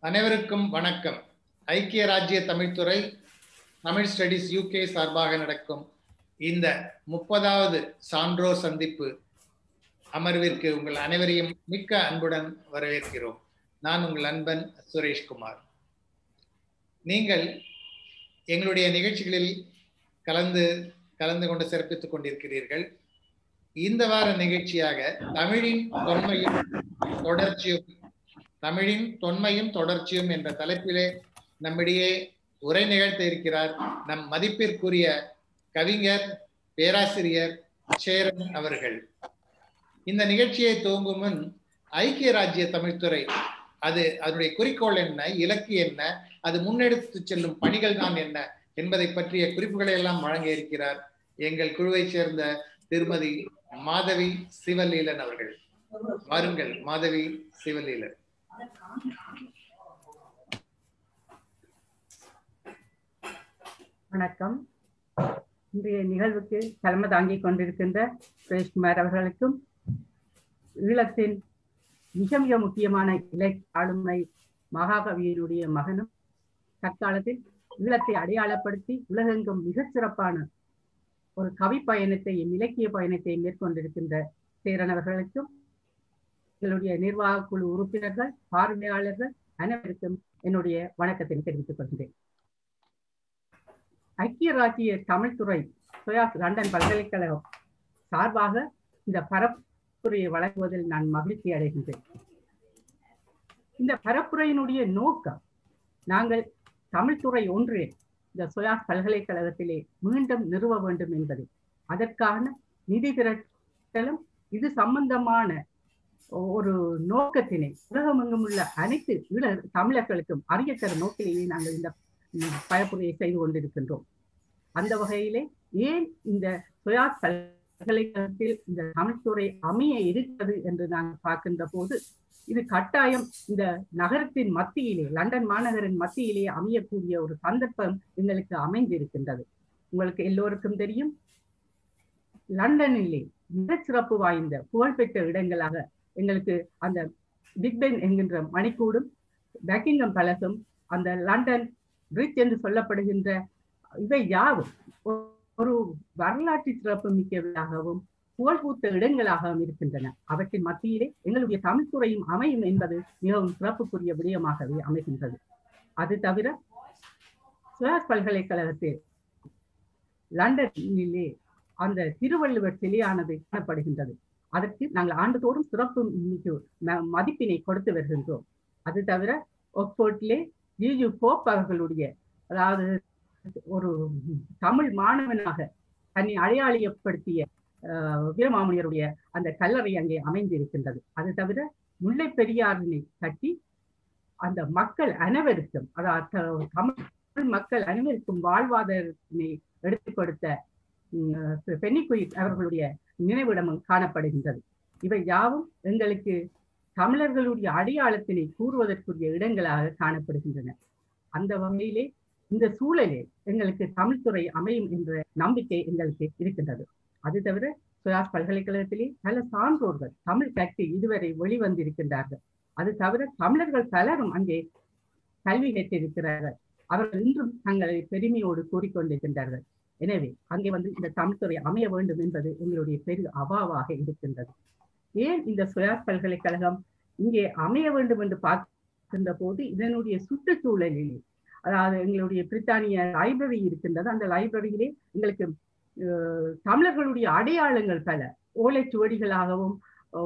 அனைவருக்கும் வணக்கம் ஐக்கிய ராஜ்ய தமிழ்துறை தமிழ் ஸ்டடிஸ் யூகே சார்பாக நடக்கும் இந்த முப்பதாவது சான்றோ சந்திப்பு அமர்விற்கு உங்கள் அனைவரையும் மிக்க அன்புடன் வரவேற்கிறோம் நான் உங்கள் அன்பன் சுரேஷ்குமார் நீங்கள் எங்களுடைய நிகழ்ச்சிகளில் கலந்து கலந்து கொண்டு சிறப்பித்துக் கொண்டிருக்கிறீர்கள் இந்த வார நிகழ்ச்சியாக தமிழின் தொன்மையும் தொடர்ச்சியும் தமிழின் தொன்மையும் தொடர்ச்சியும் என்ற தலைப்பிலே நம்மிடையே உரை நிகழ்த்த இருக்கிறார் நம் மதிப்பிற்குரிய கவிஞர் பேராசிரியர் சேரன் அவர்கள் இந்த நிகழ்ச்சியை துவங்கும் முன் ஐக்கிய ராஜ்ய தமிழ்துறை அது அதனுடைய குறிக்கோள் என்ன இலக்கு என்ன அது முன்னெடுத்து செல்லும் பணிகள் தான் என்ன என்பதை பற்றிய குறிப்புகளை எல்லாம் வழங்க இருக்கிறார் எங்கள் குழுவை சேர்ந்த திருமதி மாதவி சிவலீலன் அவர்கள் வாருங்கள் மாதவி சிவலீலன் வணக்கம் இன்றைய நிகழ்வுக்கு தலைமை தாங்கிக் கொண்டிருக்கின்ற சுரேஷ்குமார் அவர்களுக்கும் ஈழத்தின் மிக மிக முக்கியமான இலை ஆளுமை மகாகவியினுடைய மகனும் தற்காலத்தில் ஈழத்தை அடையாளப்படுத்தி உலகெங்கும் மிகச் சிறப்பான ஒரு கவி பயணத்தையும் இலக்கிய பயணத்தையும் மேற்கொண்டிருக்கின்ற சேரன் அவர்களுக்கும் எங்களுடைய நிர்வாக குழு உறுப்பினர்கள் பார்வையாளர்கள் அனைவருக்கும் என்னுடைய வணக்கத்தை தெரிவித்துக் கொள்கிறேன் ஐக்கிய ராஜ்ய தமிழ்துறை சுயாஸ் லண்டன் பல்கலைக்கழகம் சார்பாக இந்த பரப்புரையை வழங்குவதில் நான் மகிழ்ச்சி அடைகின்றேன் இந்த பரப்புரையினுடைய நோக்கம் நாங்கள் தமிழ்துறை ஒன்றே இந்த சுயாஸ் பல்கலைக்கழகத்திலே மீண்டும் நிறுவ வேண்டும் என்பது அதற்கான நிதி திரட்டலும் இது சம்பந்தமான ஒரு நோக்கத்தினை உலகமெங்கும் உள்ள அனைத்து ஈழ தமிழர்களுக்கும் அறிய தர நோக்கிலேயே நாங்கள் இந்த பரப்புரையை செய்து கொண்டிருக்கின்றோம் அந்த வகையிலே ஏன் இந்த சுயாஸ் பல்கலைக்கழகத்தில் இந்த தமிழ்துறை அமைய இருக்கிறது என்று நாங்கள் பார்க்கின்ற போது இது கட்டாயம் இந்த நகரத்தின் மத்தியிலே லண்டன் மாநகரின் மத்தியிலே அமையக்கூடிய ஒரு சந்தர்ப்பம் எங்களுக்கு அமைந்திருக்கின்றது உங்களுக்கு எல்லோருக்கும் தெரியும் லண்டனிலே மிகச் சிறப்பு வாய்ந்த புகழ்பெற்ற இடங்களாக எங்களுக்கு அந்த பிக்பென் என்கின்ற மணிக்கூடும் பக்கிங்கம் பலசும் அந்த லண்டன் பிரிட்ஜ் என்று சொல்லப்படுகின்ற இவை யாவும் ஒரு வரலாற்று சிறப்பு மிக்கவையாகவும் புகழ்பூத்த இடங்களாகவும் இருக்கின்றன அவற்றின் மத்தியிலே எங்களுடைய தமிழ்துறையும் அமையும் என்பது மிகவும் சிறப்புக்குரிய விடயமாகவே அமைகின்றது அது தவிர சுயாஸ் பல்கலைக்கழகத்தில் லண்டனிலே அந்த திருவள்ளுவர் சிலையானது காணப்படுகின்றது அதற்கு நாங்கள் ஆண்டுதோறும் சிறப்பு மதிப்பினை கொடுத்து வருகின்றோம் அது தவிர ஒக்ஸ்போர்ட்லே ஜிஜு போப் அவர்களுடைய அதாவது ஒரு தமிழ் மாணவனாக தன்னை அடையாளியப்படுத்திய வீரமாமுனியருடைய அந்த கல்லறை அங்கே அமைந்திருக்கின்றது அது தவிர முல்லை பெரியாரினை கட்டி அந்த மக்கள் அனைவருக்கும் அதாவது தமிழ் மக்கள் அனைவருக்கும் வாழ்வாதாரத்தினை எடுத்துக் கொடுத்த பென்னிக்குயிர் அவர்களுடைய நினைவிடமும் காணப்படுகின்றது இவை யாவும் எங்களுக்கு தமிழர்களுடைய அடையாளத்தினை கூறுவதற்குரிய இடங்களாக காணப்படுகின்றன அந்த வகையிலே இந்த சூழலே எங்களுக்கு தமிழ்துறை அமையும் என்ற நம்பிக்கை எங்களுக்கு இருக்கின்றது அது தவிர சுயாஸ் பல்கலைக்கழகத்திலே பல சான்றோர்கள் தமிழ் கற்று இதுவரை வெளிவந்திருக்கின்றார்கள் அது தவிர தமிழர்கள் பலரும் அங்கே கல்வி கற்றிருக்கிறார்கள் அவர்கள் இன்றும் தங்களை பெருமையோடு கூறிக்கொண்டிருக்கின்றார்கள் எனவே அங்கே வந்து இந்த தமிழ்துறை அமைய வேண்டும் என்பது எங்களுடைய பெரு அவாவாக இருக்கின்றது ஏன் இந்த சுயாஸ் பல்கலைக்கழகம் இங்கே அமைய வேண்டும் என்று பார்க்கின்ற போது இதனுடைய சுற்றுச்சூழலிலே அதாவது எங்களுடைய பிரித்தானிய லைப்ரரி இருக்கின்றது அந்த லைப்ரரியிலே எங்களுக்கு தமிழர்களுடைய அடையாளங்கள் பல ஓலைச்சுவடிகளாகவும்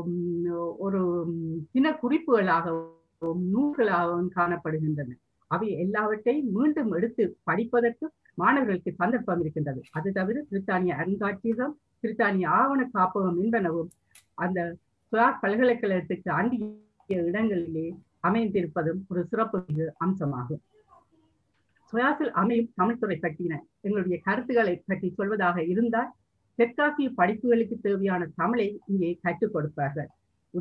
ஒரு சின்ன குறிப்புகளாகவும் நூல்களாகவும் காணப்படுகின்றன அவை எல்லாவற்றையும் மீண்டும் எடுத்து படிப்பதற்கு மாணவர்களுக்கு சந்தர்ப்பம் இருக்கின்றது அது தவிர பிரித்தானிய அருங்காட்சியகம் பிரித்தானிய ஆவண காப்பகம் என்பனவும் அந்த சுயாஸ் பல்கலைக்கழகத்துக்கு அண்டிய இடங்களிலே அமைந்திருப்பதும் ஒரு சிறப்பு அம்சமாகும் சுயாசில் அமையும் தமிழ்துறை பற்றின எங்களுடைய கருத்துக்களை பற்றி சொல்வதாக இருந்தால் தெற்காசிய படிப்புகளுக்கு தேவையான தமிழை இங்கே கற்றுக் கொடுப்பார்கள்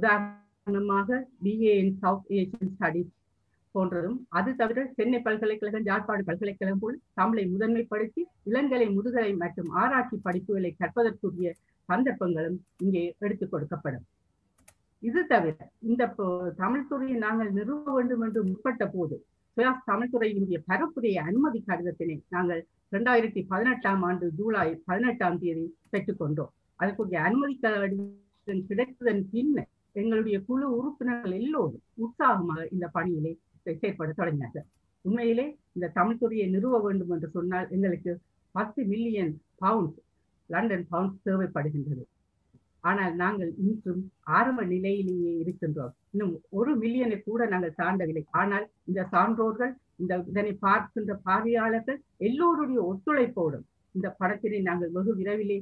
உதாரணமாக BA in South Asian studies போன்றதும் அது தவிர சென்னை பல்கலைக்கழகம் ஜார்ப்பாடு பல்கலைக்கழகம் போல் தமிழை முதன்மைப்படுத்தி இளங்கலை முதுகலை மற்றும் ஆராய்ச்சி படிப்புகளை கற்பதற்குரிய சந்தர்ப்பங்களும் இங்கே எடுத்துக் கொடுக்கப்படும் இது தவிர இந்த தமிழ் துறையை நாங்கள் நிறுவ வேண்டும் என்று முற்பட்ட போது சுயாஸ் தமிழ் துறையினுடைய பரப்புடைய அனுமதி கடிதத்தினை நாங்கள் இரண்டாயிரத்தி பதினெட்டாம் ஆண்டு ஜூலை பதினெட்டாம் தேதி பெற்றுக்கொண்டோம் அதற்குரிய அனுமதி கடிதம் கிடைத்ததன் பின்னர் எங்களுடைய குழு உறுப்பினர்கள் எல்லோரும் உற்சாகமாக இந்த பணியிலே செயற்பட தொடங்கினார்கள் உண்மையிலே இந்த தமிழ் துறையை நிறுவ வேண்டும் என்று சொன்னால் எங்களுக்கு பத்து மில்லியன் பவுண்ட்ஸ் லண்டன் பவுண்ட்ஸ் தேவைப்படுகின்றது ஆனால் நாங்கள் இன்றும் ஆரம்ப நிலையிலேயே இருக்கின்றோம் இன்னும் ஒரு மில்லியனை கூட நாங்கள் தாண்டவில்லை ஆனால் இந்த சான்றோர்கள் இந்த இதனை பார்க்கின்ற பார்வையாளர்கள் எல்லோருடைய ஒத்துழைப்போடும் இந்த படத்தினை நாங்கள் வெகு விரைவிலே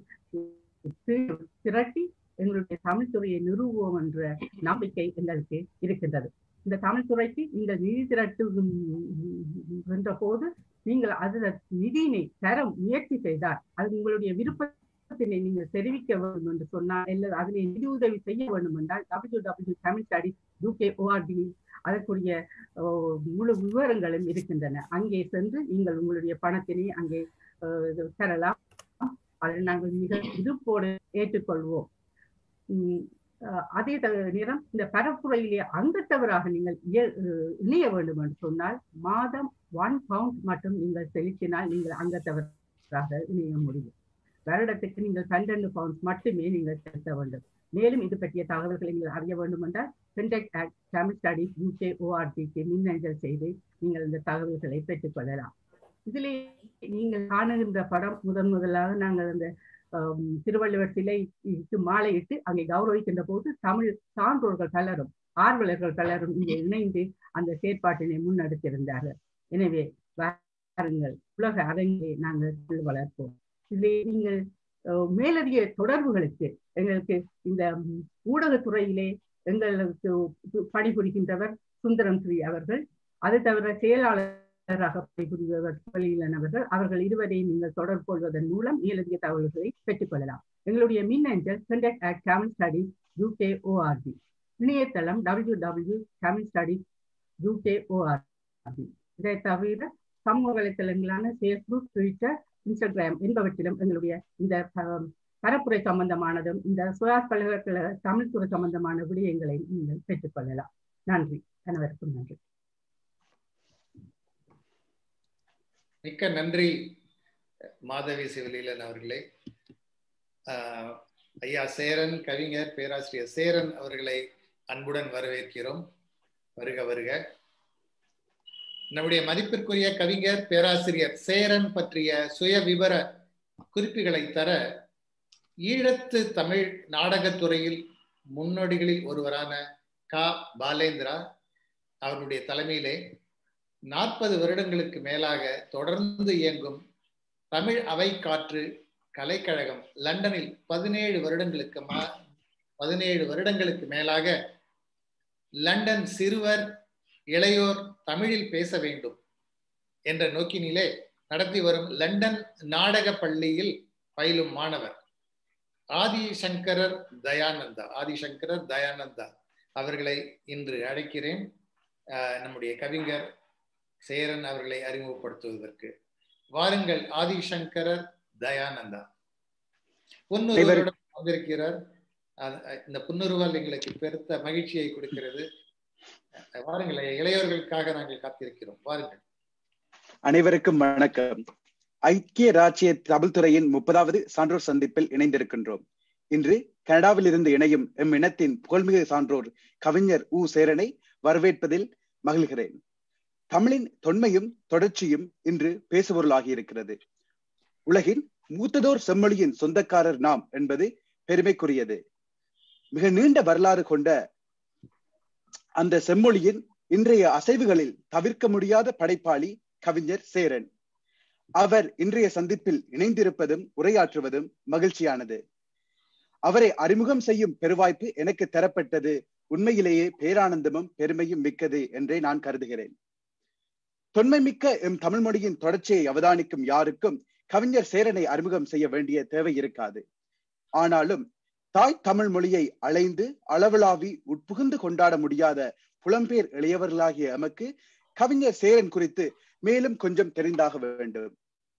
திரட்டி எங்களுடைய தமிழ் துறையை நிறுவுவோம் என்ற நம்பிக்கை எங்களுக்கு இருக்கின்றது இந்த தமிழ் துறைக்கு இந்த நிதி திரட்டு என்ற போது நீங்கள் அதில் நிதியினை தர முயற்சி செய்தால் அது உங்களுடைய விருப்பத்தினை நீங்கள் தெரிவிக்க வேண்டும் என்று சொன்னால் அல்லது அதிலே நிதி உதவி செய்ய வேண்டும் என்றால் W W Tamil studies UK org அதற்குரிய முழு விவரங்களும் இருக்கின்றன அங்கே சென்று நீங்கள் உங்களுடைய பணத்தினை அங்கே தரலாம் அதை நாங்கள் மிக விருப்போடு ஏற்றுக்கொள்வோம் அதே நேரம் இந்த பரப்புரையிலே அங்கத்தவராக நீங்கள் இணைய வேண்டும் என்று சொன்னால் மாதம் ஒன் பவுண்ட் மட்டும் நீங்கள் செலுத்தினால் நீங்கள் அங்கத்தவராக இணைய முடியும் வருடத்துக்கு நீங்கள் பன்னெண்டு பவுண்ட்ஸ் மட்டுமே நீங்கள் செலுத்த வேண்டும் மேலும் இது பற்றிய தகவல்களை நீங்கள் அறிய வேண்டும் என்றால் சென்டெக் ஆக்ட் தமிழ் ஸ்டடிஸ் யூகே ஓஆர்டிக்கு மின்னஞ்சல் செய்து நீங்கள் இந்த தகவல்களை பெற்றுக்கொள்ளலாம் இதிலே நீங்கள் காணுகின்ற படம் முதன் முதலாக நாங்கள் அந்த திருவள்ளுவர் சிலைக்கு மாலையிட்டு அங்கே கௌரவிக்கின்ற போது தமிழ் சான்றோர்கள் பலரும் ஆர்வலர்கள் பலரும் இங்கே இணைந்து அந்த செயற்பாட்டினை முன்னெடுத்திருந்தார்கள் எனவே வாருங்கள் உலக அரங்கை நாங்கள் வளர்ப்போம் இதிலே நீங்கள் மேலதிக தொடர்புகளுக்கு எங்களுக்கு இந்த ஊடகத்துறையிலே எங்களுக்கு பணிபுரிகின்றவர் சுந்தரம் ஸ்ரீ அவர்கள் அது தவிர செயலாளராக பணிபுரிபவர் பள்ளியிலனவர்கள் அவர்கள் இருவரை நீங்கள் தொடர்பு கொள்வதன் மூலம் மேலதிக தகவல்களை பெற்றுக்கொள்ளலாம் எங்களுடைய மின்னஞ்சல் சென்டெக் at Tamil studies UK org இணையதளம் W W Tamil studies UK org இதை தவிர சமூக வலைத்தளங்களான ஃபேஸ்புக் ட்விட்டர் இன்ஸ்டாகிராம் என்பவற்றிலும் எங்களுடைய இந்த பரப்புரை சம்பந்தமானதும் இந்த சுயாஸ் பல்கலைக்கழக தமிழ் துறை சம்பந்தமான விடயங்களை நீங்கள் பெற்றுக்கொள்ளலாம் நன்றி அனைவருக்கும் நன்றி மிக்க நன்றி மாதவி சிவலீலன் அவர்களே ஐயா சேரன் கவிஞர் பேராசிரியர் சேரன் அவர்களை அன்புடன் வரவேற்கிறோம் வருக வருக நம்முடைய மதிப்பிற்குரிய கவிஞர் பேராசிரியர் சேரன் பற்றிய சுய விவர குறிப்புகளை தர ஈழத்து தமிழ் நாடகத்துறையில் முன்னோடிகளில் ஒருவரான கா பாலேந்திரா அவருடைய தலைமையிலே நாற்பது வருடங்களுக்கு மேலாக தொடர்ந்து இயங்கும் தமிழ் அவை காற்று கலைக்கழகம் லண்டனில் பதினேழு வருடங்களுக்கு பதினேழு வருடங்களுக்கு மேலாக லண்டன் சிறுவர் இளையோர் தமிழில் பேச வேண்டும் என்ற நோக்கினிலே நடத்தி வரும் லண்டன் நாடக பள்ளியில் பயிலும் மாணவர் ஆதிசங்கரர் தயானந்தா ஆதிசங்கரர் தயானந்தா அவர்களை இன்று அழைக்கிறேன் நம்முடைய கவிஞர் சேரன் அவர்களை அறிமுகப்படுத்துவதற்கு வாருங்கள் ஆதிசங்கரர் தயானந்தா புன்னுருவருடன் வந்திருக்கிறார் இந்த புன்னுருவல் எங்களுக்கு பெருத்த மகிழ்ச்சியை கொடுக்கிறது வாருங்கள் இளையோர்களுக்காக நாங்கள் காத்திருக்கிறோம் வாருங்கள் அனைவருக்கும் வணக்கம் ஐக்கிய ராஜ்ய தமிழ் துறையின் முப்பதாவது சான்றோர் சந்திப்பில் இணைந்திருக்கின்றோம் இன்று கனடாவில் இருந்து இணையும் எம் இனத்தின் புகழ்மிகு சான்றோர் கவிஞர் உ சேரனை வரவேற்பதில் மகிழ்கிறேன் தமிழின் தொன்மையும் தொடர்ச்சியும் இன்று பேசுபொருளாகி இருக்கிறது உலகின் மூத்ததோர் செம்மொழியின் சொந்தக்காரர் நாம் என்பது பெருமைக்குரியது மிக நீண்ட வரலாறு கொண்ட அந்த செம்மொழியின் இன்றைய அசைவுகளில் தவிர்க்க முடியாத படைப்பாளி கவிஞர் சேரன் அவர் இன்றைய சந்திப்பில் இணைந்திருப்பதும் உரையாற்றுவதும் மகிழ்ச்சியானது அவரை அறிமுகம் செய்யும் பெருவாய்ப்பு எனக்கு தரப்பட்டது உண்மையிலேயே பேரானந்தமும் பெருமையும் மிக்கது என்றே நான் கருதுகிறேன் தொன்மை மிக்க எம் தமிழ் மொழியின் தொடர்ச்சியை அவதானிக்கும் யாருக்கும் கவிஞர் சேரனை அறிமுகம் செய்ய வேண்டிய தேவை இருக்காது ஆனாலும் தாய் தமிழ் மொழியை அலைந்து அளவலாவி உட்புகுந்து கொண்டாட முடியாத புலம்பெயர் இளையவர்களாகிய எமக்கு கவிஞர் சேரன் குறித்து மேலும் கொஞ்சம் தெரிந்தாக வேண்டும்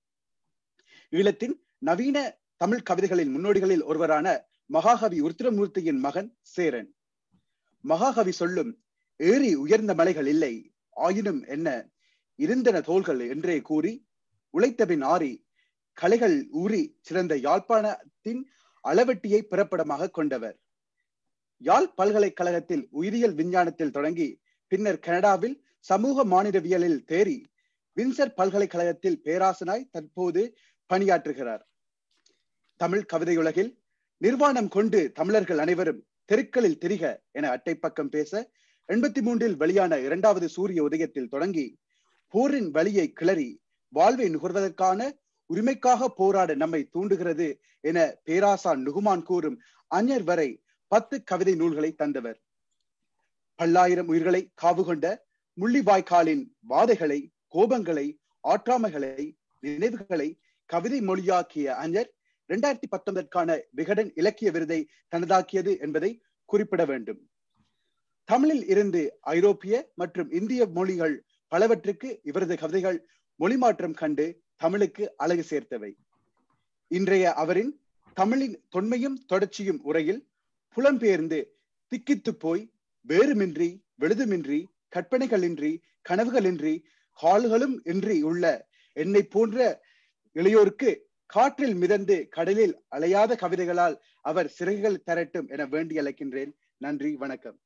ஈழத்தின் நவீன தமிழ் கவிதைகளின் முன்னோடிகளில் ஒருவரான மகாகவி உருத்திரமூர்த்தியின் மகன் சேரன் மகாகவி சொல்லும் ஏறி உயர்ந்த மலைகள் இல்லை ஆயினும் என்ன இருந்தன தோள்கள் என்றே கூறி உழைத்தபின் ஆறி கலைகள் ஊறி சிறந்த யாழ்ப்பாணத்தின் அளவெட்டியை பிறப்பிடமாக கொண்டவர் யாழ் பல்கலைக்கழகத்தில் உயிரியல் விஞ்ஞானத்தில் தொடங்கி பின்னர் கனடாவில் சமூக மானிடவியலில் தேறி வின்சர் பல்கலைக்கழகத்தில் பேராசனாய் தற்போது பணியாற்றுகிறார் தமிழ் கவிதையுலகில் நிர்வாணம் கொண்டு தமிழர்கள் அனைவரும் தெருக்களில் திரிக என அட்டை பக்கம் பேச எண்பத்தி மூன்றில் வெளியான இரண்டாவது சூரிய உதயத்தில் தொடங்கி போரின் வழியை கிளறி வாழ்வை நுகர்வதற்கான உரிமைக்காக போராட நம்மை தூண்டுகிறது என பேராசான் நுகுமான் கூறும் அஞ்சர் வரை பத்து கவிதை நூல்களை தந்தவர் பல்லாயிரம் உயிர்களை காவு கொண்ட முள்ளிவாய்க்காலின் வாதைகளை கோபங்களை ஆற்றாமைகளை நினைவுகளை கவிதை மொழியாக்கிய அஞ்சர் இரண்டாயிரத்தி பத்தொன்பதற்கான விகடன் இலக்கிய விருதை தனதாக்கியது என்பதை குறிப்பிட வேண்டும் தமிழில் இருந்து ஐரோப்பிய மற்றும் இந்திய மொழிகள் பலவற்றுக்கு இவரது கவிதைகள் மொழிமாற்றம் கண்டு தமிழுக்கு அழகு சேர்த்தவை இன்றைய அவரின் தமிழின் தொன்மையும் தொடர்ச்சியும் உரையில் புலம்பெயர்ந்து திக்கித்து போய் வேறுமின்றி வெளுதுமின்றி கற்பனைகளின்றி கனவுகளின்றி கால்களும் இன்றி உள்ள என்னை போன்ற இளையோருக்கு காற்றில் மிதந்து கடலில் அலையாத கவிதைகளால் அவர் சிறகுகள் தரட்டும் என வேண்டி அழைக்கின்றேன் நன்றி வணக்கம்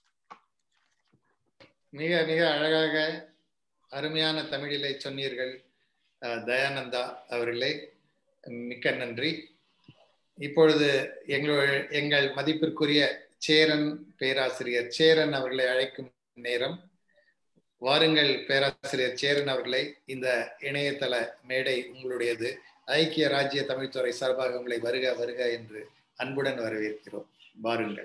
மிக மிக அழகாக அருமையான தமிழிலை சொன்னீர்கள் தயானந்தா அவர்களே மிக்க நன்றி இப்பொழுது எங்கள் எங்கள் மதிப்பிற்குரிய சேரன் பேராசிரியர் சேரன் அவர்களை அழைக்கும் நேரம் வாருங்கள் பேராசிரியர் சேரன் அவர்களை இந்த இணையதள மேடை உங்களுடையது ஐக்கிய ராஜ்ய தமிழ்துறை சார்பாக உங்களை வருக வருக என்று அன்புடன் வரவேற்கிறோம் வாருங்கள்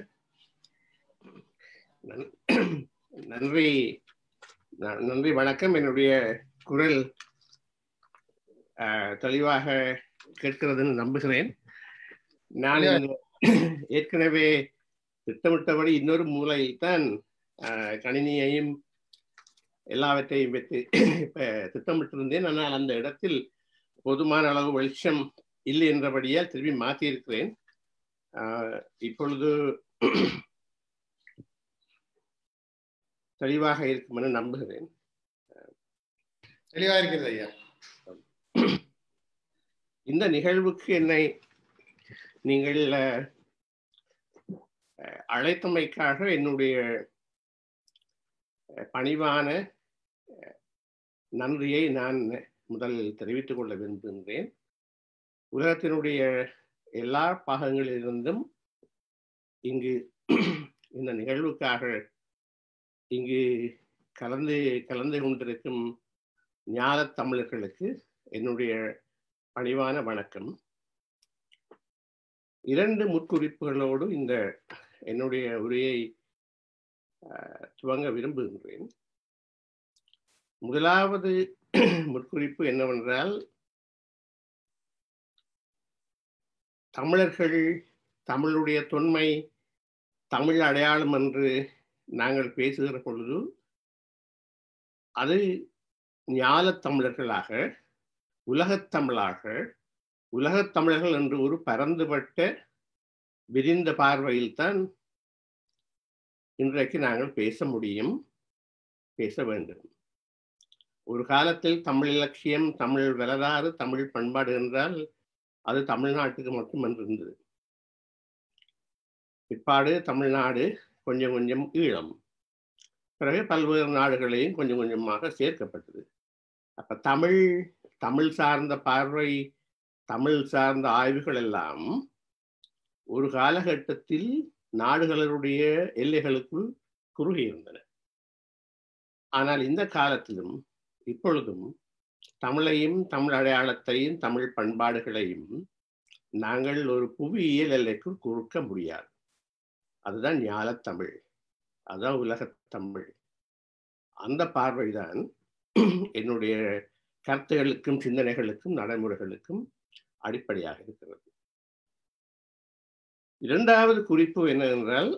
நன்றி நன்றி வணக்கம் என்னுடைய குரல் தெளிவாக கேட்கிறதுன்னு நம்புகிறேன் நான் ஏற்கனவே திட்டமிட்டபடி இன்னொரு மூலையில் தான் கணினியையும் எல்லாவற்றையும் வைத்து இப்ப திட்டமிட்டிருந்தேன் ஆனால் அந்த இடத்தில் போதுமான அளவு வெளிச்சம் இல்லை என்றபடியால் திரும்பி மாற்றியிருக்கிறேன் இப்பொழுது தெளிவாக இருக்கும் என நம்புகிறேன் தெளிவாக இருக்கிறது ஐயா இந்த நிகழ்வுக்கு என்னை நீங்கள் அழைத்தமைக்காக என்னுடைய பணிவான நன்றியை நான் முதலில் தெரிவித்துக் கொள்ள விரும்புகின்றேன் உலகத்தினுடைய எல்லா பாகங்களிலிருந்தும் இங்கு இந்த நிகழ்வுக்காக இங்கு கலந்து கலந்து கொண்டிருக்கும் ஞான தமிழர்களுக்கு என்னுடைய பணிவான வணக்கம் இரண்டு முற்குறிப்புகளோடு இந்த என்னுடைய உரையை துவங்க விரும்புகின்றேன் முதலாவது முற்குறிப்பு என்னவென்றால் தமிழர்கள் தமிழுடைய தொன்மை தமிழ் அடையாளம் என்று நாங்கள் பேசுகிற பொழுது அது ஞாலத் தமிழர்களாக உலகத் தமிழாக உலகத் தமிழர்கள் என்று ஒரு பரந்துபட்ட விரிந்த பார்வையில் தான் இன்றைக்கு நாங்கள் பேச முடியும் பேச வேண்டும் ஒரு காலத்தில் தமிழ் இலக்கியம் தமிழ் வரலாறு தமிழ் பண்பாடு என்றால் அது தமிழ்நாட்டுக்கு மட்டும் இருந்தது பிற்பாடு தமிழ்நாடு கொஞ்சம் கொஞ்சம் ஈழம் பிறகு பல்வேறு நாடுகளையும் கொஞ்சம் கொஞ்சமாக சேர்க்கப்பட்டது அப்ப தமிழ் தமிழ் சார்ந்த பார்வை தமிழ் சார்ந்த ஆய்வுகள் எல்லாம் ஒரு காலகட்டத்தில் நாடுகளுடைய எல்லைகளுக்குள் குறுகி இருந்தன ஆனால் இந்த காலத்திலும் இப்பொழுதும் தமிழையும் தமிழ் அடையாளத்தையும் தமிழ் பண்பாடுகளையும் நாங்கள் ஒரு புவியியல் எல்லைக்குள் குறுக்க முடியாது அதுதான் ஞாலத்தமிழ் அதுதான் உலகத்தமிழ் அந்த பார்வைதான் என்னுடைய கருத்துகளுக்கும் சிந்தனைகளுக்கும் நடைமுறைகளுக்கும் அடிப்படையாக இருக்கிறது இரண்டாவது குறிப்பு என்னவென்றால்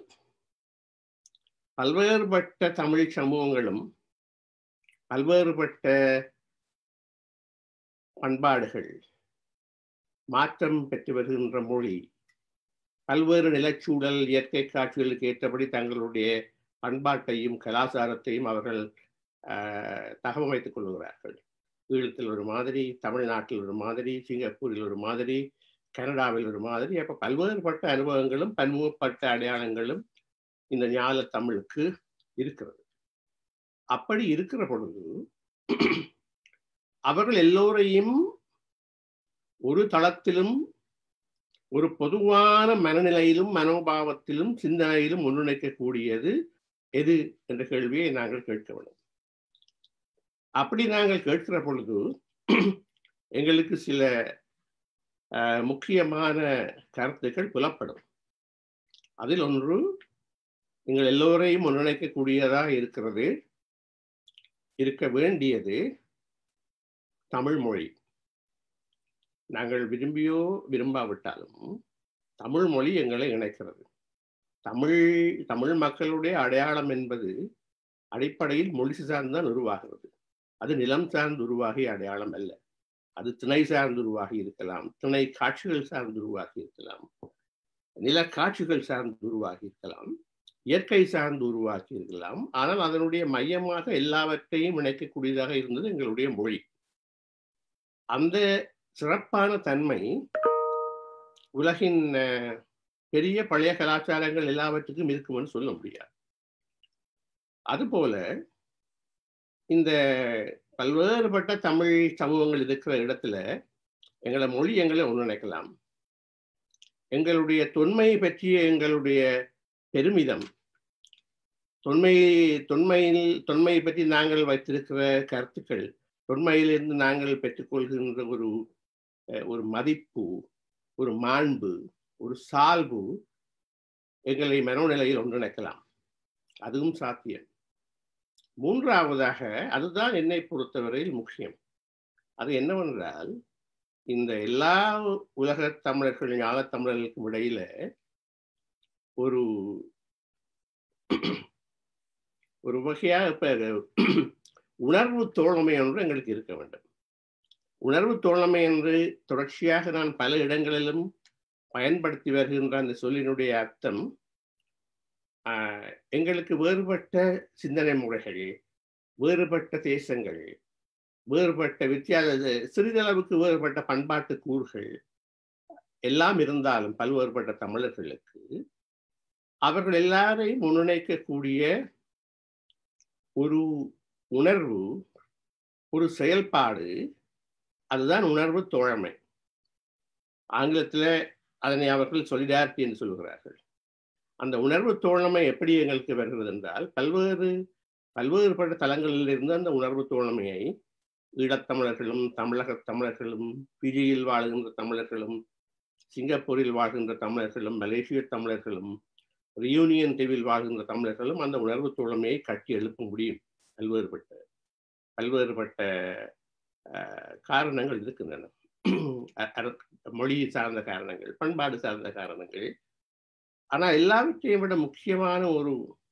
பல்வேறுபட்ட தமிழ் சமூகங்களும் பல்வேறுபட்ட பண்பாடுகள் மாற்றம் பெற்று வருகின்ற மொழி பல்வேறு நிலச்சூழல் இயற்கை காட்சிகளுக்கு ஏற்றபடி தங்களுடைய பண்பாட்டையும் கலாச்சாரத்தையும் அவர்கள் தகவமைத்துக் கொள்கிறார்கள் ஈழத்தில் ஒரு மாதிரி தமிழ்நாட்டில் ஒரு மாதிரி சிங்கப்பூரில் ஒரு மாதிரி கனடாவில் ஒரு மாதிரி அப்ப பல்வேறுபட்ட அனுபவங்களும் பன்முகப்பட்ட அடையாளங்களும் இந்த ஞால தமிழுக்கு இருக்கிறது அப்படி இருக்கிற பொழுது அவர்கள் எல்லோரையும் ஒரு தளத்திலும் ஒரு பொதுவான மனநிலையிலும் மனோபாவத்திலும் சிந்தனையிலும் ஒன்றிணைக்கக்கூடியது எது என்ற கேள்வியை நாங்கள் கேட்க வேண்டும் அப்படி நாங்கள் கேட்கிற பொழுது எங்களுக்கு சில முக்கியமான கருத்துக்கள் புலப்படும் அதில் ஒன்று எங்கள் எல்லோரையும் ஒன்றிணைக்கக்கூடியதாக இருக்கிறது இருக்க வேண்டியது தமிழ் மொழி நாங்கள் விரும்பியோ விரும்பாவிட்டாலும் தமிழ் மொழி எங்களை இணைக்கிறது தமிழ் தமிழ் மக்களுடைய அடையாளம் என்பது அடிப்படையில் மொழி சார்ந்தான் உருவாகிறது அது நிலம் சார்ந்து உருவாகிய அடையாளம் அல்ல அது திணை சார்ந்து உருவாகி இருக்கலாம் திணை காட்சிகள் சார்ந்து உருவாகி இருக்கலாம் நில காட்சிகள் சார்ந்து உருவாகி இருக்கலாம் இயற்கை சார்ந்து உருவாக்கி இருக்கலாம் ஆனால் அதனுடைய மையமாக எல்லாவற்றையும் இணைக்கக்கூடியதாக இருந்தது எங்களுடைய மொழி அந்த சிறப்பான தன்மை உலகின் பெரிய பழைய கலாச்சாரங்கள் எல்லாவற்றுக்கும் இருக்கும்னு சொல்ல முடியாது அதுபோல இந்த பல்வேறுபட்ட தமிழ் சமூகங்கள் இருக்கிற இடத்துல எங்களை மொழி எங்களை ஒன்றிணைக்கலாம் எங்களுடைய தொன்மை பற்றிய எங்களுடைய பெருமிதம் தொன்மை தொன்மையில் தொன்மையை பற்றி நாங்கள் வைத்திருக்கிற கருத்துக்கள் தொன்மையிலிருந்து நாங்கள் பெற்றுக்கொள்கின்ற ஒரு ஒரு மதிப்பு ஒரு மாண்பு ஒரு சால்பு எங்களை மனோநிலையில் ஒன்றிணைக்கலாம் அதுவும் சாத்தியம் மூன்றாவதாக அதுதான் என்னை பொறுத்தவரையில் முக்கியம் அது என்னவென்றால் இந்த எல்லா உலக தமிழர்கள் ஞான தமிழர்களுக்கும் இடையில ஒரு ஒரு வகையாக இப்ப உணர்வு தோழமை என்று எங்களுக்கு இருக்க வேண்டும் உணர்வு தோழமை என்று தொடர்ச்சியாக நான் பல இடங்களிலும் பயன்படுத்தி வருகின்ற அந்த சொல்லினுடைய அர்த்தம் எங்களுக்கு வேறுபட்ட சிந்தனை முறைகள் வேறுபட்ட தேசங்கள் வேறுபட்ட வித்தியாச சிறிதளவுக்கு வேறுபட்ட பண்பாட்டு கூறுகள் எல்லாம் இருந்தாலும் பல்வேறுபட்ட தமிழர்களுக்கு அவர்கள் எல்லாரையும் ஒன்றிணைக்கக்கூடிய ஒரு உணர்வு ஒரு செயல்பாடு அதுதான் உணர்வு தோழமை ஆங்கிலத்தில் அதனை அவர்கள் சொலிடாரிட்டி என்று சொல்கிறார்கள் அந்த உணர்வு தோழமை எப்படி எங்களுக்கு வருகிறது என்றால் பல்வேறு பல்வேறுபட்ட தலங்களிலிருந்து அந்த உணர்வு தோழமையை ஈழத்தமிழர்களும் தமிழக தமிழர்களும் பிஜியில் வாழ்கின்ற தமிழர்களும் சிங்கப்பூரில் வாழ்கின்ற தமிழர்களும் மலேசிய தமிழர்களும் ரியூனியன் தீவில் வாழ்கின்ற தமிழர்களும் அந்த உணர்வு தோழமையை கட்டி எழுப்ப முடியும் பல்வேறுபட்ட பல்வேறுபட்ட காரணங்கள் இருக்கின்றன மொழி சார்ந்த காரணங்கள் பண்பாடு சார்ந்த காரணங்கள் ஆனால் எல்லாவற்றையும் விட முக்கியமான ஒரு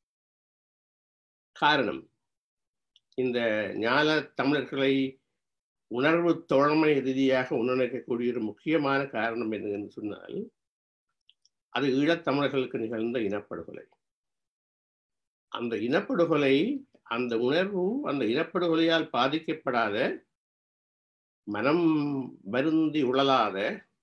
காரணம் இந்த ஞான தமிழர்களை உணர்வு தோழமை ரீதியாக ஒன்றிணைக்கக்கூடிய ஒரு முக்கியமான காரணம் என்னன்னு சொன்னால் அது ஈழத்தமிழர்களுக்கு நிகழ்ந்த இனப்படுகொலை அந்த இனப்படுகொலை அந்த உணர்வு அந்த இனப்படுகொலையால் பாதிக்கப்படாத மனம் வருந்தி உழலாத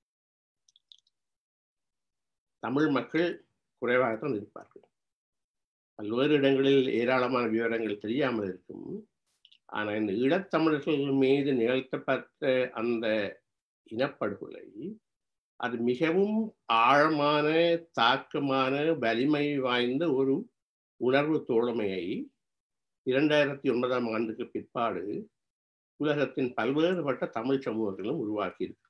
தமிழ் மக்கள் குறைவாகத்தான் இருப்பார்கள் பல்வேறு இடங்களில் ஏராளமான விவரங்கள் தெரியாமல் இருக்கும் ஆனால் இந்த ஈழத்தமிழர்கள் மீது நிகழ்த்தப்பட்ட அந்த இனப்படுகொலை அது மிகவும் ஆழமான தாக்கமான வலிமை வாய்ந்த ஒரு உணர்வு தோழமையை இரண்டாயிரத்தி ஒன்பதாம் ஆண்டுக்கு பிற்பாடு உலகத்தின் பல்வேறுபட்ட தமிழ் சமூகங்களும் உருவாக்கி இருக்கு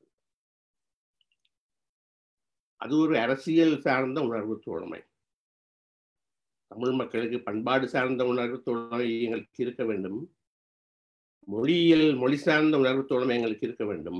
அது ஒரு அரசியல் சார்ந்த உணர்வு தோழமை தமிழ் மக்களுக்கு பண்பாடு சார்ந்த உணர்வு தோழமை எங்களுக்கு இருக்க வேண்டும் மொழியியல் மொழி சார்ந்த உணர்வு தோழமை எங்களுக்கு இருக்க வேண்டும்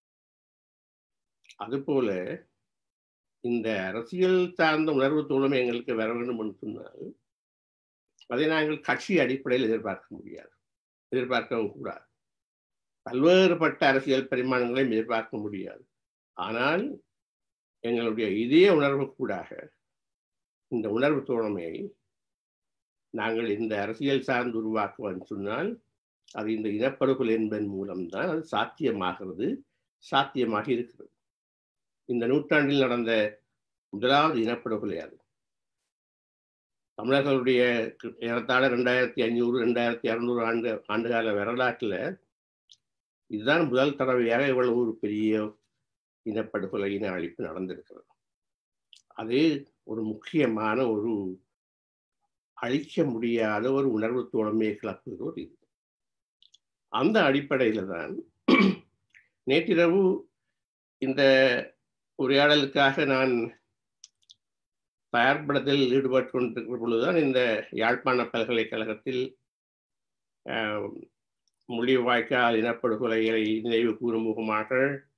அதுபோல இந்த அரசியல் சார்ந்த உணர்வு தோழமை எங்களுக்கு வர வேண்டும் என்று சொன்னால் அதை நாங்கள் கட்சி அடிப்படையில் எதிர்பார்க்க முடியாது எதிர்பார்க்கவும் கூடாது பல்வேறுபட்ட அரசியல் பரிமாணங்களையும் எதிர்பார்க்க முடியாது ஆனால் எங்களுடைய இதய உணர்வு கூடாக இந்த உணர்வு தோழமையை நாங்கள் இந்த அரசியல் சார்ந்து உருவாக்குவோம் சொன்னால் அது இந்த இனப்படுகொலை என்பதன் மூலம்தான் அது சாத்தியமாகிறது சாத்தியமாக இருக்கிறது இந்த நூற்றாண்டில் நடந்த முதலாவது இனப்படுகொலை அது தமிழர்களுடைய ஏறத்தாழ ரெண்டாயிரத்தி ஐநூறு ரெண்டாயிரத்தி அறுநூறு ஆண்டு ஆண்டுகால வரலாற்றில் இதுதான் முதல் தடவையாக இவ்வளவு ஒரு பெரிய இனப்படுகொலை இன அழிப்பு நடந்திருக்கிறது அது ஒரு முக்கியமான ஒரு அழிக்க முடியாத ஒரு உணர்வு தோழமையை கிளப்புகிற ஒரு இது அந்த அடிப்படையில தான் நேற்றிரவு இந்த உரையாடலுக்காக நான் தயார்படத்தில் ஈடுபட்டு கொண்டிருக்கிற பொழுதுதான் இந்த யாழ்ப்பாண பல்கலைக்கழகத்தில் மொழிவாய்க்கால் இனப்படுகொலைகளை நினைவு கூறும் முகமாக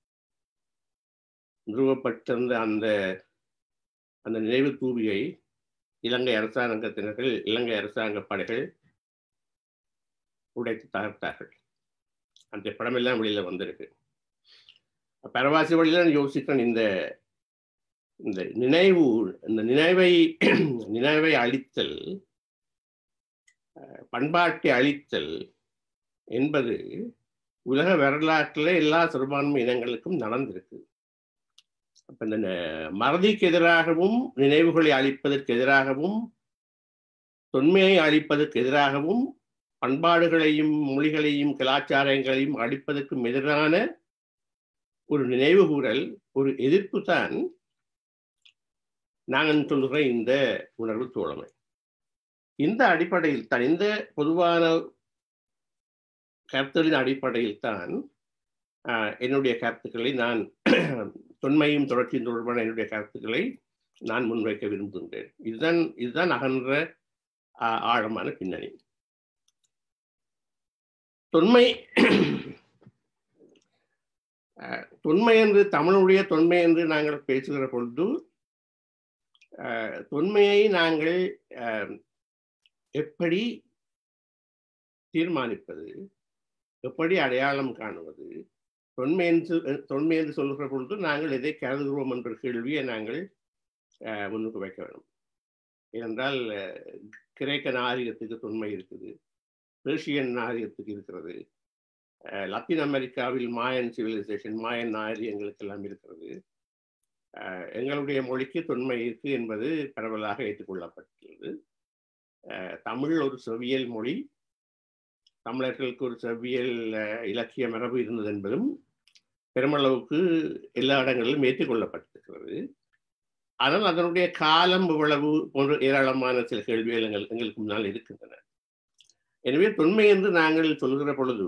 நிறுவப்பட்டிருந்த அந்த அந்த நினைவு தூவியை இலங்கை அரசாங்கத்தினர்கள் இலங்கை அரசாங்க படைகள் உடைத்து தகர்த்தார்கள் அந்த படமெல்லாம் வெளியில வந்திருக்கு பரவாசி வழியில நான் யோசிக்கிறேன் இந்த இந்த நினைவு இந்த நினைவை நினைவை அழித்தல் பண்பாட்டை அழித்தல் என்பது உலக வரலாற்றில் எல்லா சிறுபான்மை இனங்களுக்கும் நடந்திருக்கு அப்ப இந்த மறதிக்கு எதிராகவும் நினைவுகளை அழிப்பதற்கு எதிராகவும் தொன்மையை அழிப்பதற்கு எதிராகவும் பண்பாடுகளையும் மொழிகளையும் கலாச்சாரங்களையும் அழிப்பதற்கும் எதிரான ஒரு நினைவு கூறல் ஒரு எதிர்ப்பு தான் நாங்கள் சொல்லுகிற இந்த உணர்வு தோழமை இந்த அடிப்படையில் தான் இந்த பொதுவான கருத்துகளின் அடிப்படையில் தான் என்னுடைய கருத்துக்களை நான் தொன்மையும் தொடர்ச்சியும் தொடர்பான என்னுடைய கருத்துக்களை நான் முன்வைக்க விரும்புகின்றேன் இதுதான் இதுதான் அகன்ற ஆழமான பின்னணி தொன்மை தொன்மை என்று தமிழுடைய தொன்மை என்று நாங்கள் பேசுகிற பொழுது தொன்மையை நாங்கள் எப்படி தீர்மானிப்பது எப்படி அடையாளம் காணுவது தொன்மை என்று தொன்மை என்று சொல்கிற பொழுது நாங்கள் எதை கருதுகிறோம் என்ற கேள்வியை நாங்கள் முன்னுக்கு வைக்க வேண்டும் ஏனென்றால் கிரேக்க நாகரிகத்துக்கு தொன்மை இருக்குது பெர்ஷியன் நாகரிகத்துக்கு இருக்கிறது லத்தீன் அமெரிக்காவில் மாயன் சிவிலைசேஷன் மாயன் நாகரிகங்களுக்கு எல்லாம் இருக்கிறது எங்களுடைய மொழிக்கு தொன்மை இருக்கு என்பது பரவலாக ஏற்றுக்கொள்ளப்பட்டுள்ளது தமிழ் ஒரு செவ்வியல் மொழி தமிழர்களுக்கு ஒரு செவ்வியல் இலக்கிய மரபு இருந்தது என்பதும் பெருமளவுக்கு எல்லா இடங்களிலும் ஏற்றுக்கொள்ளப்பட்டிருக்கிறது ஆனால் அதனுடைய காலம் இவ்வளவு போன்ற ஏராளமான சில கேள்விகள் எங்கள் எங்களுக்கு முன்னால் இருக்கின்றன எனவே தொன்மை என்று நாங்கள் சொல்கிற பொழுது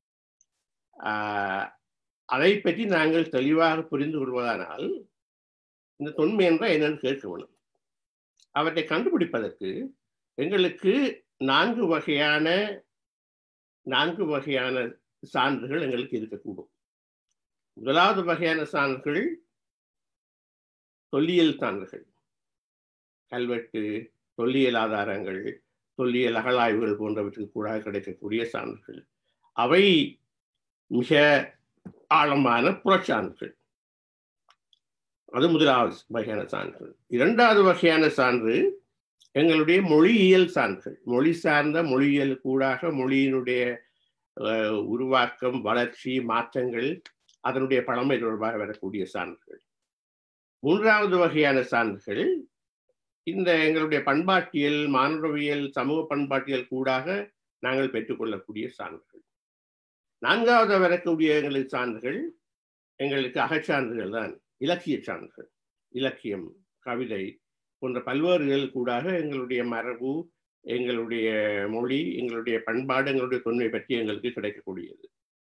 அதை பற்றி நாங்கள் தெளிவாக புரிந்து கொள்வதானால் இந்த தொன்மை என்றால் என்னன்னு கேட்க வேணும் அவற்றை கண்டுபிடிப்பதற்கு எங்களுக்கு நான்கு வகையான நான்கு வகையான சான்றுகள் எங்களுக்கு இருக்கக்கூடும் முதலாவது வகையான சான்றுகள் தொல்லியல் சான்றுகள் கல்வெட்டு தொல்லியல் ஆதாரங்கள் தொல்லியல் அகழாய்வுகள் போன்றவற்றுக்கு கூட கிடைக்கக்கூடிய சான்றுகள் அவை மிக ஆழமான புறச்சான்றுகள் அது முதலாவது வகையான சான்றுகள் இரண்டாவது வகையான சான்று எங்களுடைய மொழியியல் சான்றுகள் மொழி சார்ந்த மொழியியல் கூடாக மொழியினுடைய உருவாக்கம் வளர்ச்சி மாற்றங்கள் அதனுடைய பழமை தொடர்பாக வரக்கூடிய சான்றுகள் மூன்றாவது வகையான சான்றுகள் இந்த எங்களுடைய பண்பாட்டியல் மானுடவியல் சமூக பண்பாட்டியல் கூடாக நாங்கள் பெற்றுக்கொள்ளக்கூடிய சான்றுகள் நான்காவது வரக்கூடிய எங்களுக்கு சான்றுகள் எங்களுக்கு அகச்சான்றுகள் தான் இலக்கிய சான்றுகள் இலக்கியம் கவிதை போன்ற பல்வேறு கூடாக எங்களுடைய மரபு எங்களுடைய மொழி எங்களுடைய பண்பாடு எங்களுடைய தொன்மை பற்றி எங்களுக்கு கிடைக்கக்கூடியது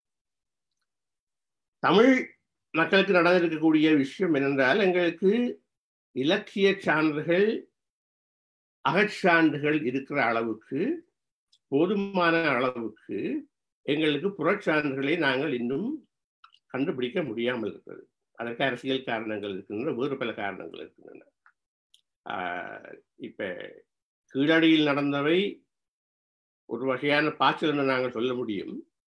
தமிழ் மக்களுக்கு நடந்திருக்கக்கூடிய விஷயம் என்னென்றால் எங்களுக்கு இலக்கிய சான்றுகள் அகச்சான்றுகள் இருக்கிற அளவுக்கு போதுமான அளவுக்கு எங்களுக்கு புறச்சான்றுகளை நாங்கள் இன்னும் கண்டுபிடிக்க முடியாமல் இருக்கிறது அதற்கு அரசியல் காரணங்கள் இருக்கின்றன வேறு பல காரணங்கள் இருக்கின்றன இப்ப கீழடியில் நடந்தவை ஒரு வகையான பாய்ச்சல் என்று நாங்கள் சொல்ல முடியும்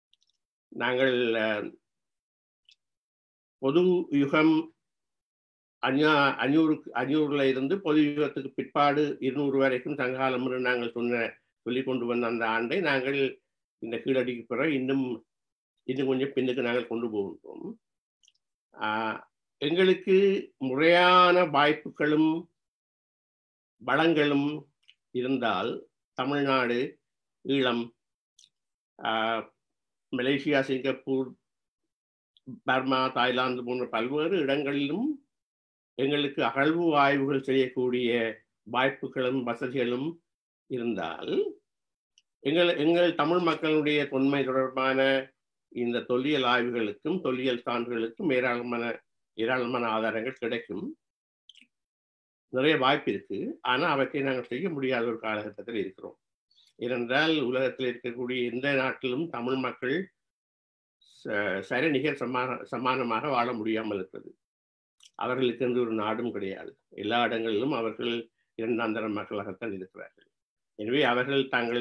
நாங்கள் பொது யுகம் அஞ்சா அஞ்சூருக்கு அஞ்சூர்ல இருந்து பொது யுகத்துக்கு பிற்பாடு இருநூறு வரைக்கும் சங்ககாலம் என்று நாங்கள் சொன்ன சொல்லி கொண்டு வந்த அந்த ஆண்டை நாங்கள் இந்த கீழடிக்கு பிறகு இன்னும் இன்னும் கொஞ்சம் பின்னுக்கு நாங்கள் கொண்டு போகின்றோம் ஆஹ் எங்களுக்கு முறையான வாய்ப்புகளும் வளங்களும் இருந்தால் தமிழ்நாடு ஈழம் ஆஹ் மலேசியா சிங்கப்பூர் பர்மா தாய்லாந்து போன்ற பல்வேறு இடங்களிலும் எங்களுக்கு அகழ்வு ஆய்வுகள் செய்யக்கூடிய வாய்ப்புகளும் வசதிகளும் இருந்தால் எங்கள் எங்கள் தமிழ் மக்களுடைய தொன்மை தொடர்பான இந்த தொல்லியல் ஆய்வுகளுக்கும் தொல்லியல் சான்றுகளுக்கும் ஏராளமான ஏராளமான ஆதாரங்கள் கிடைக்கும் நிறைய வாய்ப்பு இருக்கு ஆனா அவற்றை நாங்கள் செய்ய முடியாத ஒரு காலகட்டத்தில் இருக்கிறோம் ஏனென்றால் உலகத்தில் இருக்கக்கூடிய எந்த நாட்டிலும் தமிழ் மக்கள் சரிநிகர் சமான சமானமாக வாழ முடியாமல் இருக்கிறது அவர்களுக்கு என்று ஒரு நாடும் கிடையாது எல்லா இடங்களிலும் அவர்கள் இரண்டாந்தர மக்களாகத்தான் இருக்கிறார்கள் எனவே அவர்கள் தாங்கள்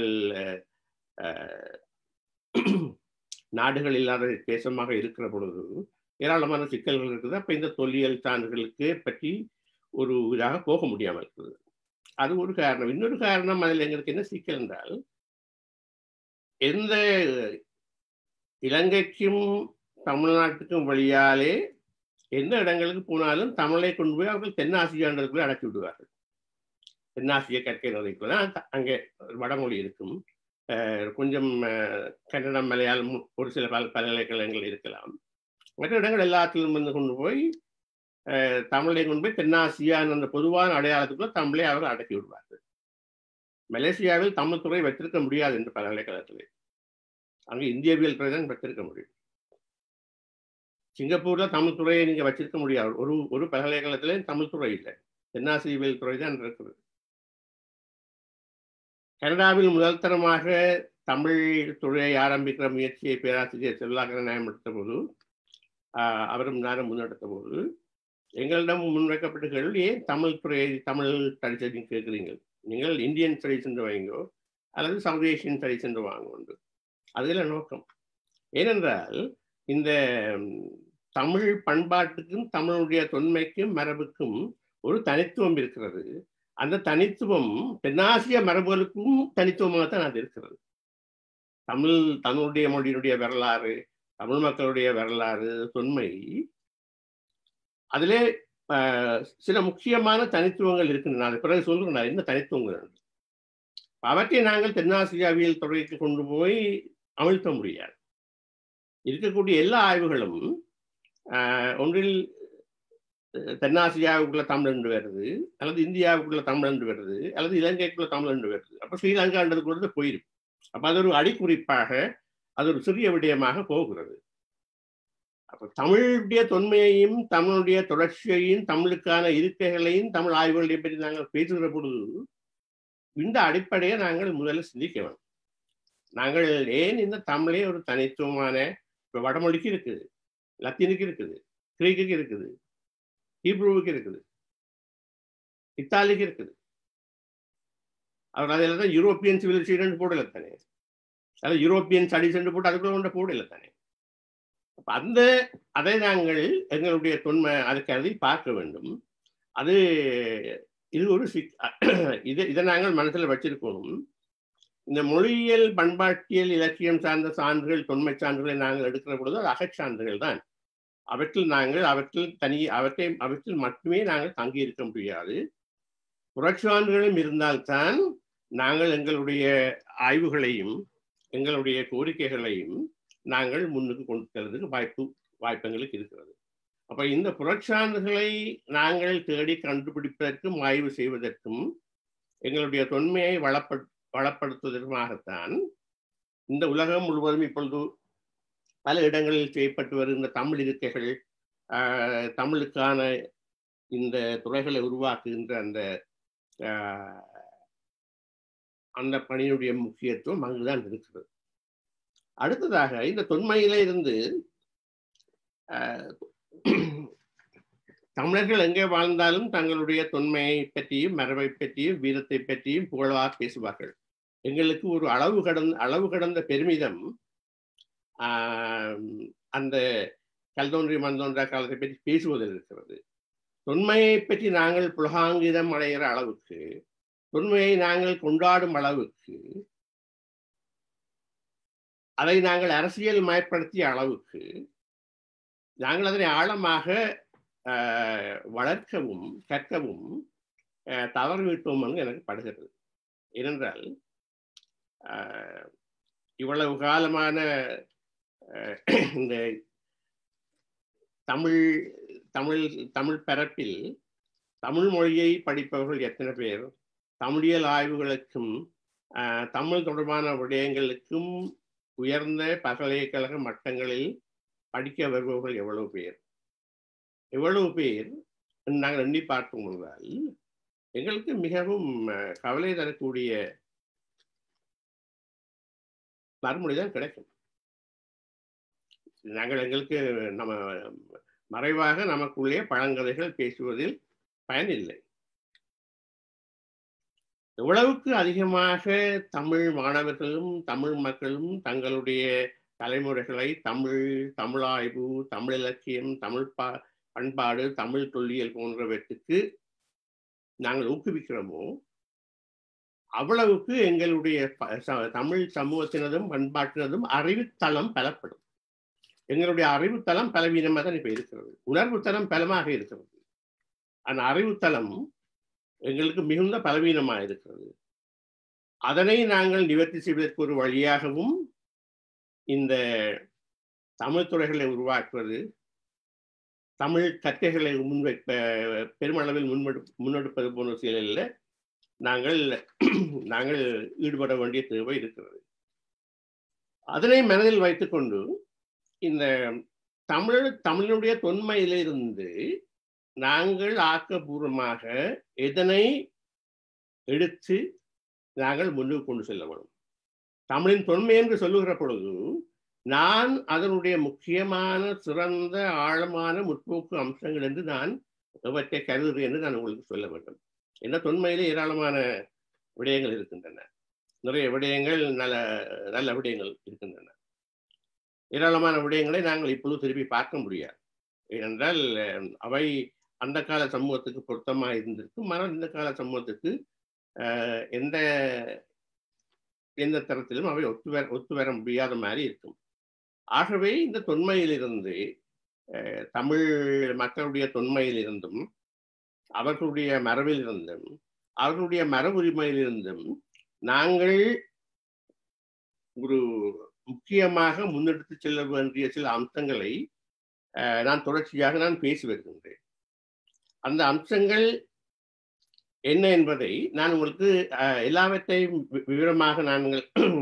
நாடுகள் இல்லாத தேசமாக இருக்கிற பொழுது ஏராளமான சிக்கல்கள் இருக்குது அப்ப இந்த தொல்லியல் சான்றுகளுக்கு பற்றி ஒரு இதாக போக முடியாமல் இருக்குது அது ஒரு காரணம் இன்னொரு காரணம் அதில் எங்களுக்கு என்ன சிக்கல் என்றால் எந்த இலங்கைக்கும் தமிழ்நாட்டுக்கும் வழியாலே எந்த இடங்களுக்கு போனாலும் தமிழை கொண்டு போய் அவர்கள் தென்னாசியாண்டதுக்குள்ளே அடக்கி விடுவார்கள் தென்னாசிய கற்கை நதிக்குள்ள அங்கே வடமொழி இருக்கும் கொஞ்சம் கன்னடம் மலையாளம் ஒரு சில பல பல்கலைக்கழகங்கள் இருக்கலாம் மற்ற இடங்கள் எல்லாத்திலும் வந்து கொண்டு போய் தமிழை கொண்டு போய் தென்னாசியான் அந்த பொதுவான அடையாளத்துக்குள்ள தமிழை அவர்கள் அடக்கி விடுவார்கள் மலேசியாவில் தமிழ் துறை வைத்திருக்க முடியாது என்று பல்கலைக்கழகத்தில் அங்கே இந்தியவியல் துறை தான் வைத்திருக்க முடியும் சிங்கப்பூர்ல தமிழ் துறையை நீங்க வச்சிருக்க முடியாது ஒரு ஒரு பல்கலைக்கழகத்திலே தமிழ் துறை இல்லை தென்னாசியவியல் துறை தான் இருக்கிறது கனடாவில் முதல் தரமாக தமிழ் துறையை ஆரம்பிக்கிற முயற்சியை பேராசிரியர் செல்லாக்கர நியாயம் எடுத்த போது அவரும் நானும் முன்னெடுத்த போது எங்களிடம் முன்வைக்கப்பட்ட கேள்வி ஏன் தமிழ் துறையை தமிழ் ஸ்டடிஸ் நீங்க கேட்குறீங்க நீங்கள் இந்தியன் ஸ்டடிஸ் என்று வைங்கோ அல்லது சவுத் ஏஷியன் ஸ்டடிஸ் என்று வாங்க அதில் நோக்கம் ஏனென்றால் இந்த தமிழ் பண்பாட்டுக்கும் தமிழுடைய தொன்மைக்கும் மரபுக்கும் ஒரு தனித்துவம் இருக்கிறது அந்த தனித்துவம் தென்னாசிய மரபுகளுக்கும் தனித்துவமாகத்தான் அது இருக்கிறது தமிழ் தமிழுடைய மொழியினுடைய வரலாறு தமிழ் மக்களுடைய வரலாறு தொன்மை அதிலே சில முக்கியமான தனித்துவங்கள் இருக்கின்றன அது பிறகு சொல்றேன் என்ன தனித்துவங்கள் அவற்றை நாங்கள் தென்னாசியாவியல் துறைக்கு கொண்டு போய் அமிழ்த்த முடியாது இருக்கக்கூடிய எல்லா ஆய்வுகளும் ஒன்றில் தென்னாசியாவுக்குள்ள தமிழ் என்று வருது அல்லது இந்தியாவுக்குள்ள தமிழ் என்று வருது அல்லது இலங்கைக்குள்ள தமிழ் என்று வருது அப்ப ஸ்ரீலங்கான்றது கூட போயிருக்கு அப்ப அது ஒரு அடிக்குறிப்பாக அது ஒரு சிறிய விடயமாக போகிறது அப்ப தமிழுடைய தொன்மையையும் தமிழுடைய தொடர்ச்சியையும் தமிழுக்கான இருக்கைகளையும் தமிழ் ஆய்வுகளையும் பற்றி நாங்கள் பேசுகிற பொழுது இந்த அடிப்படையை நாங்கள் முதல்ல சிந்திக்க வேண்டும் நாங்கள் ஏன் இந்த தமிழே ஒரு தனித்துவமான இப்போ வடமொழிக்கு இருக்குது லத்தீனுக்கு இருக்குது கிரீக்குக்கு இருக்குது ஹீப்ரூவுக்கு இருக்குது இத்தாலிக்கு இருக்குது அவர் அதில் தான் யூரோப்பியன் சிவிலைசேஷன் போடல தானே அதாவது யூரோப்பியன் ஸ்டடிஸ் என்று போட்டு அதுக்குள்ள கொண்ட போடல தானே அப்ப அந்த அதை நாங்கள் எங்களுடைய தொன்மை அதுக்கு அதை பார்க்க வேண்டும் அது இது ஒரு சிக் இதை இதை நாங்கள் மனசில் வச்சிருக்கணும் இந்த மொழியியல் பண்பாட்டியல் இலக்கியம் சார்ந்த சான்றுகள் தொன்மை சான்றுகளை நாங்கள் எடுக்கிற பொழுது அது அகச்சான்றுகள் தான் அவற்றில் நாங்கள் அவற்றில் தனி அவற்றை அவற்றில் மட்டுமே நாங்கள் தங்கி இருக்க முடியாது புறச்சான்றுகளும் இருந்தால்தான் நாங்கள் எங்களுடைய ஆய்வுகளையும் எங்களுடைய கோரிக்கைகளையும் நாங்கள் முன்னுக்கு கொண்டு செல்வதற்கு வாய்ப்பு வாய்ப்பெங்களுக்கு இருக்கிறது அப்ப இந்த புறச்சான்றுகளை நாங்கள் தேடி கண்டுபிடிப்பதற்கும் ஆய்வு செய்வதற்கும் எங்களுடைய தொன்மையை வளப்ப வளப்படுத்துவதற்குமாகத்தான் இந்த உலகம் முழுவதும் இப்பொழுது பல இடங்களில் செய்யப்பட்டு வருகின்ற தமிழ் இருக்கைகள் தமிழுக்கான இந்த துறைகளை உருவாக்குகின்ற அந்த அந்த பணியினுடைய முக்கியத்துவம் அங்குதான் இருக்கிறது அடுத்ததாக இந்த தொன்மையில இருந்து தமிழர்கள் எங்கே வாழ்ந்தாலும் தங்களுடைய தொன்மையை பற்றியும் மரபை பற்றியும் வீரத்தை பற்றியும் புகழாக பேசுவார்கள் எங்களுக்கு ஒரு அளவு கடந்த அளவு கடந்த பெருமிதம் அந்த கல்தோன்றி மந்தோன்றா காலத்தை பற்றி பேசுவதில் இருக்கிறது தொன்மையை பற்றி நாங்கள் புலகாங்கிதம் அடைகிற அளவுக்கு தொன்மையை நாங்கள் கொண்டாடும் அளவுக்கு அதை நாங்கள் அரசியல் மயப்படுத்திய அளவுக்கு நாங்கள் அதனை ஆழமாக வளர்க்கவும் கற்கவும் தவறிவிட்டோம் என்று எனக்கு படுகிறது ஏனென்றால் இவ்வளவு காலமான இந்த தமிழ் தமிழ் தமிழ் பரப்பில் தமிழ் மொழியை படிப்பவர்கள் எத்தனை பேர் தமிழியல் ஆய்வுகளுக்கும் தமிழ் தொடர்பான விடயங்களுக்கும் உயர்ந்த பல்கலைக்கழக மட்டங்களில் படிக்க வருபவர்கள் எவ்வளவு பேர் எவ்வளவு பேர் நாங்கள் எண்ணி பார்க்கும் பொழுதால் எங்களுக்கு மிகவும் கவலை தரக்கூடிய மறுமொழி தான் கிடைக்கும் நாங்கள் எங்களுக்கு நம்ம மறைவாக நமக்குள்ளே பழங்கதைகள் பேசுவதில் பயனில்லை எவ்வளவுக்கு அதிகமாக தமிழ் மாணவர்களும் தமிழ் மக்களும் தங்களுடைய தலைமுறைகளை தமிழ் தமிழாய்வு தமிழ் இலக்கியம் தமிழ் பா பண்பாடு தமிழ் தொல்லியல் போன்றவற்றுக்கு நாங்கள் ஊக்குவிக்கிறோமோ அவ்வளவுக்கு எங்களுடைய தமிழ் சமூகத்தினதும் பண்பாட்டினதும் அறிவுத்தளம் பலப்படும் எங்களுடைய அறிவுத்தளம் பலவீனமாக தான் இப்ப இருக்கிறது உணர்வு தளம் பலமாக இருக்கிறது அந்த அறிவுத்தளம் எங்களுக்கு மிகுந்த பலவீனமாக இருக்கிறது அதனை நாங்கள் நிவர்த்தி செய்வதற்கு ஒரு வழியாகவும் இந்த தமிழ் துறைகளை உருவாக்குவது தமிழ் கற்கைகளை முன்வைப்ப பெருமளவில் முன்வெடு முன்னெடுப்பது போன்ற செயலில் நாங்கள் நாங்கள் ஈடுபட வேண்டிய தேவை இருக்கிறது அதனை மனதில் வைத்துக்கொண்டு இந்த தமிழ் தமிழனுடைய தொன்மையிலிருந்து நாங்கள் ஆக்கப்பூர்வமாக எதனை எடுத்து நாங்கள் முன்னுக்கு கொண்டு செல்ல வேண்டும் தமிழின் தொன்மை என்று சொல்லுகிற பொழுது நான் அதனுடைய முக்கியமான சிறந்த ஆழமான முற்போக்கு அம்சங்கள் என்று நான் எவற்றை கருதுகிறேன் என்று நான் உங்களுக்கு சொல்ல வேண்டும் என்ன தொன்மையிலே ஏராளமான விடயங்கள் இருக்கின்றன நிறைய விடயங்கள் நல்ல நல்ல விடயங்கள் இருக்கின்றன ஏராளமான விடயங்களை நாங்கள் இப்பொழுது திருப்பி பார்க்க முடியாது ஏனென்றால் அவை அந்த கால சமூகத்துக்கு பொருத்தமாக இருந்திருக்கும் ஆனால் இந்த கால சமூகத்துக்கு எந்த எந்த தரத்திலும் அவை ஒத்து வர ஒத்து வர முடியாத மாதிரி இருக்கும் ஆகவே இந்த தொன்மையிலிருந்து தமிழ் மக்களுடைய தொன்மையிலிருந்தும் அவர்களுடைய மரபில் இருந்தும் அவர்களுடைய மரபு உரிமையிலிருந்தும் நாங்கள் ஒரு முக்கியமாக முன்னெடுத்து செல்ல வேண்டிய சில அம்சங்களை நான் தொடர்ச்சியாக நான் பேசி வருகின்றேன் அந்த அம்சங்கள் என்ன என்பதை நான் உங்களுக்கு எல்லாவற்றையும் விவரமாக நாங்கள்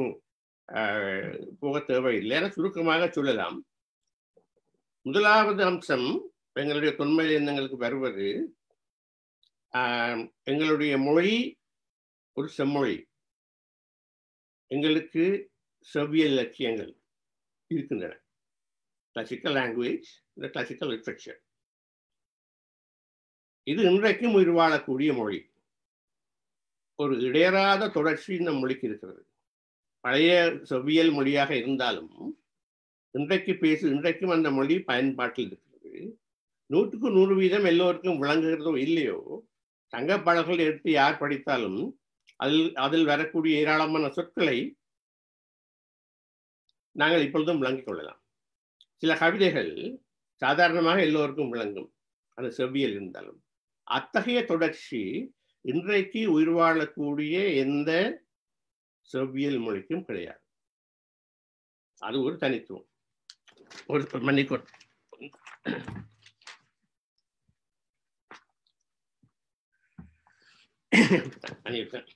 போக தேவையில்லை என சுருக்கமாக சொல்லலாம் முதலாவது அம்சம் எங்களுடைய தொன்மை எண்ணங்களுக்கு வருவது எங்களுடைய மொழி ஒரு செம்மொழி எங்களுக்கு செவ்வியல் இலக்கியங்கள் இருக்கின்றன கிளாசிக்கல் லாங்குவேஜ் இந்த கிளாசிக்கல் லிட்ரேச்சர் இது இன்றைக்கும் உயிர் வாழக்கூடிய மொழி ஒரு இடையறாத தொடர்ச்சி இந்த மொழிக்கு இருக்கிறது பழைய செவ்வியல் மொழியாக இருந்தாலும் இன்றைக்கு பேசு இன்றைக்கும் அந்த மொழி பயன்பாட்டில் இருக்கிறது நூற்றுக்கு நூறு வீதம் எல்லோருக்கும் விளங்குகிறதோ இல்லையோ சங்கப்பாடல்கள் எடுத்து யார் படித்தாலும் அதில் அதில் வரக்கூடிய ஏராளமான சொற்களை நாங்கள் இப்பொழுதும் விளங்கிக் கொள்ளலாம் சில கவிதைகள் சாதாரணமாக எல்லோருக்கும் விளங்கும் அந்த செவ்வியல் இருந்தாலும் அத்தகைய தொடர்ச்சி இன்றைக்கு உயிர் வாழக்கூடிய எந்த செவ்வியல் மொழிக்கும் கிடையாது அது ஒரு தனித்துவம் ஒரு மன்னிக்கோ அணிவிட்டேன்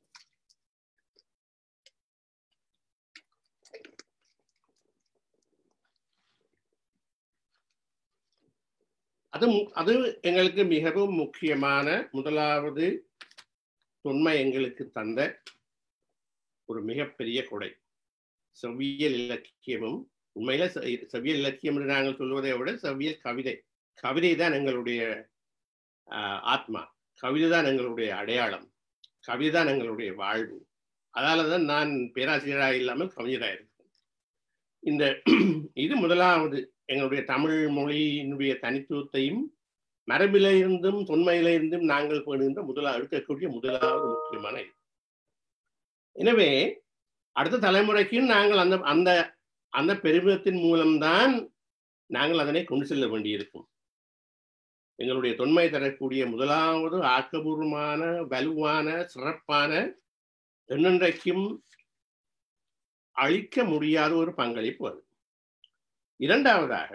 அது அது எங்களுக்கு மிகவும் முக்கியமான முதலாவது தொன்மை எங்களுக்கு தந்த ஒரு மிகப்பெரிய கொடை செவ்வியல் இலக்கியமும் உண்மையில செவ்வியல் இலக்கியம் என்று நாங்கள் சொல்வதை விட செவ்வியல் கவிதை கவிதை தான் எங்களுடைய ஆத்மா கவிதை தான் எங்களுடைய அடையாளம் கவிதை தான் எங்களுடைய வாழ்வு அதால தான் நான் பேராசிரியராக இல்லாமல் கவிஞராக இருக்கேன் இந்த இது முதலாவது எங்களுடைய தமிழ் மொழியினுடைய தனித்துவத்தையும் மரபில இருந்தும் தொன்மையில இருந்தும் நாங்கள் பேணுகின்ற முதலா எடுக்கக்கூடிய முதலாவது முக்கியமான இது எனவே அடுத்த தலைமுறைக்கும் நாங்கள் அந்த அந்த அந்த பெருமிதத்தின் மூலம்தான் நாங்கள் அதனை கொண்டு செல்ல வேண்டியிருக்கும் எங்களுடைய தொன்மை தரக்கூடிய முதலாவது ஆக்கபூர்வமான வலுவான சிறப்பான என்னென்றைக்கும் அழிக்க முடியாத ஒரு பங்களிப்பு அது இரண்டாவதாக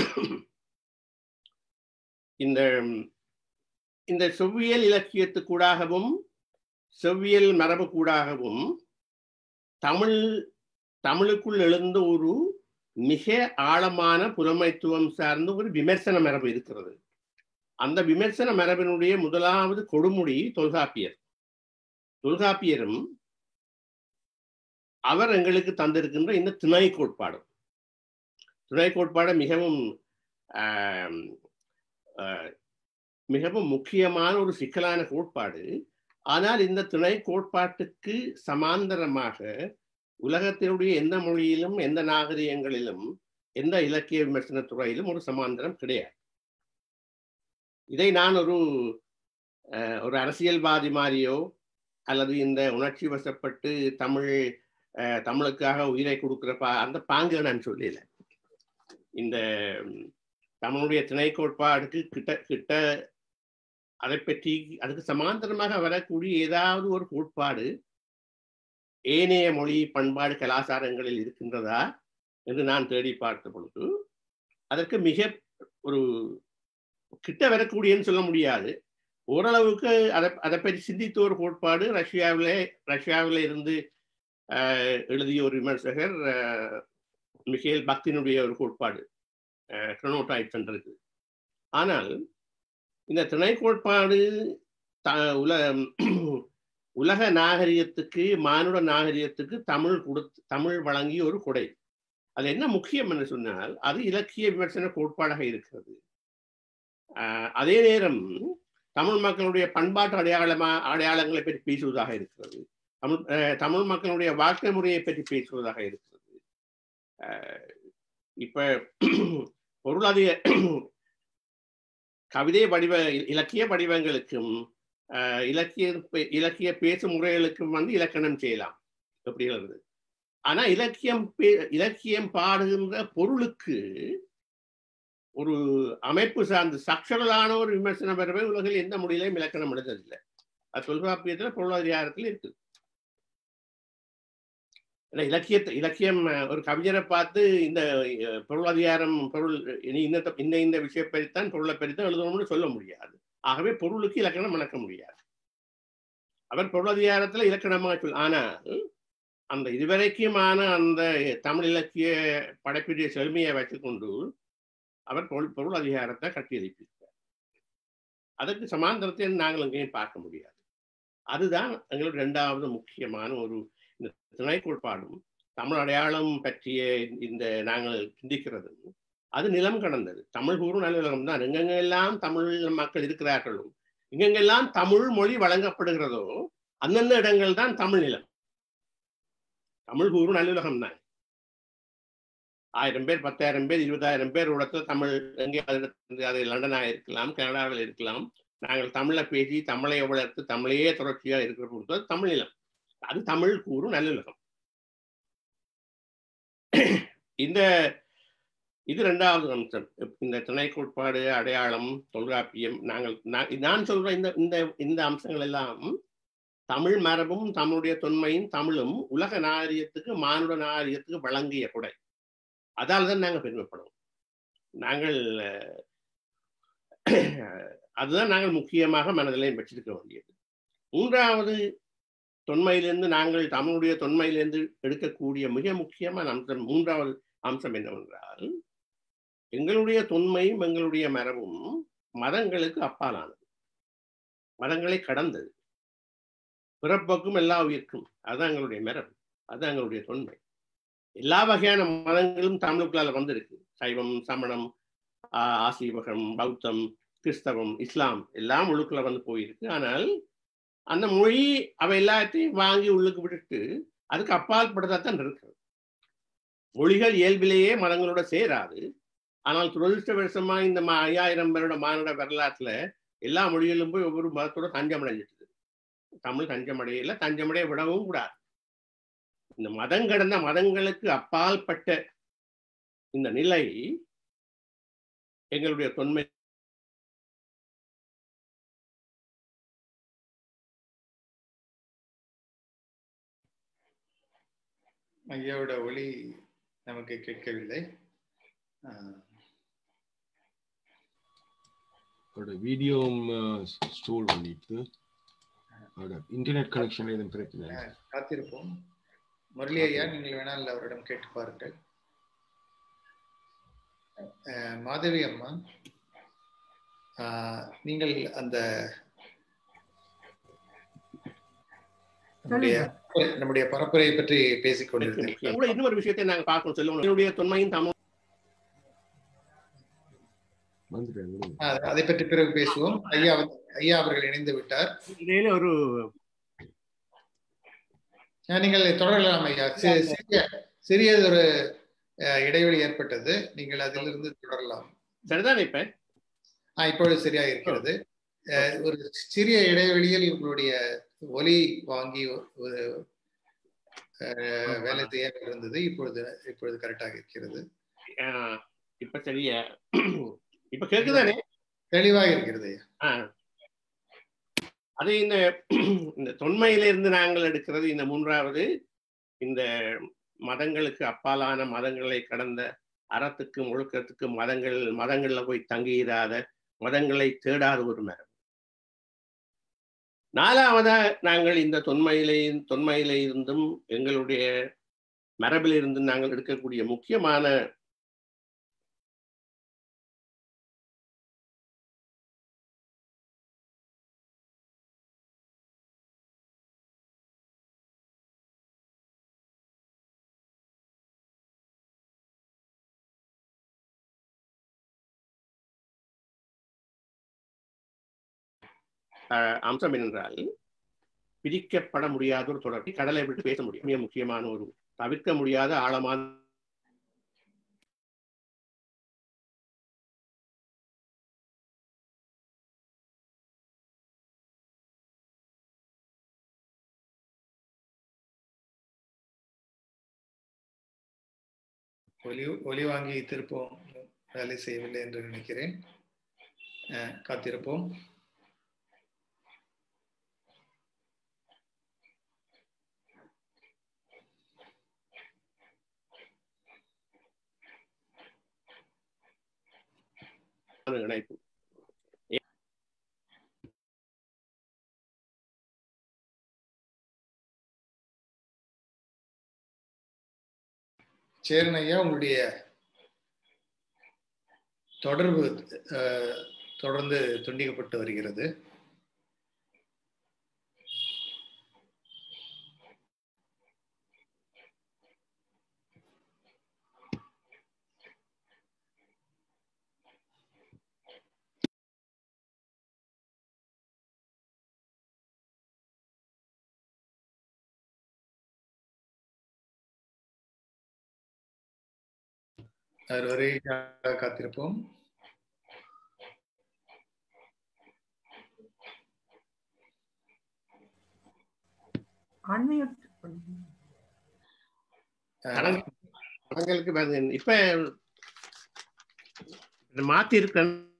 இந்த இந்த செவ்வியல் இலக்கியத்துக்கூடாகவும் செவ்வியல் மரபு கூடாகவும் தமிழ் தமிழுக்குள் எழுந்த ஒரு மிக ஆழமான புலமைத்துவம் சார்ந்த ஒரு விமர்சன மரபு இருக்கிறது அந்த விமர்சன மரபினுடைய முதலாவது கொடுமுடி தொல்காப்பியர் தொல்காப்பியரும் அவர் எங்களுக்கு தந்திருக்கின்ற இந்த துணை கோட்பாடு துணை கோட்பாடு மிகவும் மிகவும் முக்கியமான ஒரு சிக்கலான கோட்பாடு ஆனால் இந்த துணை கோட்பாட்டுக்கு சமாந்தரமாக உலகத்தினுடைய எந்த மொழியிலும் எந்த நாகரிகங்களிலும் எந்த இலக்கிய விமர்சன துறையிலும் ஒரு சமாந்தரம் கிடையாது இதை நான் ஒரு ஒரு அரசியல்வாதி மாதிரியோ அல்லது இந்த உணர்ச்சி வசப்பட்டு தமிழ் தமிழுக்காக உயிரை கொடுக்குற பா அந்த பாங்க நான் சொல்லல இந்த தமிழுடைய திணை கோட்பாடுக்கு கிட்ட கிட்ட அதை பற்றி அதுக்கு சமாந்தரமாக வரக்கூடிய ஏதாவது ஒரு கோட்பாடு ஏனைய மொழி பண்பாடு கலாச்சாரங்களில் இருக்கின்றதா என்று நான் தேடி பார்த்த பொழுது அதற்கு மிக ஒரு கிட்ட வரக்கூடியன்னு சொல்ல முடியாது ஓரளவுக்கு அதை அதை பற்றி சிந்தித்த ஒரு கோட்பாடு ரஷ்யாவிலே ரஷ்யாவில இருந்து எழுதிய ஒரு விமர்சகர் மிகேல் பக்தினுடைய ஒரு கோட்பாடு கிரனோடைப்ஸ் இருக்கு ஆனால் இந்த திணை கோட்பாடு த உல உலக நாகரிகத்துக்கு மானுட நாகரிகத்துக்கு தமிழ் கொடுத்து தமிழ் வழங்கிய ஒரு கொடை அது என்ன முக்கியம் என்று சொன்னால் அது இலக்கிய விமர்சன கோட்பாடாக இருக்கிறது அதே நேரம் தமிழ் மக்களுடைய பண்பாட்டு அடையாளமா அடையாளங்களை பற்றி பேசுவதாக இருக்கிறது தமிழ் தமிழ் மக்களுடைய வாழ்க்கை முறையை பற்றி பேசுவதாக இருக்கிறது இப்ப பொருளாதார கவிதை வடிவ இலக்கிய வடிவங்களுக்கும் இலக்கிய இலக்கிய பேசும் முறைகளுக்கும் வந்து இலக்கணம் செய்யலாம் அப்படிங்கிறது ஆனா இலக்கியம் இலக்கியம் பாடுகின்ற பொருளுக்கு ஒரு அமைப்பு சார்ந்து சக்ஷரலான ஒரு விமர்சன பெறவே உலகில் எந்த மொழியிலையும் இலக்கணம் எழுததில்லை அது தொல்காப்பியத்துல பொருளாதாரத்தில் இருக்கு இலக்கியத்தை இலக்கியம் ஒரு கவிஞரை பார்த்து இந்த பொருளாதாரம் பொருள் இந்த இந்த இந்த விஷயம் பறித்தான் பொருளை பறித்தான் எழுதணும்னு சொல்ல முடியாது ஆகவே பொருளுக்கு இலக்கணம் வளர்க்க முடியாது அவர் பொருளாதாரத்துல இலக்கணமாக சொல் ஆனால் அந்த இதுவரைக்குமான அந்த தமிழ் இலக்கிய படைப்புடைய செழுமையை வச்சுக்கொண்டு அவர் பொருள் பொருள் அதிகாரத்தை கட்டி எழுப்பியிருக்கார் அதற்கு சமாந்தரத்தை நாங்கள் எங்கேயும் பார்க்க முடியாது அதுதான் எங்களுடைய இரண்டாவது முக்கியமான ஒரு இந்த துணை கோட்பாடும் தமிழ் அடையாளம் பற்றிய இந்த நாங்கள் சிந்திக்கிறது அது நிலம் கடந்தது தமிழ் கூறும் நல்லுலகம் தான் எங்கெங்கெல்லாம் தமிழ் மக்கள் இருக்கிறார்களோ எங்கெங்கெல்லாம் தமிழ் மொழி வழங்கப்படுகிறதோ அந்தந்த இடங்கள் தான் தமிழ் நிலம் தமிழ் கூறும் நல்லுலகம் தான் ஆயிரம் பேர் பத்தாயிரம் பேர் இருபதாயிரம் பேர் இடத்துல தமிழ் எங்கேயாவது அது லண்டனாக இருக்கலாம் கனடாவில் இருக்கலாம் நாங்கள் தமிழை பேசி தமிழை வளர்த்து தமிழையே தொடர்ச்சியா இருக்கிற பொறுத்தது தமிழ் நிலம் அது தமிழ் கூறும் நல்லுலகம் இந்த இது ரெண்டாவது அம்சம் இந்த துணை கோட்பாடு அடையாளம் தொல்காப்பியம் நாங்கள் நான் சொல்ற இந்த இந்த இந்த அம்சங்கள் எல்லாம் தமிழ் மரபும் தமிழுடைய தொன்மையும் தமிழும் உலக நாகரிகத்துக்கு மானுட நாகரிகத்துக்கு வழங்கிய கொடை அதால் தான் நாங்கள் பெருமைப்படுவோம் நாங்கள் அதுதான் நாங்கள் முக்கியமாக மனதிலையும் வச்சிருக்க வேண்டியது மூன்றாவது தொன்மையிலிருந்து நாங்கள் தமிழுடைய தொன்மையிலிருந்து எடுக்கக்கூடிய மிக முக்கியமான அம்சம் மூன்றாவது அம்சம் என்னவென்றால் எங்களுடைய தொன்மையும் எங்களுடைய மரபும் மதங்களுக்கு அப்பாலானது மதங்களை கடந்தது பிறப்போக்கும் எல்லா உயிர்க்கும் அதுதான் எங்களுடைய மரபு அதுதான் எங்களுடைய தொன்மை எல்லா வகையான மதங்களும் தமிழுக்குள்ளால வந்திருக்கு சைவம் சமணம் ஆசீவகம் பௌத்தம் கிறிஸ்தவம் இஸ்லாம் எல்லாம் உள்ளுக்குள்ள வந்து போயிருக்கு ஆனால் அந்த மொழி அவை எல்லாத்தையும் வாங்கி உள்ளுக்கு விட்டுட்டு அதுக்கு அப்பால் படுத்தாத்தான் இருக்கிறது மொழிகள் இயல்பிலேயே மதங்களோட சேராது ஆனால் துரதிருஷ்டவசமா இந்த ம- ஐயாயிரம் வருட மாநில வரலாற்றுல எல்லா மொழிகளிலும் போய் ஒவ்வொரு மதத்தோட தஞ்சம் அடைஞ்சிட்டு தமிழ் தஞ்சம் அடையல தஞ்சமடைய விடவும் கூடாது இந்த மதம் கடந்த மதங்களுக்கு அப்பால்பட்ட இந்த நிலை எங்களுடைய தொன்மை ஐயாவோட ஒளி நமக்கு கேட்கவில்லை ஆஹ் அவரோட வீடியோவும் ஸ்டோர் பண்ணிட்டு அவரோட இன்டர்நெட் கனெக்ஷன் எதுவும் பிரச்சனை இல்லை. காத்திருப்போம் முரளி ஐயா நீங்கள் வேணால் அவரிடம் கேட்டு பாருங்கள் அஹ் மாதவி அம்மா ஆஹ் நீங்கள் அந்த நம்முடைய நம்முடைய பரப்புரையை பற்றி பேசிக் கொண்டிருந்தீர்கள் கூட இன்னொரு விஷயத்தை நாங்க பார்க்கணும் செல்வம் என்னுடைய தொன்மையும் தமிழ் வந்துட்டேன் விடுங்க. ஆஹ் அதை பற்றி பிறகு பேசுவோம் ஐயா வந்து- ஐயா அவர்கள் இணைந்து விட்டார் இடையில ஒரு ஆஹ் நீங்கள் தொடரலாம் ஐயா சி- சிறிய சிறியது ஒரு அஹ், இடைவெளி ஏற்பட்டது நீங்கள் அதிலிருந்து தொடரலாம் சரிதானே இப்ப ஆஹ் இப்பொழுது சரியாக இருக்கிறது அஹ், ஒரு சிறிய இடைவெளியில் உங்களுடைய ஒலி வாங்கி ஒரு அஹ், வேலை செய்ய இருந்தது இப்பொழுது இப்பொழுது கரெக்டாக இருக்கிறது ஆஹ் இப்ப சரியா இப்ப கேக்குதானே தெளிவாக இருக்கிறது ஐயா ஆஹ் அது இந்த இந்த தொன்மையிலிருந்து நாங்கள் எடுக்கிறது இந்த மூன்றாவது இந்த மதங்களுக்கு அப்பாலான மதங்களை கடந்த அறத்துக்கும் ஒழுக்கத்துக்கும் மதங்கள் மதங்கள்ல போய் தங்கியிராத மதங்களை தேடாத ஒரு மரம் நாலாவதா நாங்கள் இந்த தொன்மையிலே தொன்மையிலே இருந்தும் எங்களுடைய மரபிலிருந்து நாங்கள் எடுக்கக்கூடிய முக்கியமான அஹ், அம்சம் என்னென்றால் பிரிக்கப்பட முடியாத ஒரு தொடர்பை கடலை விட்டு பேச முடியும் மிக முக்கியமான ஒரு தவிர்க்க முடியாத ஆழமான ஒலி ஒலி வாங்கி திருப்பம் வேலை செய்யவில்லை என்று நினைக்கிறேன் அஹ், காத்திருப்போம் இணைப்பு சேரன் ஐயா உங்களுடைய தொடர்பு அஹ், தொடர்ந்து துண்டிக்கப்பட்டு வருகிறது அது வரை காத்திருப்போம் அன்மியூட் அஹ், படங்களுக்கு வந்து இப்ப இதை மாத்தி இருக்க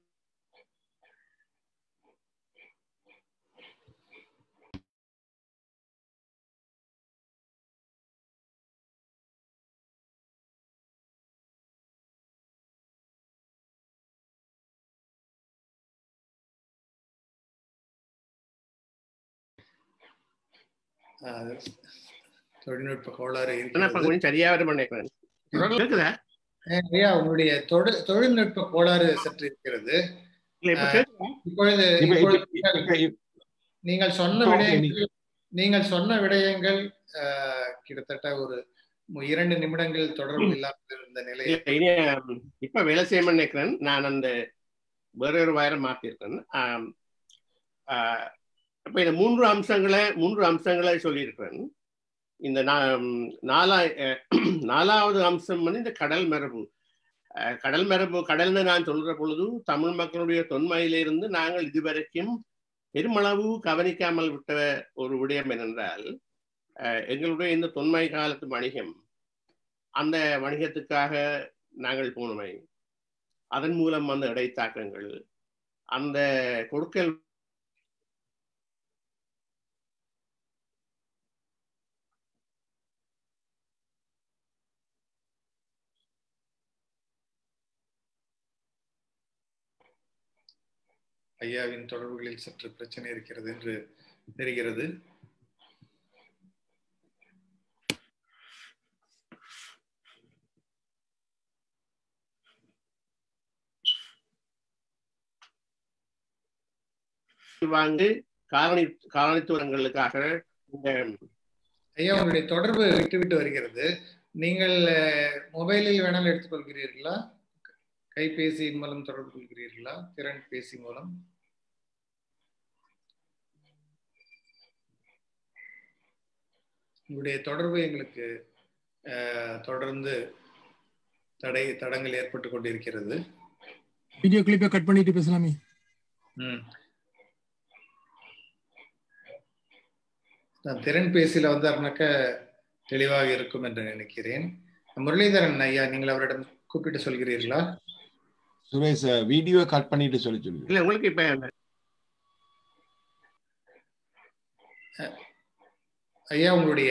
அஹ், தொழில்நுட்ப கோளாறு என்ன இருக்கிறது கொஞ்சம் சரியா வர பண்ணிக்கிறேன் கேக்குதா அஹ், ஐயா உங்களுடைய தொடு- தொழில்நுட்ப கோளாறு சற்று இருக்கிறது இல்ல இப்ப கேக்குதா இப்பொழுது இப்ப- இப்பொழுது இப்ப- இப்ப- இப்ப- நீங்கள் சொன்ன Okay, விடயங்கள் நீங்கள் சொன்ன விடயங்கள் அஹ், கிட்டத்தட்ட ஒரு மு- இரண்டு நிமிடங்கள் தொடர்பு இல்லாமல் இருந்த நிலையில் இல்ல இனி ஆம், இப்ப வேலை செய்ய நினைக்கிறேன் நான் அந்த வேற ஒரு வயரை மாத்திருக்கேன் ஆம், ஆஹ், இப்ப இந்த மூன்று அம்சங்களை மூன்று அம்சங்களை சொல்லியிருக்கிறேன் இந்த நா- நாலா அஹ், நாலாவது அம்சம் வந்து இந்த கடல் மரபு அஹ், கடல் மரபு கடல்னு நான் சொல்ற பொழுது தமிழ் மக்களுடைய தொன்மையிலிருந்து நாங்கள் இதுவரைக்கும் பெருமளவு கவனிக்காமல் விட்ட ஒரு விடயம் என்னென்றால் அஹ், எங்களுடைய இந்த தொன்மை காலத்து வணிகம் அந்த வணிகத்துக்காக நாங்கள் போனமை அதன் மூலம் வந்த இடைத்தாக்கங்கள் அந்த கொடுக்கல் ஐயாவின் தொடர்புகளில் சற்று பிரச்சனை இருக்கிறது என்று தெரிகிறது வாங்கு காலனி காலனித்துவங்களுக்காக இந்த ஐயா உங்களுடைய தொடர்பு விட்டு விட்டு வருகிறது நீங்கள் அஹ், மொபைலில் வேணாலும் எடுத்துக்கொள்கிறீர்களா கைபேசியின் மூலம் தொடர்பு கொள்கிறீர்களா திறன் பேசி மூலம் உங்களுடைய தொடர்பு எங்களுக்கு அஹ், தொடர்ந்து தடை தடங்கள் ஏற்பட்டு கொண்டிருக்கிறது வீடியோ கிளிப்பை கட் பண்ணிட்டு பேசலாமே ம். நான் திறன் பேசியில வந்தாருனாக்க தெளிவாக இருக்கும் என்று நினைக்கிறேன் முரளிதரன் ஐயா நீங்கள் அவரிடம் கூப்பிட்டு சொல்கிறீர்களா சுரேஷ் வீடியோ கட் பண்ணிட்டு சொல்லி சொல்லு இல்ல உங்களுக்கு இப்ப ஐயா உங்களுடைய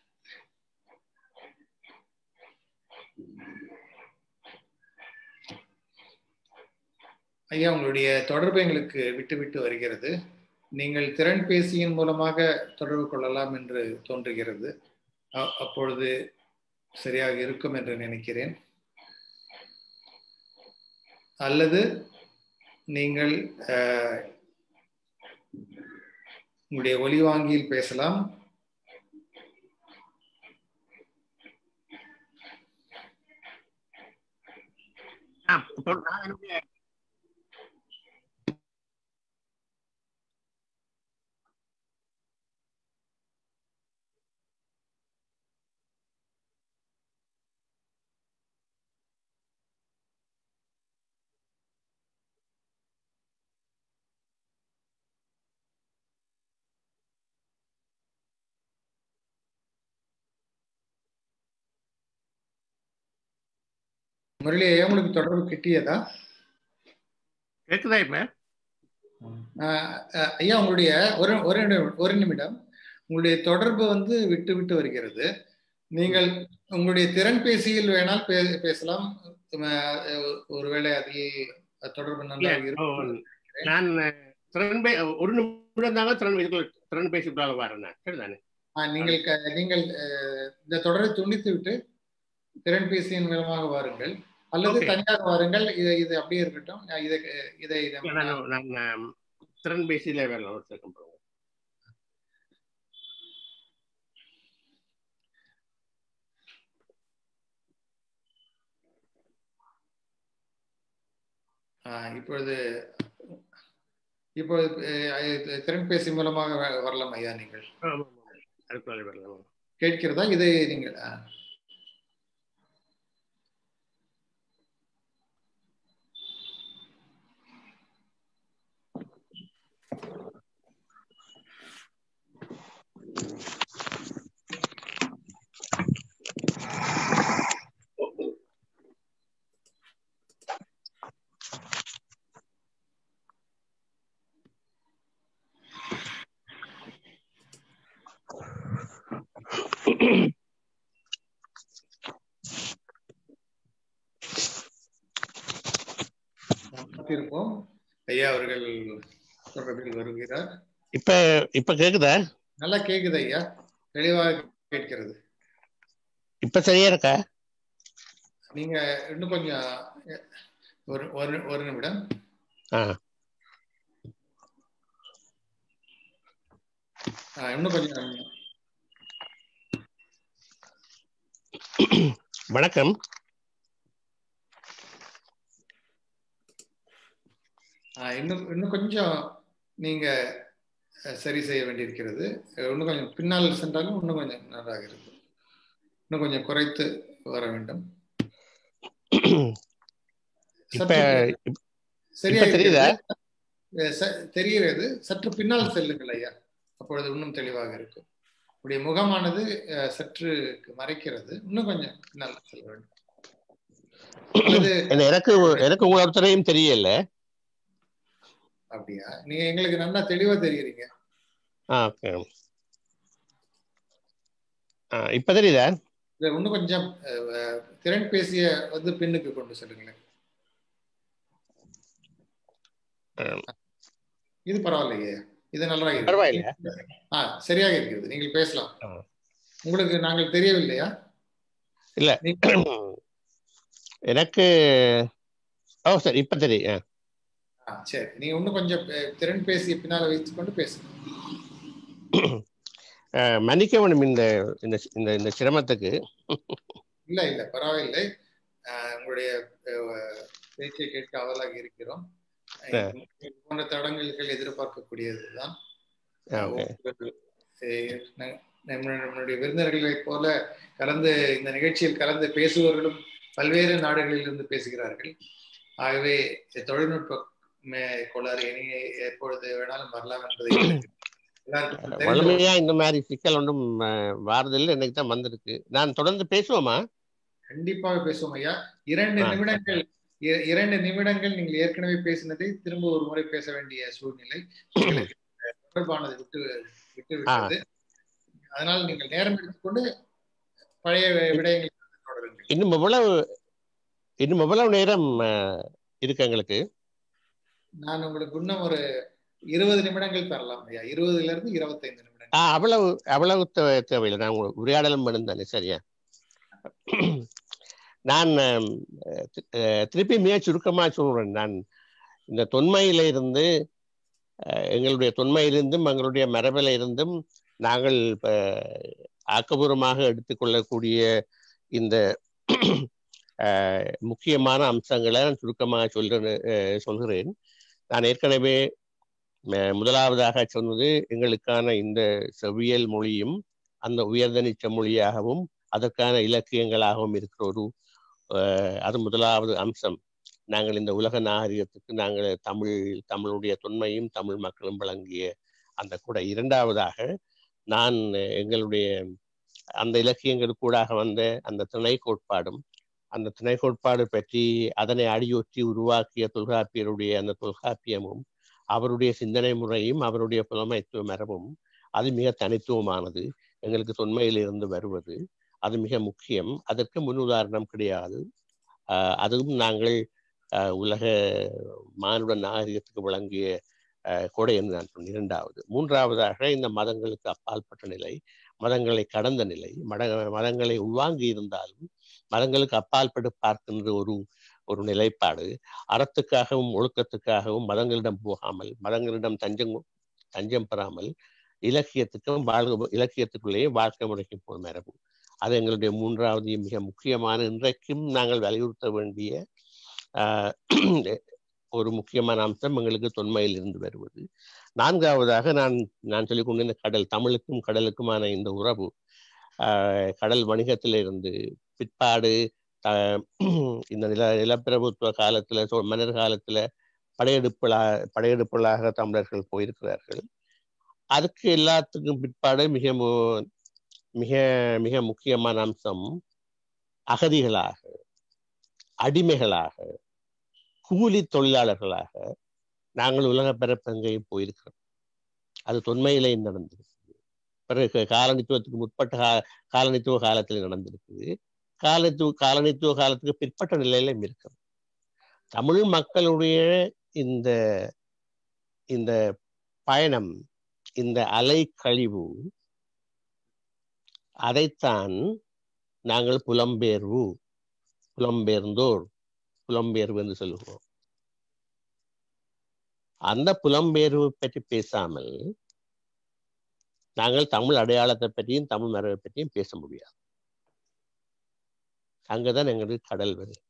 ஐயா உங்களுடைய தொடர்பு எங்களுக்கு விட்டு விட்டு வருகிறது நீங்கள் திறன் பேசியின் மூலமாக தொடர்பு கொள்ளலாம் என்று தோன்றுகிறது அ- அப்பொழுது சரியாக இருக்கும் என்று நினைக்கிறேன் அல்லது நீங்கள் அஹ், உங்களுடைய ஒலிவாங்கியில் பேசலாம் ஆ, இப்போ நான் என்னுடைய முரளி ஐயா உங்களுக்கு தொடர்பு கிட்டியதா கேக்குதா இப்ப ஆஹ் அஹ் ஐயா உங்களுடைய ஒரு ஒரு நிமி- ஒரு நிமிடம் உங்களுடைய தொடர்பு வந்து விட்டு விட்டு வருகிறது நீங்கள் உங்களுடைய திறன் பேசியில் வேணால் பே- பேசலாம் அஹ் ஒருவேளை அதில் தொடர்பு இல்ல, நன்றாக ஓ, இருக்கும் நான் திறன் பே ஒரு நிமிடம் தாங்க திறன் இதுக்குள்ள திறன் பேசிவிட்டால வரேன் நான் சரிதானே ஆஹ் நீங்கள் க- நீங்கள் அஹ், இந்த தொடரை துண்டித்து விட்டு திறன் பேசியின் மூலமாக வாருங்கள் அல்லது Okay. தனியாக வாருங்கள் இது இது அப்படியே இருக்கட்டும் நான் இதை இதை இதை இல்ல, நான் நான் நான் திறன் பேசியில வேலை ஒரு செகண்ட் போங்க ஆஹ் இப்பொழுது இப்பொழுது அஹ், திறன்பேசி மூலமாக வ- வரலாம் ஐயா நீங்கள் ஆமா, ஆமா. அதுக்குள்ள வரலாம் கேட்கிறதா இதை நீங்கள் ஆஹ், பார்த்திருப்போம் ஐயா அவர்கள் தொடர்பில் வருகிறார் இப்ப இப்ப கேக்குதா நல்லா கேக்குது ஐயா தெளிவாக கேட்கிறது இப்ப சரியா இருக்கா நீங்க இன்னும் கொஞ்சம் அஹ், ஒரு ஒரு ஒரு நிமிடம் ஆ. ஆஹ், இன்னும் கொஞ்சம் வணக்கம் ஆஹ், இன்னும் இன்னும் கொஞ்சம் நீங்க அஹ், சரி செய்ய வேண்டியிருக்கிறது அஹ், இன்னும் கொஞ்சம் பின்னால் சென்றாலும் இன்னும் கொஞ்சம் நன்றாக இருக்கும் இன்னும் கொஞ்சம் குறைத்து வர வேண்டும் இப்ப சற்று இப்ப சரியா தெரியுதா? இருக்கிறது. அஹ் ச- தெரிகிறது சற்று பின்னால் செல்லுங்கள் ஐயா அப்பொழுது இன்னும் தெளிவாக இருக்கும் உடைய முகமானது அஹ், சற்று மறைக்கிறது இன்னும் கொஞ்சம் பின்னால் செல்ல வேண்டும் அல்லது என்ன, எனக்கு எனக்கு உங்க ஒருத்தரையும் தெரியல அப்படியா நீங்க எங்களுக்கு நல்லா தெளிவா தெரியுறீங்க ஆ ஓகே ஆ இப்ப தெரியுதா இல்ல, இன்னும் கொஞ்சம் அஹ், அஹ், திறன் பேசிய வந்து பின்னுக்கு கொண்டு செல்லுங்களேன் ஆம். இது பரவாயில்லையே இது நல்லா இருக்கு. பரவாயில்லையா? ஆ சரியாக இருக்கிறது நீங்கள் பேசலாம் ஆ. உங்களுக்கு நாங்கள் தெரியவில்லையா இல்ல நீ- எனக்கு ஓ சரி இப்ப தெரியும் ஆ. ஆ, சரி நீங்க இன்னும் கொஞ்சம் அஹ், திறன் பேசிய பின்னால வைத்துக் கொண்டு பேசுங்க ஆ, மன்னிக்க வேண்டும் இந்த இந்த இந்த இந்த சிரமத்துக்கு இல்ல இல்ல பரவாயில்லை அஹ், உங்களுடைய அஹ், பேச்சை கேட்க அவலாக இருக்கிறோம் அஹ், இது போன்ற தடங்கல்கள் எதிர்பார்க்கக்கூடியதுதான் ஆ, ஓகே உங்கள், அஹ், ந- நம்ம- நம்மளுடைய விருந்தினர்களைப் போல கலந்து இந்த நிகழ்ச்சியில் கலந்து பேசுபவர்களும் பல்வேறு நாடுகளில் இருந்து பேசுகிறார்கள் ஆகவே தொழில்நுட்ப மே- கோளாறு இனி எப்பொழுது வேணாலும் வரலாம் என்பதை எல்லாருக்கும் தெரிந்த ஒரு வலிமையா இந்த மாதிரி சிக்கல் ஒன்றும் வாரதில்லை இன்னைக்கு தான் வந்திருக்கு நான் தொடர்ந்து பேசுவோமா கண்டிப்பாக பேசுவோம் ஐயா இரண்டு ஆ. நிமிடங்கள் இ- இரண்டு நிமிடங்கள் நீங்கள் ஏற்கனவே பேசினதை திரும்ப ஒரு முறை பேச வேண்டிய சூழ்நிலை எங்களுக்கு தொடர்பானது விட்டு விட்டு விட்டது அதனால் நீங்கள் நேரம் எடுத்துக்கொண்டு பழைய விடயங்களை தொடருங்கள் இன்னும் எவ்வளவு இன்னும் எவ்வளவு நேரம் ஆ, இருக்கு எங்களுக்கு நான் உங்களுக்கு இன்னும் ஒரு இருபது நிமிடங்கள் தரலாம் ஐயா இருபதுல இருந்து இருபத்தைந்து நிமிடங்கள் ஆ அவ்வளவு அவ்வளவு தே- தேவையில்லை நான் உங்களுக்கு உரையாடலும் தானே சரியா நான் ஆம், தி- அஹ், திருப்பி மிக சுருக்கமா சொல்றேன் நான் இந்த தொன்மையில இருந்து அஹ், எங்களுடைய தொன்மையிலிருந்தும் எங்களுடைய மரபில இருந்தும் நாங்கள் இப்ப ஆக்கபூர்வமாக எடுத்துக்கொள்ளக்கூடிய இந்த அஹ், முக்கியமான அம்சங்களை நான் சுருக்கமாக சொல்றேன் அஹ், சொல்கிறேன் நான் ஏற்கனவே ம- முதலாவதாக சொன்னது எங்களுக்கான இந்த செவ்வியல் மொழியும் அந்த உயர்தனிச்ச மொழியாகவும் அதற்கான இலக்கியங்களாகவும் இருக்கிற ஒரு அஹ், அது முதலாவது அம்சம் நாங்கள் இந்த உலக நாகரிகத்துக்கு நாங்கள் தமிழ் தமிழுடைய தொன்மையும் தமிழ் மக்களும் வழங்கிய அந்த கூட இரண்டாவதாக நான் எங்களுடைய அந்த இலக்கியங்களுக்கூடாக வந்த அந்த திணை கோட்பாடும் அந்த திணை கோட்பாடு பற்றி அதனை அடியொற்றி உருவாக்கிய தொல்காப்பியருடைய அந்த தொல்காப்பியமும் அவருடைய சிந்தனை முறையும் அவருடைய புலமைத்துவ மரபும் அது மிக தனித்துவமானது எங்களுக்கு தொன்மையிலிருந்து வருவது அது மிக முக்கியம் அதற்கு முன் உதாரணம் கிடையாது ஆஹ் அதுவும் நாங்கள் ஆஹ் உலக மானுட நாகரிகத்துக்கு வழங்கிய ஆஹ் கொடை என்று நான் சொன்னேன் இரண்டாவது மூன்றாவதாக இந்த மதங்களுக்கு அப்பாற்பட்ட நிலை மதங்களை கடந்த நிலை மத மதங்களை உள்வாங்கி இருந்தாலும் மதங்களுக்கு அப்பாற்பட்டு பார்க்கின்ற ஒரு ஒரு நிலைப்பாடு அறத்துக்காகவும் ஒழுக்கத்துக்காகவும் மதங்களிடம் போகாமல் மதங்களிடம் தஞ்சம் தஞ்சம் பெறாமல் இலக்கியத்துக்கும் வாழ்க இலக்கியத்துக்குள்ளேயே வாழ்க்கை முறைக்கு போல் மரபு அது எங்களுடைய மூன்றாவது மிக முக்கியமான இன்றைக்கும் நாங்கள் வலியுறுத்த வேண்டிய ஆஹ், ஒரு முக்கியமான அம்சம் எங்களுக்கு தொன்மையில் இருந்து வருவது நான்காவதாக நான் நான் சொல்லிக் கொண்டிருந்த கடல் தமிழுக்கும் கடலுக்குமான இந்த உறவு ஆஹ், கடல் வணிகத்திலிருந்து பிற்பாடு ஆஹ், இந்த நில நிலப்பிரபுத்துவ காலத்துல சோ- மன்னர் காலத்துல படையெடுப்புலா படையெடுப்புகளாக தமிழர்கள் போயிருக்கிறார்கள் அதுக்கு எல்லாத்துக்கும் பிற்பாடு மிக மு- மிக மிக முக்கியமான அம்சம் அகதிகளாக அடிமைகளாக கூலி தொழிலாளர்களாக நாங்கள் உலக பிறப்பெங்கையும் போயிருக்கிறோம் அது தொன்மையிலே நடந்திருக்குது பிறகு காலனித்துவத்துக்கு முற்பட்ட கா- காலனித்துவ காலத்தில் நடந்திருக்குது காலத்துவ காலனித்துவ காலத்துக்கு பிற்பட்ட நிலையிலும் இருக்கிறது தமிழ் மக்களுடைய இந்த இந்த பயணம் இந்த அலை கழிவு அதைத்தான் நாங்கள் புலம்பெயர்வு புலம்பெயர்ந்தோர் புலம்பெயர்வு என்று சொல்லுகிறோம் அந்த புலம்பெயர்வு பற்றி பேசாமல் நாங்கள் தமிழ் அடையாளத்தை பற்றியும் தமிழ் மரபை பற்றியும் பேச முடியாது அங்கதான் எங்களுக்கு கடல் வருது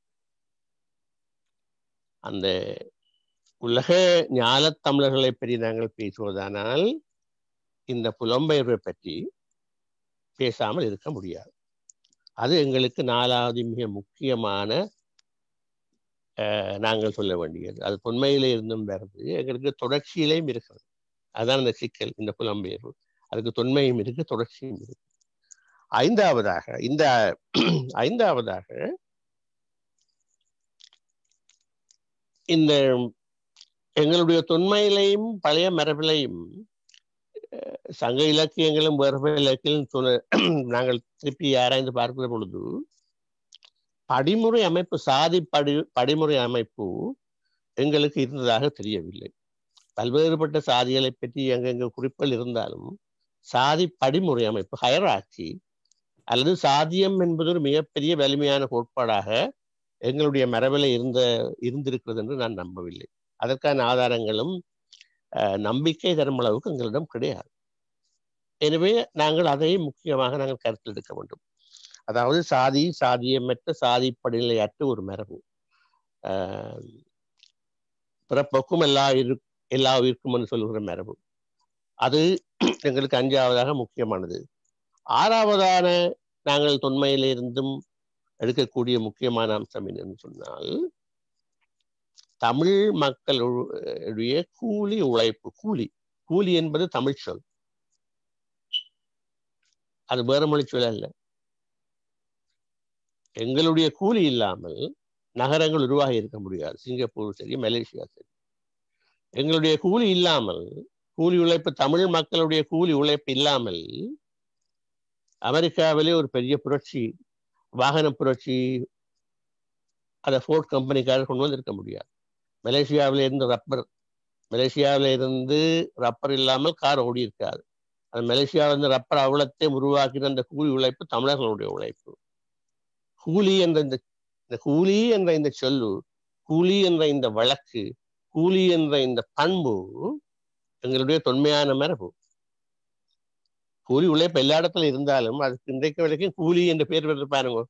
அந்த உலக ஞாலத் தமிழர்களை பற்றி நாங்கள் பேசுவதானால் இந்த புலம்பெயர்வை பற்றி பேசாமல் இருக்க முடியாது அது எங்களுக்கு நாலாவது மிக முக்கியமான அஹ், நாங்கள் சொல்ல வேண்டியது அது தொன்மையிலே இருந்தும் வருது எங்களுக்கு தொடர்ச்சியிலேயும் இருக்கிறது அதான் இந்த சிக்கல் இந்த புலம்பெயர்வு அதுக்கு தொன்மையும் இருக்கு தொடர்ச்சியும் இருக்கு ஐந்தாவதாக இந்த ஐந்தாவதாக இந்த எங்களுடைய தொன்மையிலையும் பழைய மரபிலையும் அஹ், சங்க இலக்கியங்களும் வேறு இலக்கியம் சொன்ன நாங்கள் திருப்பி ஆராய்ந்து பார்க்கிற பொழுது படிமுறை அமைப்பு சாதி படி படிமுறை அமைப்பு எங்களுக்கு இருந்ததாக தெரியவில்லை பல்வேறுபட்ட சாதிகளை பற்றி எங்கெங்க குறிப்புகள் இருந்தாலும் சாதி படிமுறை அமைப்பு ஹயராட்சி அல்லது சாதியம் என்பது ஒரு மிகப்பெரிய வலிமையான கோட்பாடாக எங்களுடைய மரபில் இருந்த இருந்திருக்கிறது என்று நான் நம்பவில்லை அதற்கான ஆதாரங்களும் அஹ், நம்பிக்கை தரும் அளவுக்கு எங்களிடம் கிடையாது எனவே நாங்கள் அதை முக்கியமாக நாங்கள் கருத்தில் எடுக்க வேண்டும் அதாவது சாதி சாதியமற்ற சாதி படிநிலையற்ற ஒரு மரபு ஆஹ் பிறப்போக்கும் எல்லா இரு எல்லா உயிருக்கும் என்று சொல்லுகிற மரபு அது எங்களுக்கு அஞ்சாவதாக முக்கியமானது ஆறாவதான நாங்கள் தொன்மையிலிருந்தும் எடுக்கக்கூடிய முக்கியமான அம்சம் என்னன்னு சொன்னால் தமிழ் மக்களுடைய கூலி உழைப்பு கூலி கூலி என்பது தமிழ் சொல் அது வேற மொழி சொல் அல்ல எங்களுடைய கூலி இல்லாமல் நகரங்கள் உருவாகி இருக்க முடியாது சிங்கப்பூர் சரி மலேசியா சரி எங்களுடைய கூலி இல்லாமல் கூலி உழைப்பு தமிழ் மக்களுடைய கூலி உழைப்பு இல்லாமல் அமெரிக்காவிலே ஒரு பெரிய புரட்சி வாகன புரட்சி அதை ஃபோர்ட் கம்பெனிக்காரர் கொண்டு வந்து இருக்க முடியாது மலேசியாவில இருந்து ரப்பர் மலேசியாவில இருந்து ரப்பர் இல்லாமல் கார் ஓடி இருக்காது அது மலேசியாவில இருந்து ரப்பர் அவ்வளத்தை உருவாக்கின அந்த கூலி உழைப்பு தமிழர்களுடைய உழைப்பு கூலி என்ற இந்த இந்த கூலி என்ற இந்த சொல்லு கூலி என்ற இந்த வழக்கு கூலி என்ற இந்த பண்பு எங்களுடைய தொன்மையான மரபு கூலி உழைப்பு எல்லா இடத்துல இருந்தாலும் அதுக்கு இன்றைக்கு வரைக்கும் கூலி என்ற பேர் வருது பாருங்க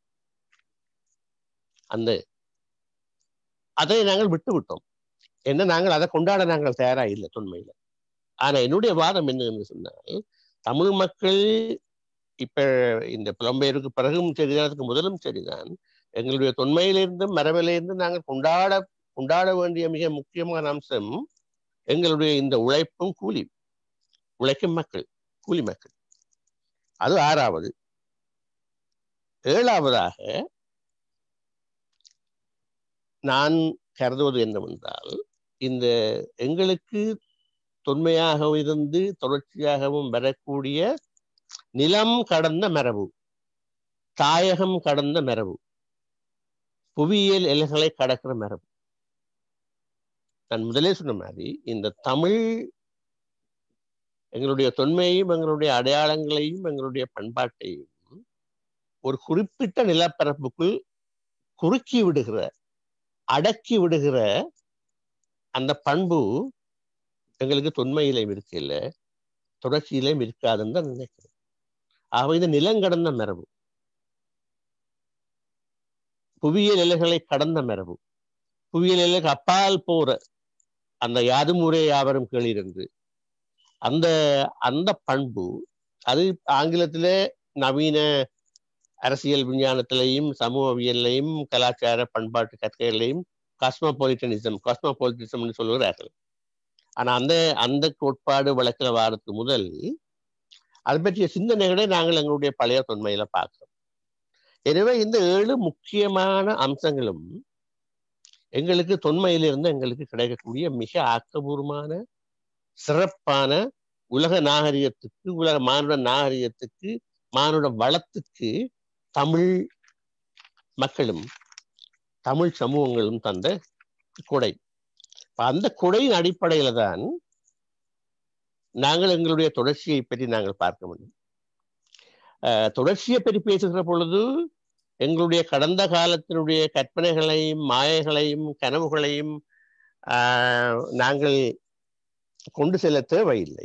அந்த அதை நாங்கள் விட்டு விட்டோம் என்ன நாங்கள் அதை கொண்டாட நாங்கள் தயாரா இல்லை தொன்மையில ஆனா என்னுடைய வாதம் என்னன்னு சொன்னால் தமிழ் மக்கள் இப்ப இந்த புலம்பெயருக்கு பிறகும் சரிதான் அதுக்கு முதலும் சரிதான் எங்களுடைய தொன்மையிலிருந்தும் மரபிலிருந்தும் நாங்கள் கொண்டாட கொண்டாட வேண்டிய மிக முக்கியமான அம்சம் எங்களுடைய இந்த உழைப்பும் கூலி உழைக்கும் மக்கள் கூலி மக்கள் அது ஆறாவது ஏழாவதாக நான் கருதுவது என்னவென்றால் இந்த எங்களுக்கு தொன்மையாக இருந்து தொடர்ச்சியாகவும் வரக்கூடிய நிலம் கடந்த மரபு தாயகம் கடந்த மரபு புவியியல் எல்லைகளை கடக்கிற மரபு நான் முதலே சொன்ன மாதிரி இந்த தமிழ் எங்களுடைய தொன்மையையும் எங்களுடைய அடையாளங்களையும் எங்களுடைய பண்பாட்டையும் ஒரு குறிப்பிட்ட நிலப்பரப்புக்குள் குறுக்கி விடுகிற அடக்கி விடுகிற அந்த பண்பு எங்களுக்கு தொன்மையிலையும் இருக்கு இல்லை தொடர்ச்சியிலையும் இருக்காதுன்னு தான் நினைக்கிறேன் ஆக இது நிலங்கடந்த மரபு புவியியல் எல்லைகளை கடந்த மரபு புவியியல் எல்லைக்கு அப்பால் போற அந்த யாதுமுறை யாவரும் கீழிருந்து அந்த அந்த பண்பு அது ஆங்கிலத்திலே நவீன அரசியல் விஞ்ஞானத்திலையும் சமூகவியலையும் கலாச்சார பண்பாட்டு கற்கைகளையும் காஸ்மோபாலிட்டனிசம் காஸ்மோபாலிட்டிசம்னு சொல்லுகிறார்கள் ஆனா அந்த அந்த கோட்பாடு வழக்கில் வாரத்துக்கு முதல் அது பற்றிய சிந்தனைகளை நாங்கள் எங்களுடைய பழைய தொன்மையில பார்க்கிறோம் எனவே இந்த ஏழு முக்கியமான அம்சங்களும் எங்களுக்கு தொன்மையிலிருந்து எங்களுக்கு கிடைக்கக்கூடிய மிக ஆக்கபூர்வமான சிறப்பான உலக நாகரிகத்துக்கு உலக மானுட நாகரிகத்துக்கு மானுட வளத்துக்கு தமிழ் மக்களும் தமிழ் சமூகங்களும் தந்த கொடை அந்த கொடையின் அடிப்படையில தான் நாங்கள் எங்களுடைய தொடர்ச்சியை பற்றி நாங்கள் பார்க்க முடியும் தொடர்ச்சியை பற்றி பேசுகிற பொழுது எங்களுடைய கடந்த காலத்தினுடைய கற்பனைகளையும் மாயைகளையும் கனவுகளையும் நாங்கள் கொண்டு செல்ல தேவையில்லை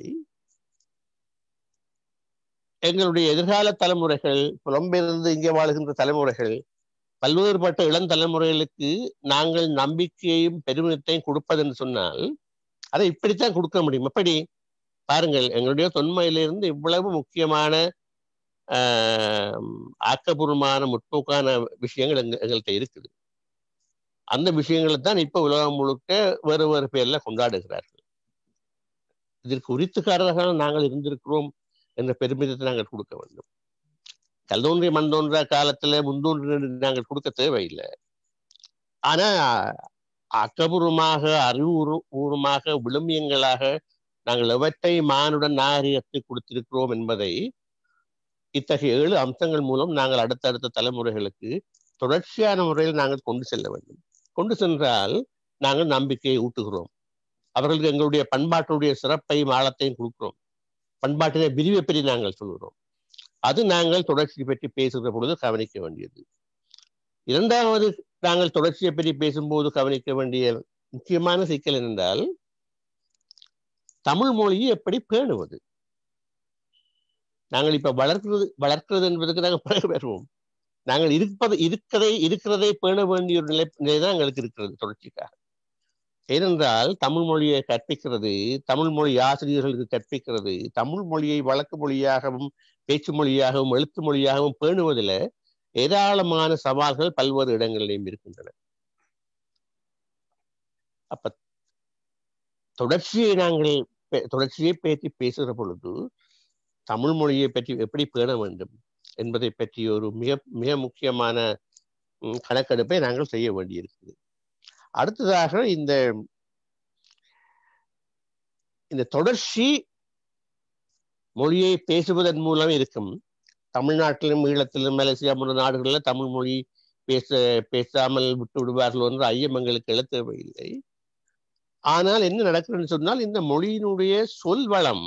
எங்களுடைய எதிர்கால தலைமுறைகள் புலம்பெயர்ந்து இங்கே வாழ்கின்ற தலைமுறைகள் பல்வேறுபட்ட இளம் தலைமுறைகளுக்கு நாங்கள் நம்பிக்கையையும் பெருமிதத்தையும் கொடுப்பதென்று சொன்னால் அதை இப்படித்தான் கொடுக்க முடியும் எப்படி பாருங்கள் எங்களுடைய தொன்மையிலிருந்து இவ்வளவு முக்கியமான ஆக்கப்பூர்வமான முற்போக்கான விஷயங்கள் எங்க எங்கள்கிட்ட இருக்குது அந்த விஷயங்களை தான் இப்ப உலகம் முழுக்க வேறு வேறு பேர்ல கொண்டாடுகிறார்கள் இதற்கு உரித்துக்காரர்களாக நாங்கள் இருந்திருக்கிறோம் என்ற பெருமிதத்தை நாங்கள் கொடுக்க வேண்டும் கல்தோன்றிய மண் தோன்ற காலத்துல முந்தோன்று நாங்கள் கொடுக்க தேவையில்லை ஆனா அக்கபூர்வமாக அறிவுபூர்வமாக விழுமியங்களாக நாங்கள் எவற்றை மானுடன் நாகரிகத்தை கொடுத்திருக்கிறோம் என்பதை இத்தகைய ஏழு அம்சங்கள் மூலம் நாங்கள் அடுத்தடுத்த தலைமுறைகளுக்கு தொடர்ச்சியான முறையில் நாங்கள் கொண்டு செல்ல வேண்டும் கொண்டு சென்றால் நாங்கள் நம்பிக்கையை ஊட்டுகிறோம் அவர்களுக்கு எங்களுடைய பண்பாட்டுடைய சிறப்பையும் ஆழத்தையும் கொடுக்கிறோம் பண்பாட்டினை விரிவை பற்றி நாங்கள் சொல்கிறோம் அது நாங்கள் தொடர்ச்சி பற்றி பேசுகிற பொழுது கவனிக்க வேண்டியது இரண்டாவது நாங்கள் தொடர்ச்சியை பற்றி பேசும்போது கவனிக்க வேண்டிய முக்கியமான சிக்கல் என்னென்றால் தமிழ் மொழியை எப்படி பேணுவது நாங்கள் இப்ப வளர்க்கிறது வளர்க்கிறது என்பதற்கு நாங்கள் பிறகு வருவோம் நாங்கள் இருப்பது இருக்கிறதை இருக்கிறதை பேண வேண்டிய ஒரு நிலை நிலைதான் எங்களுக்கு இருக்கிறது தொடர்ச்சிக்காக ஏனென்றால் தமிழ் மொழியை கற்பிக்கிறது தமிழ் மொழி ஆசிரியர்களுக்கு கற்பிக்கிறது தமிழ் மொழியை வழக்கு மொழியாகவும் பேச்சு மொழியாகவும் எழுத்து மொழியாகவும் பேணுவதில் ஏராளமான சவால்கள் பல்வேறு இடங்களிலும் இருக்கின்றன அப்ப தொடர்ச்சியை நாங்கள் தொடர்ச்சியை பற்றி பேசுகிற பொழுது தமிழ் மொழியை பற்றி எப்படி பேண வேண்டும் என்பதை பற்றி ஒரு மிக மிக முக்கியமான கணக்கெடுப்பை நாங்கள் செய்ய வேண்டியிருக்குது அடுத்ததாக இந்த இந்த தொடர்ச்சி மொழியை பேசுவதன் மூலம் இருக்கும் தமிழ்நாட்டிலும் ஈழத்திலும் மலேசியா போன்ற நாடுகளில் தமிழ் மொழி பேச பேசாமல் விட்டு விடுவார்கள் என்ற ஐயம் எங்களுக்கு எழ தேவையில்லை ஆனால் என்ன நடக்குதுன்னு சொன்னால் இந்த மொழியினுடைய சொல்வளம்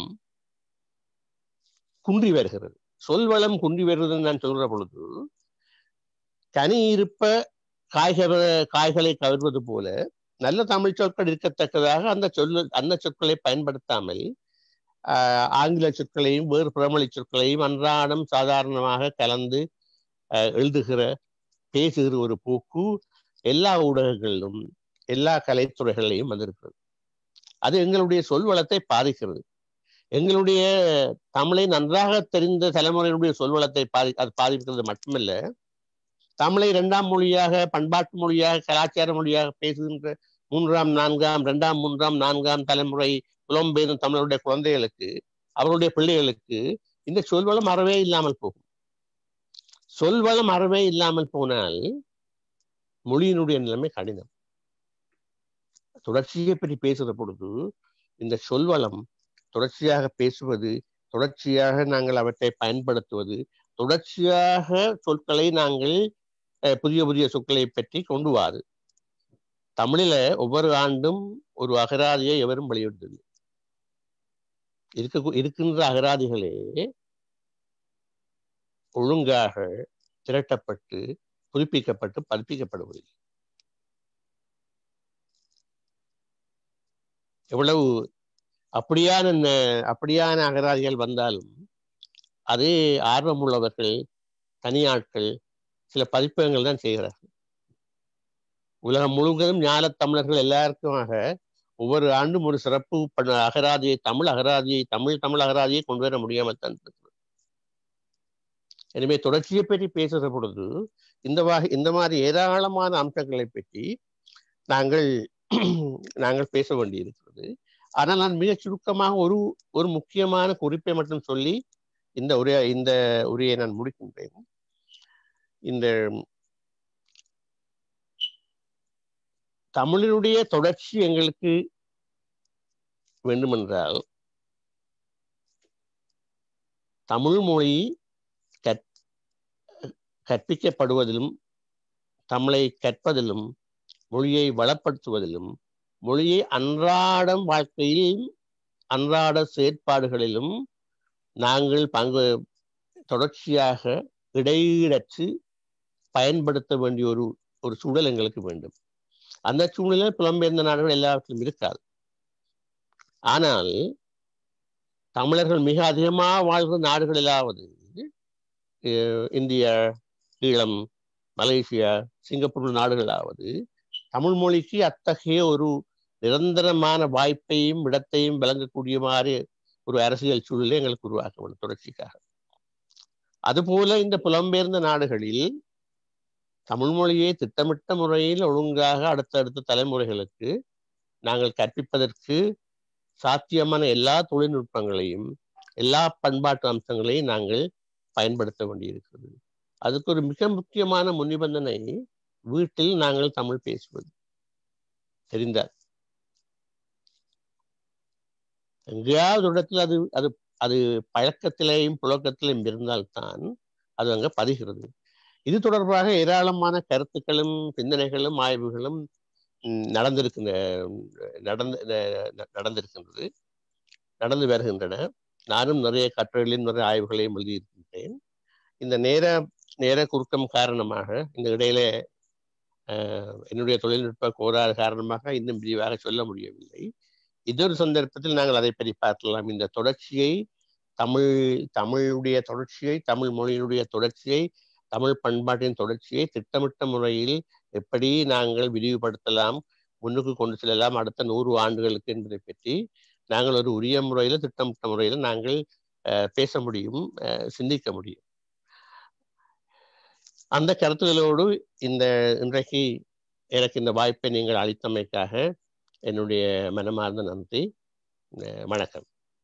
குன்றி வருகிறது சொல்வளம் குன்றி வருகிறது நான் சொல்ற பொழுது தனி இருப்ப காய்கற காய்களை கவர்வது போல நல்ல தமிழ் சொற்கள் இருக்கத்தக்கதாக அந்த சொல் அந்த சொற்களை பயன்படுத்தாமல் ஆங்கில சொற்களையும் வேறு பிரமொழி சொற்களையும் அன்றாடம் சாதாரணமாக கலந்து எழுதுகிற பேசுகிற ஒரு போக்கு எல்லா ஊடகங்களிலும் எல்லா கலைத்துறைகளிலையும் வந்திருக்கிறது அது எங்களுடைய சொல்வளத்தை பாதிக்கிறது எங்களுடைய தமிழை நன்றாக தெரிந்த தலைமுறையினுடைய சொல்வளத்தை பாதி அது பாதிக்கிறது மட்டுமல்ல தமிழை இரண்டாம் மொழியாக பண்பாட்டு மொழியாக கலாச்சார மொழியாக பேசுகின்ற மூன்றாம் நான்காம் இரண்டாம் மூன்றாம் நான்காம் தலைமுறை புலம்பெயர்ந்த தமிழருடைய குழந்தைகளுக்கு அவருடைய பிள்ளைகளுக்கு இந்த சொல்வளம் அறவே இல்லாமல் போகும் சொல்வளம் அறவே இல்லாமல் போனால் மொழியினுடைய நிலைமை கடினம் தொடர்ச்சியை பற்றி பேசுகிற பொழுது இந்த சொல்வளம் தொடர்ச்சியாக பேசுவது தொடர்ச்சியாக நாங்கள் அவற்றை பயன்படுத்துவது தொடர்ச்சியாக சொற்களை நாங்கள் புதிய புதிய சொற்களை பற்றி கொண்டு வாரு தமிழில ஒவ்வொரு ஆண்டும் ஒரு அகராதியை எவரும் வெளியிடுதில்லை இருக்க இருக்கின்ற அகராதிகளே ஒழுங்காக திரட்டப்பட்டு புதுப்பிக்கப்பட்டு பதிப்பிக்கப்படுவதில்லை எவ்வளவு அப்படியான அப்படியான அகராதிகள் வந்தாலும் அது ஆர்வமுள்ளவர்கள் தனியாட்கள் சில பதிப்பகங்கள் தான் செய்கிறார்கள் உலகம் முழுவதும் ஞான தமிழர்கள் எல்லாருக்குமாக ஒவ்வொரு ஆண்டும் ஒரு சிறப்பு பண்ண அகராதியை தமிழ் அகராதியை தமிழ் தமிழ் அகராதியை கொண்டு வர முடியாமல் தான் இருக்கிறது எனவே தொடர்ச்சியை பற்றி பேசுகிற பொழுது இந்த வகை இந்த மாதிரி ஏராளமான அம்சங்களை பற்றி நாங்கள் நாங்கள் பேச வேண்டியிருக்கிறது ஆனால் நான் மிக சுருக்கமாக ஒரு ஒரு முக்கியமான குறிப்பை மட்டும் சொல்லி இந்த உரைய இந்த உரையை நான் முடிக்கின்றேன் இந்த தமிழினுடைய தொடர்ச்சி எங்களுக்கு வேண்டுமென்றால் தமிழ் மொழி கற் கற்பிக்கப்படுவதிலும் தமிழை கற்பதிலும் மொழியை வளப்படுத்துவதிலும் மொழியை அன்றாடம் வாழ்க்கையில் அன்றாட செயற்பாடுகளிலும் நாங்கள் பங்கு தொடர்ச்சியாக இடையீடற்று பயன்படுத்த வேண்டிய ஒரு ஒரு சூழல் எங்களுக்கு வேண்டும் அந்த சூழ்நிலையில் புலம்பெயர்ந்த நாடுகள் எல்லாவற்றிலும் இருக்காது ஆனால் தமிழர்கள் மிக அதிகமாக வாழ்கிற நாடுகளிலாவது இந்தியா ஈழம் மலேசியா சிங்கப்பூர் நாடுகளாவது தமிழ் மொழிக்கு அத்தகைய ஒரு நிரந்தரமான வாய்ப்பையும் இடத்தையும் வழங்கக்கூடிய மாதிரி ஒரு அரசியல் சூழலை எங்களுக்கு உருவாக்க வேண்டும் தொடர்ச்சிக்காக அதுபோல இந்த புலம்பெயர்ந்த நாடுகளில் தமிழ் மொழியை திட்டமிட்ட முறையில் ஒழுங்காக அடுத்தடுத்த தலைமுறைகளுக்கு நாங்கள் கற்பிப்பதற்கு சாத்தியமான எல்லா தொழில்நுட்பங்களையும் எல்லா பண்பாட்டு அம்சங்களையும் நாங்கள் பயன்படுத்த வேண்டியிருக்கிறது அதுக்கு ஒரு மிக முக்கியமான முன்னிபந்தனை வீட்டில் நாங்கள் தமிழ் பேசுவது தெரிந்தால் எங்கேயாவது ஒரு இடத்துல அது அது அது பழக்கத்திலேயும் புழக்கத்திலையும் இருந்தால்தான் அது அங்க பதிகிறது இது தொடர்பாக ஏராளமான கருத்துக்களும் சிந்தனைகளும் ஆய்வுகளும் நடந்திருக்கின்ற நடந்து நடந்திருக்கின்றது நடந்து வருகின்றன நானும் நிறைய கட்டுரைகளையும் நிறைய ஆய்வுகளையும் எழுதியிருக்கின்றேன் இந்த நேர நேர குறுக்கம் காரணமாக இந்த இடையில என்னுடைய தொழில்நுட்ப கோளாறு காரணமாக இன்னும் விரிவாக சொல்ல முடியவில்லை இதொரு சந்தர்ப்பத்தில் நாங்கள் அதை பற்றி பார்க்கலாம் இந்த தொடர்ச்சியை தமிழ் தமிழுடைய தொடர்ச்சியை தமிழ் மொழியினுடைய தொடர்ச்சியை தமிழ் பண்பாட்டின் தொடர்ச்சியை திட்டமிட்ட முறையில் எப்படி நாங்கள் விரிவுபடுத்தலாம் முன்னுக்கு கொண்டு செல்லலாம் அடுத்த நூறு ஆண்டுகளுக்கு என்பதை பற்றி நாங்கள் ஒரு உரிய முறையில் திட்டமிட்ட முறையில் நாங்கள் பேச முடியும் சிந்திக்க முடியும் அந்த கருத்துகளோடு இந்த இன்றைக்கு எனக்கு இந்த வாய்ப்பை நீங்கள் அளித்தமைக்காக என்னுடைய மனமார்ந்த நன்றி வணக்கம்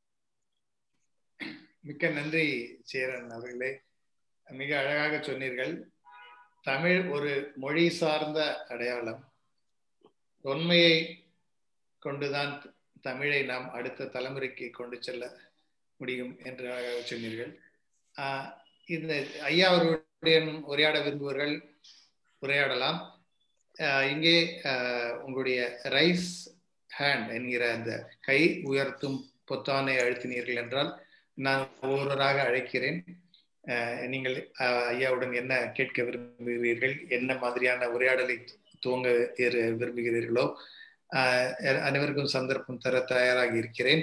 மிக்க நன்றி சேரன் அவர்களே மிக அழகாக சொன்னீர்கள் தமிழ் ஒரு மொழி சார்ந்த அடையாளம் தொன்மையை கொண்டுதான் தமிழை நாம் அடுத்த தலைமுறைக்கு கொண்டு செல்ல முடியும் என்று அழகாக சொன்னீர்கள் இந்த ஐயா அவர்களுடன் உரையாட விரும்புவர்கள் உரையாடலாம் இங்கே உங்களுடைய ரைஸ் ஹேண்ட் என்கிற அந்த கை உயர்த்தும் பொத்தானை அழுத்தினீர்கள் என்றால் நான் ஒவ்வொருவராக அழைக்கிறேன் நீங்கள் ஐயாவுடன் என்ன கேட்க விரும்புகிறீர்கள் என்ன மாதிரியான உரையாடலை துவங்க விரும்புகிறீர்களோ அனைவருக்கும் சந்தர்ப்பம் தர தயாராக இருக்கிறேன்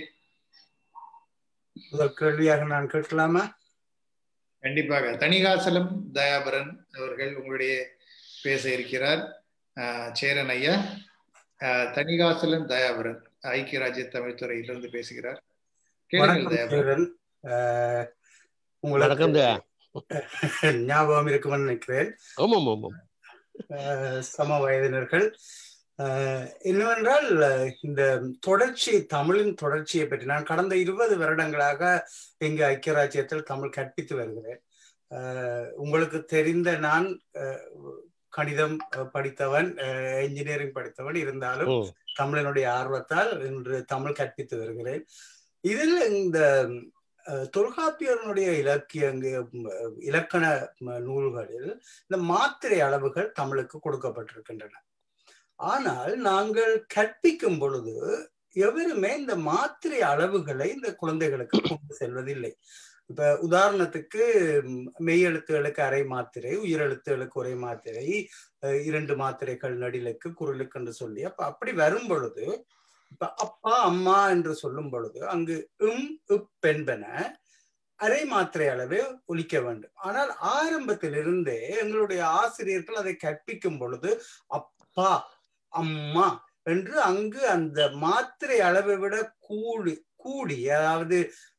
முதல் கேள்வியாக நான் கேட்கலாமா கண்டிப்பாக தணிகாசலம் தயாபரன் அவர்கள் உங்களுடைய பேச இருக்கிறார் சேரன் ஐயா தணிகாசலம் தயாபரன் ஐக்கிய ராஜ்ய தமிழ்துறையிலிருந்து பேசுகிறார் கேளுங்கள் தயாபரன் உங்களுக்கு ஞாபகம் இருக்கும்னு நினைக்கிறேன் ஆமாம் ஆமாம் சம வயதினர்கள் என்னவென்றால் இந்த தொடர்ச்சி தமிழின் தொடர்ச்சியை பற்றி நான் கடந்த இருபது வருடங்களாக இங்கு ஐக்கிய ராஜ்யத்தில் தமிழ் கற்பித்து வருகிறேன் உங்களுக்கு தெரிந்த நான் கணிதம் படித்தவன் இன்ஜினியரிங் படித்தவன் இருந்தாலும் தமிழனுடைய ஆர்வத்தால் இன்று தமிழ் கற்பித்து வருகிறேன் இதில் இந்த தொல்காப்பியனுடைய இலக்கிய இலக்கண நூல்களில் இந்த மாத்திரை அளவுகள் தமிழுக்கு கொடுக்கப்பட்டிருக்கின்றன ஆனால் நாங்கள் கற்பிக்கும் பொழுது எவருமே இந்த மாத்திரை அளவுகளை இந்த குழந்தைகளுக்கு கொண்டு செல்வதில்லை இப்ப உதாரணத்துக்கு மெய்யெழுத்துகளுக்கு அரை மாத்திரை உயிரெழுத்துகளுக்கு ஒரே மாத்திரை இரண்டு மாத்திரைகள் நடிலுக்கு குரலுக்கு என்று சொல்லி அப்ப அப்படி வரும் பொழுது இப்ப அப்பா அம்மா என்று சொல்லும் பொழுது அங்கு இம் இப் என்பன அரை மாத்திரை அளவே ஒலிக்க வேண்டும் ஆனால் ஆரம்பத்திலிருந்தே எங்களுடைய ஆசிரியர்கள் அதை கற்பிக்கும் பொழுது அப்பா அம்மா என்று அங்கு அந்த மாத்திரை அளவை விட கூடி கூடி அதாவது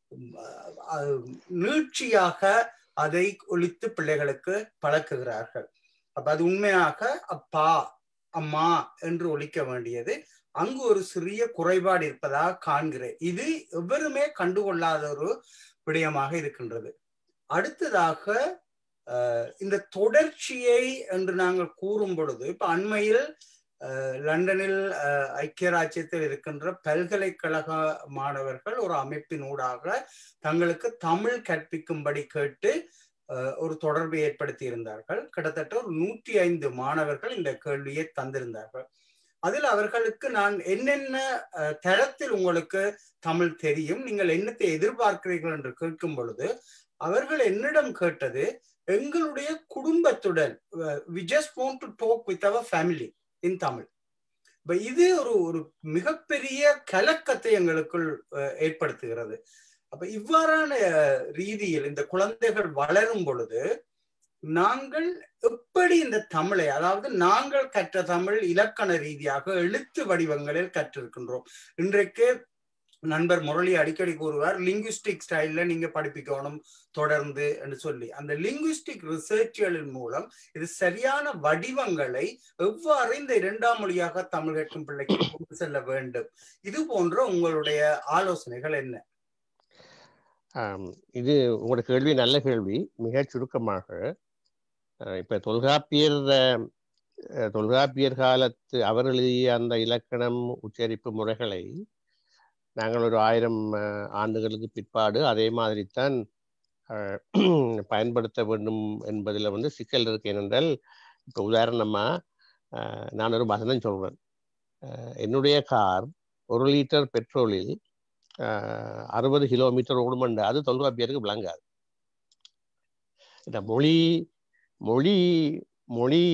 நீட்சியாக அதை ஒழித்து பிள்ளைகளுக்கு பழக்குகிறார்கள் அப்ப அது உண்மையாக அப்பா அம்மா என்று ஒழிக்க வேண்டியது அங்கு ஒரு சிறிய குறைபாடு இருப்பதாக காண்கிறேன் இது எவருமே கண்டுகொள்ளாத ஒரு விடயமாக இருக்கின்றது அடுத்ததாக இந்த தொடர்ச்சியை என்று நாங்கள் கூறும் பொழுது இப்ப அண்மையில் லண்டனில் ஐக்கிய ராஜ்யத்தில் இருக்கின்ற பல்கலைக்கழக மாணவர்கள் ஒரு அமைப்பினூடாக தங்களுக்கு தமிழ் கற்பிக்கும்படி கேட்டு ஒரு தொடர்பை ஏற்படுத்தி இருந்தார்கள் கிட்டத்தட்ட ஒரு நூற்றி ஐந்து மாணவர்கள் இந்த கேள்வியை தந்திருந்தார்கள் அதில் அவர்களுக்கு நான் என்னென்ன தரத்தில் உங்களுக்கு தமிழ் தெரியும் நீங்கள் என்னத்தை எதிர்பார்க்கிறீர்கள் என்று கேட்கும் பொழுது அவர்கள் என்னிடம் கேட்டது எங்களுடைய குடும்பத்துடன் we just want to talk with our family in Tamil இப்ப இது ஒரு ஒரு மிகப்பெரிய கலக்கத்தை எங்களுக்குள் ஏற்படுத்துகிறது அப்ப இவ்வாறான ரீதியில் இந்த குழந்தைகள் வளரும் பொழுது நாங்கள் எப்படி இந்த தமிழை அதாவது நாங்கள் கற்ற தமிழ் இலக்கண ரீதியாக எழுத்து வடிவங்களில் கற்றிருக்கின்றோம் இன்றைக்கு நண்பர் முரளி அடிக்கடி கூறுவார் லிங்குஸ்டிக் ஸ்டைல்ல நீங்க படிப்பிக்கணும் தொடர்ந்து என்று சொல்லி அந்த லிங்குஸ்டிக் ரிசர்ச்களின் மூலம் இது சரியான வடிவங்களை எவ்வாறு இந்த இரண்டாம் மொழியாக தமிழ் கற்கும் பிள்ளைக்கு கொண்டு செல்ல வேண்டும் இது போன்ற உங்களுடைய ஆலோசனைகள் என்ன ஆம், இது உங்களோட கேள்வி நல்ல கேள்வி மிக சுருக்கமாக அஹ், இப்ப தொல்காப்பியர் அஹ், தொல்காப்பியர் காலத்து அவர் எழுதிய அந்த இலக்கணம் உச்சரிப்பு முறைகளை நாங்கள் ஒரு ஆயிரம் அஹ், ஆண்டுகளுக்கு பிற்பாடு அதே மாதிரித்தான் அஹ், பயன்படுத்த வேண்டும் என்பதில் வந்து சிக்கல் இருக்கு ஏனென்றால் இப்போ உதாரணமா அஹ், நான் ஒரு வசனம் சொல்றேன் அஹ், என்னுடைய கார் ஒரு லிட்டர் பெட்ரோலில் அறுபது கிலோமீட்டர் ஓடுமண்டு அது தொல்காப்பியருக்கு விளங்காது இந்த மொழி மொழி மொழி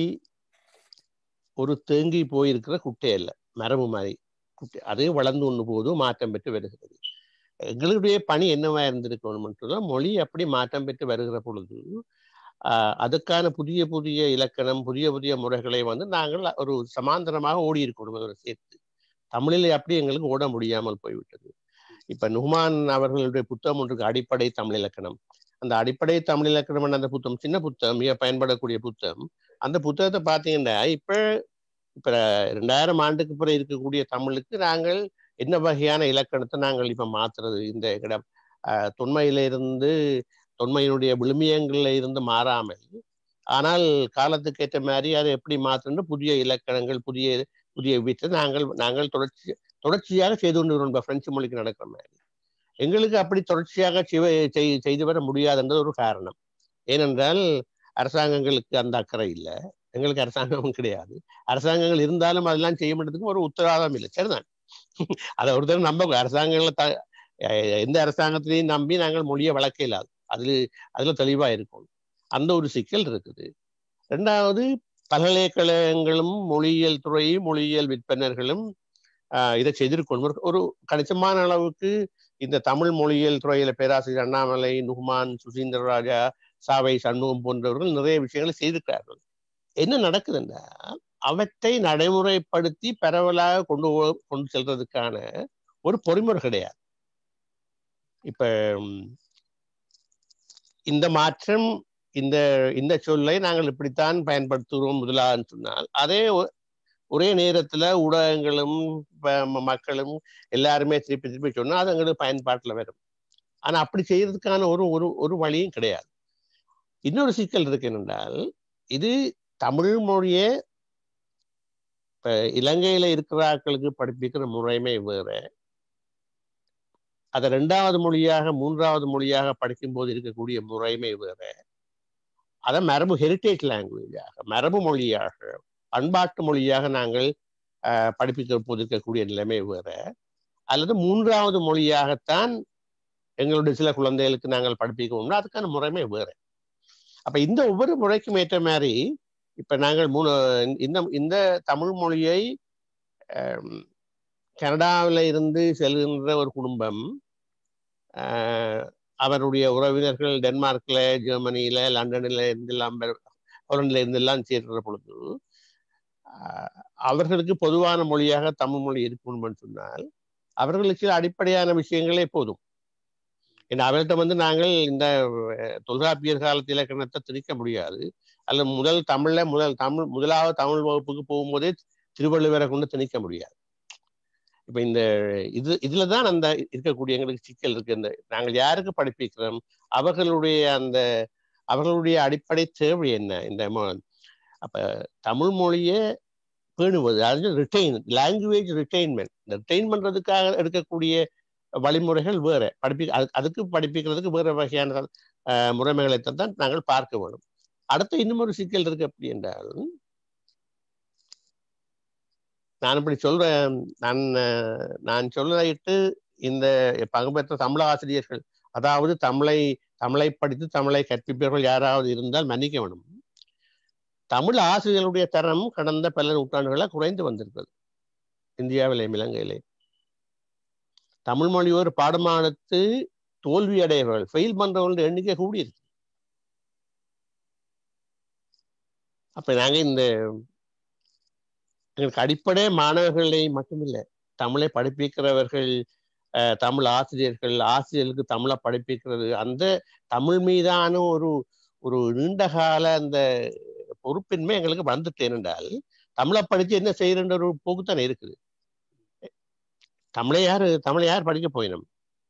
ஒரு தேங்கி போயிருக்கிற குட்டை அல்ல மரபு மாதிரி குட்டை அது வளர்ந்து ஒன்று போதும் மாற்றம் பெற்று வருகிறது எங்களுடைய பணி என்னவா இருந்திருக்கணும்னு மொழி அப்படி மாற்றம் பெற்று வருகிற பொழுது ஆஹ் அதுக்கான புதிய புதிய இலக்கணம் புதிய புதிய முறைகளை வந்து நாங்கள் ஒரு சமாந்தரமாக ஓடி இருக்கணும் அதோட சேர்த்து தமிழில் அப்படி எங்களுக்கு ஓட முடியாமல் போய்விட்டது இப்ப நுஹ்மான் அவர்களுடைய புத்தகம் ஒன்றுக்கு அடிப்படை தமிழ் இலக்கணம் அந்த அடிப்படை தமிழ் இலக்கணம் அந்த புத்தகம் சின்ன புத்தகம் மிக பயன்படக்கூடிய புத்தகம் அந்த புத்தகத்தை பார்த்தீங்கன்னா இப்ப இப்ப ரெண்டாயிரம் ஆண்டுக்கு பிறகு இருக்கக்கூடிய தமிழுக்கு நாங்கள் என்ன வகையான இலக்கணத்தை நாங்கள் இப்ப மாத்துறது இந்த இடம் ஆஹ் தொன்மையில இருந்து தொன்மையினுடைய விழுமியங்கள்ல இருந்து மாறாமல் ஆனால் காலத்துக்கு ஏற்ற மாதிரி அதை எப்படி மாற்றணும் புதிய இலக்கணங்கள் புதிய புதிய வீட்டை நாங்கள் நாங்கள் தொடர்ச்சி தொடர்ச்சியாக செய்து கொண்டு வருவோம் பிரெஞ்சு மொழிக்கு நடக்கிற மாதிரி எங்களுக்கு அப்படி தொடர்ச்சியாக செய்து வர முடியாதுன்றது ஒரு காரணம் ஏனென்றால் அரசாங்கங்களுக்கு அந்த அக்கறை இல்லை எங்களுக்கு அரசாங்கமும் கிடையாது அரசாங்கங்கள் இருந்தாலும் அதெல்லாம் செய்ய மாட்டதுக்கு ஒரு உத்தரவாதம் இல்லை சரிதான் அதை ஒருத்தர் நம்ப அரசாங்கங்களை த எந்த அரசாங்கத்திலையும் நம்பி நாங்கள் மொழியை வளர்க்க இல்லாது அதுல அதுல தெளிவா இருக்கும் அந்த ஒரு சிக்கல் இருக்குது ரெண்டாவது பல்கலைக்கழகங்களும் மொழியியல் துறையும் மொழியியல் விற்பனர்களும் இதை செய்திருக்கணும் ஒரு கணிசமான அளவுக்கு இந்த தமிழ் மொழியியல் துறையில பேராசிரியர் அண்ணாமலை நுஹ்மான் சுசீந்திர ராஜா சாவை சண்முகம் போன்றவர்கள் நிறைய விஷயங்களை செய்திருக்கிறார்கள் என்ன நடக்குதுன்னா அவற்றை நடைமுறைப்படுத்தி பரவலாக கொண்டு கொண்டு செல்றதுக்கான ஒரு பொறிமுறை கிடையாது இப்ப இந்த மாற்றம் இந்த இந்த சொல்லை நாங்கள் இப்படித்தான் பயன்படுத்துகிறோம் முதலான்னு சொன்னால் அதே ஒரே நேரத்துல ஊடகங்களும் மக்களும் எல்லாருமே திருப்பி திருப்பி சொன்னா அது எங்களுக்கு பயன்பாட்டுல வரும் ஆனா அப்படி செய்யறதுக்கான ஒரு ஒரு ஒரு வழியும் கிடையாது இன்னொரு சிக்கல் இருக்கு என்னென்றால் இது தமிழ் மொழியே இப்ப இலங்கையில இருக்கிறார்களுக்கு படிப்பிக்கிற முறைமை வேற அதை ரெண்டாவது மொழியாக மூன்றாவது மொழியாக படிக்கும் போது இருக்கக்கூடிய முறைமை வேற அதை மரபு ஹெரிட்டேஜ் லாங்குவேஜாக மரபு மொழியாக பண்பாட்டு மொழியாக நாங்கள் படிப்பிக்கிற போது இருக்கக்கூடிய நிலைமை வேற அல்லது மூன்றாவது மொழியாகத்தான் எங்களுடைய சில குழந்தைகளுக்கு நாங்கள் படிப்பிக்கணும்னா அதுக்கான முறைமை வேற அப்ப இந்த ஒவ்வொரு முறைக்கும் ஏற்ற மாதிரி இப்ப நாங்கள் மூணு இந்த இந்த தமிழ் மொழியை கனடாவில் இருந்து செல்கின்ற ஒரு குடும்பம் அவருடைய உறவினர்கள் டென்மார்க்ல ஜெர்மனியில லண்டனில் இருந்தெல்லாம் ஹோலண்டில் இருந்தெல்லாம் சேர்க்கிற பொழுது அவர்களுக்கு பொதுவான மொழியாக தமிழ் மொழி இருக்கணும்னு சொன்னால் அவர்களுக்கு அடிப்படையான விஷயங்களே போதும் ஏன்னா அவர்கிட்ட வந்து நாங்கள் இந்த தொல்காப்பியர் காலத்து இலக்கணத்தை திணிக்க முடியாது அல்ல முதல் தமிழ்ல முதல் தமிழ் முதலாவது தமிழ் வகுப்புக்கு போகும்போதே திருவள்ளுவரை கொண்டு திணிக்க முடியாது இப்ப இந்த இது இதுலதான் அந்த இருக்கக்கூடிய எங்களுக்கு சிக்கல் இருக்கு இந்த நாங்கள் யாருக்கு படிப்பிக்கிறோம் அவர்களுடைய அந்த அவர்களுடைய அடிப்படை தேவை என்ன இந்த அப்ப தமிழ் மொழியை பேணுவது அதாவது ரிட்டைன் லாங்குவேஜ் ரிட்டைன்மெண்ட் இந்த ரிட்டைன் பண்றதுக்காக எடுக்கக்கூடிய வழிமுறைகள் வேற படிப்பி அதுக்கு படிப்பிக்கிறதுக்கு வேற வகையான முறைமைகளை தான் நாங்கள் பார்க்க வேண்டும் அடுத்த இன்னும் ஒரு சிக்கல் இருக்கு அப்படி என்றால் நான் இப்படி சொல்றேன் நான் நான் சொல்லிட்டு இந்த பங்குபெற்ற தமிழ் ஆசிரியர்கள் அதாவது தமிழை தமிழை படித்து தமிழை கற்பிப்பவர்கள் யாராவது இருந்தால் மன்னிக்க வேண்டும் தமிழ் ஆசிரியர்களுடைய தரம் கடந்த பல நூற்றாண்டுகளாக குறைந்து வந்திருக்கிறது இந்தியாவிலே இலங்கையிலே தமிழ் மொழி ஒரு பாடமானத்து தோல்வி அடையவர்கள் ஃபெயில் பண்றவங்களுடைய எண்ணிக்கை கூடியிருக்கு அப்ப நாங்க இந்த எங்களுக்கு அடிப்படை மாணவர்களை மட்டுமில்லை தமிழை படிப்பிக்கிறவர்கள் அஹ், தமிழ் ஆசிரியர்கள் ஆசிரியர்களுக்கு தமிழை படிப்பிக்கிறது அந்த தமிழ் மீதான ஒரு ஒரு நீண்டகால அந்த பொறுப்பின்மை எங்களுக்கு வந்துட்டேன் என்றால் தமிழை படிச்சு என்ன செய்யறன்ற ஒரு போக்குத்தானே இருக்குது தமிழை யாரு தமிழை யார் படிக்க போயினோம்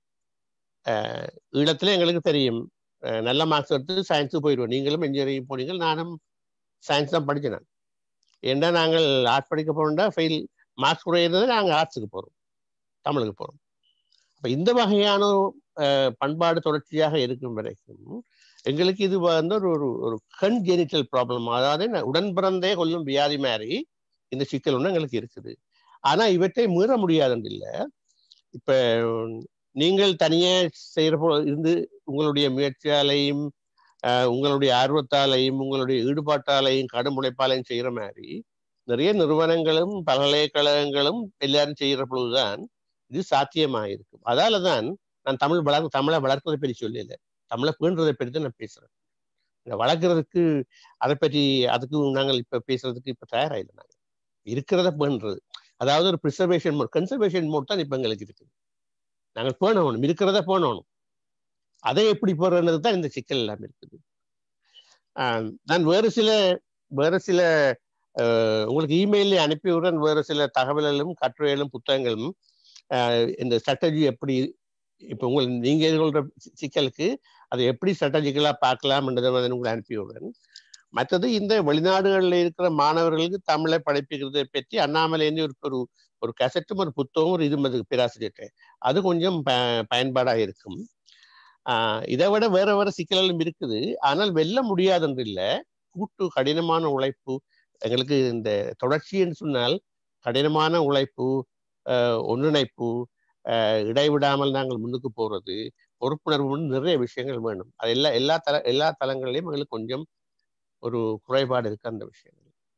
அஹ் ஈழத்துல எங்களுக்கு தெரியும் அஹ் நல்ல மார்க்ஸ் எடுத்து சயின்ஸுக்கு போயிடுவோம் நீங்களும் இன்ஜினியரிங் போனீங்க நானும் சயின்ஸ் தான் படிச்சேன் நான் ஏன்னா நாங்கள் ஆர்ட்ஸ் படிக்க போனோம்னா ஃபெயில் மார்க்ஸ் குறையிறது நாங்கள் ஆர்ட்ஸுக்கு போகிறோம் தமிழுக்கு போகிறோம் அப்போ இந்த வகையான அஹ், பண்பாடு தொடர்ச்சியாக இருக்கும் வரைக்கும் எங்களுக்கு இது வந்து ஒரு ஒரு ஒரு கன்ஜெனிட்டல் ப்ராப்ளம் அதாவது என்ன, உடன் பிறந்தே கொல்லும் வியாதி மாதிரி இந்த சிக்கல் ஒன்று எங்களுக்கு இருக்குது ஆனா இவற்றை மீற முடியாதுன்னு இல்லை இப்ப நீங்கள் தனியே செய்யற போ இருந்து உங்களுடைய முயற்சியாலையும் அஹ், உங்களுடைய ஆர்வத்தாலையும் உங்களுடைய ஈடுபாட்டாலையும் கடும் உழைப்பாலையும் செய்யற மாதிரி நிறைய நிறுவனங்களும் பல்கலைக்கழகங்களும் எல்லாரும் செய்யற பொழுதுதான் இது சாத்தியமாயிருக்கும் அதால தான் நான் தமிழ் வளர் தமிழை வளர்ப்பதை பற்றி சொல்லல தமிழை பேணுறதை பற்றி தான் நான் பேசுறேன் இந்த வளர்க்கறதுக்கு அதை பற்றி அதுக்கு நாங்கள் இப்ப பேசுறதுக்கு இப்ப தயாராயில்லை நாங்கள் இருக்கிறத பேணுறது அதாவது ஒரு ப்ரிசர்வேஷன் மோட் கன்சர்வேஷன் மோட் தான் இப்ப எங்களுக்கு இருக்குது நாங்கள் பேணணும் இருக்கிறத பேணணும் அதை எப்படி போடுறது தான் இந்த சிக்கல் எல்லாம் இருக்குது ஆஹ் நான் வேறு சில வேறு சில ஆஹ் உங்களுக்கு இமெயிலே அனுப்பி விடுறேன் வேறு சில தகவல்களும் கட்டுரைகளும் புத்தகங்களும் ஆஹ் இந்த ஸ்ட்ராட்டஜி எப்படி இப்போ உங்கள் நீங்க எதிர்கொள்ற சி- சிக்கலுக்கு அதை எப்படி ஸ்ட்ராட்டஜிக்கலா பார்க்கலாம்ன்றதை வந்து உங்களுக்கு அனுப்பி விடுறேன் மற்றது இந்த வெளிநாடுகளில் இருக்கிற மாணவர்களுக்கு தமிழை படிப்பிக்கிறதை பற்றி அண்ணாமலேருந்து ஒரு ஒரு ஒரு கசட்டும் ஒரு புத்தகம் ஒரு இது பேராசிரியர்கிட்ட அது கொஞ்சம் ப பயன்பாடாக இருக்கும் ஆஹ் இதை விட வேற வேற சிக்கல்களும் இருக்குது ஆனால் வெல்ல முடியாதுன்று இல்லை கூட்டு கடினமான உழைப்பு எங்களுக்கு இந்த தொடர்ச்சின்னு சொன்னால் கடினமான உழைப்பு ஆஹ் ஒன்றிணைப்பு ஆஹ் இடைவிடாமல் நாங்கள் முன்னுக்கு போறது பொறுப்புணர்வு நிறைய விஷயங்கள் வேணும் அது எல்லா எல்லா தல எல்லா தளங்களிலையும் எங்களுக்கு கொஞ்சம் ஒரு குறைபாடு இருக்கு அந்த விஷயங்கள்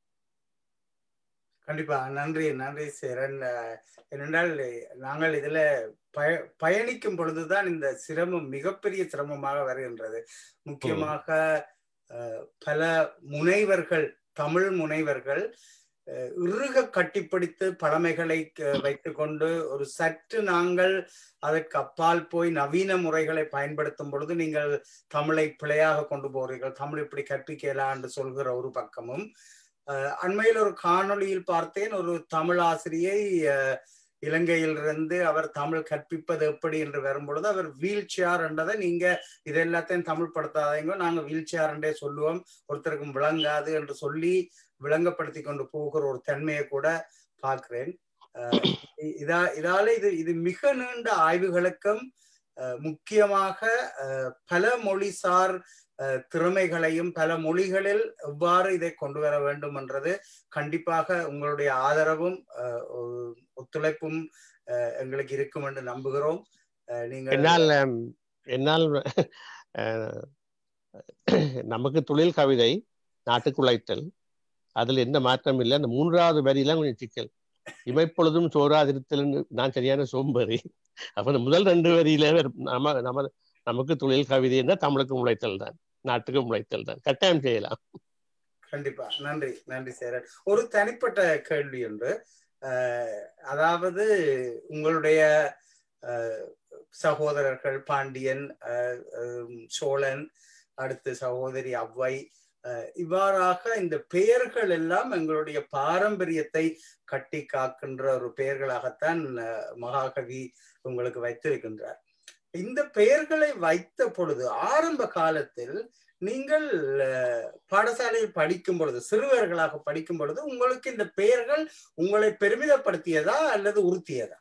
கண்டிப்பா நன்றி நன்றி சேரன் அஹ், ஏனென்றால் நாங்கள் இதுல பய பயணிக்கும் பொழுதுதான் இந்த சிரமம் மிகப்பெரிய சிரமமாக வருகின்றது முக்கியமாக அஹ், பல முனைவர்கள் தமிழ் முனைவர்கள் அஹ், இறுக கட்டிப்பிடித்து பழமைகளை க- வைத்துக்கொண்டு ஒரு சற்று நாங்கள் அதற்கு அப்பால் போய் நவீன முறைகளை பயன்படுத்தும் பொழுது நீங்கள் தமிழை பிழையாக கொண்டு போகிறீர்கள் தமிழ் இப்படி கற்பிக்கலாம் என்று சொல்கிற ஒரு பக்கமும் அஹ் அண்மையில் ஒரு காணொளியில் பார்த்தேன் ஒரு தமிழ் ஆசிரியை அஹ், இலங்கையிலிருந்து அவர் தமிழ் கற்பிப்பது எப்படி என்று வரும்பொழுது அவர் வீல் சேர் என்றதை நீங்க இது எல்லாத்தையும் தமிழ் படுத்தாதீங்க நாங்க வீல் சேர் என்றே சொல்லுவோம் ஒருத்தருக்கும் விளங்காது என்று சொல்லி விளங்கப்படுத்தி கொண்டு போகிற ஒரு தன்மையை கூட பார்க்கிறேன் அஹ் இ- இதா இதால இது இது மிக நீண்ட ஆய்வுகளுக்கும் அஹ், முக்கியமாக அஹ், பல மொழிசார் அஹ், திறமைகளையும் பல மொழிகளில் எவ்வாறு இதை கொண்டு வர வேண்டும் என்றது கண்டிப்பாக உங்களுடைய ஆதரவும் அஹ், ஒ- ஒத்துழைப்பும் அஹ், எங்களுக்கு இருக்கும் என்று நம்புகிறோம் அஹ், நீங்கள் என்னால் ஹம், என்னால் அஹ், நமக்கு தொழில் கவிதை நாட்டுக்கு உழைத்தல் அதுல எந்த மாற்றம் இல்லை அந்த மூன்றாவது வரியெல்லாம் கொஞ்சம் சிக்கல் இமைப்பொழுதும் சோறாதிருத்தல் நான் சரியான சோம்பேறி அப்ப இந்த முதல் ரெண்டு வரியில நம்ம நம்ம நமக்கு தொழில் கவிதை என்ன தமிழுக்கும் உழைத்தல் தான் நாட்டுக்கும் உழைத்தல் தான் கட்டாயம் செய்யலாம் கண்டிப்பா நன்றி நன்றி சேரன் ஒரு தனிப்பட்ட கேள்வி ஒன்று அஹ், அதாவது உங்களுடைய அஹ், சகோதரர்கள் பாண்டியன் அஹ், அஹ், சோழன் அடுத்து சகோதரி அவ்வை அஹ், இவ்வாறாக இந்த பெயர்கள் எல்லாம் எங்களுடைய பாரம்பரியத்தை கட்டி காக்கின்ற ஒரு பெயர்களாகத்தான் அஹ், மகாகவி உங்களுக்கு வைத்திருக்கின்றார் இந்த பெயர்களை வைத்த பொழுது ஆரம்ப காலத்தில் நீங்கள் அஹ், பாடசாலையில் படிக்கும் பொழுது சிறுவர்களாக படிக்கும் பொழுது உங்களுக்கு இந்த பெயர்கள் உங்களை பெருமிதப்படுத்தியதா அல்லது உறுத்தியதா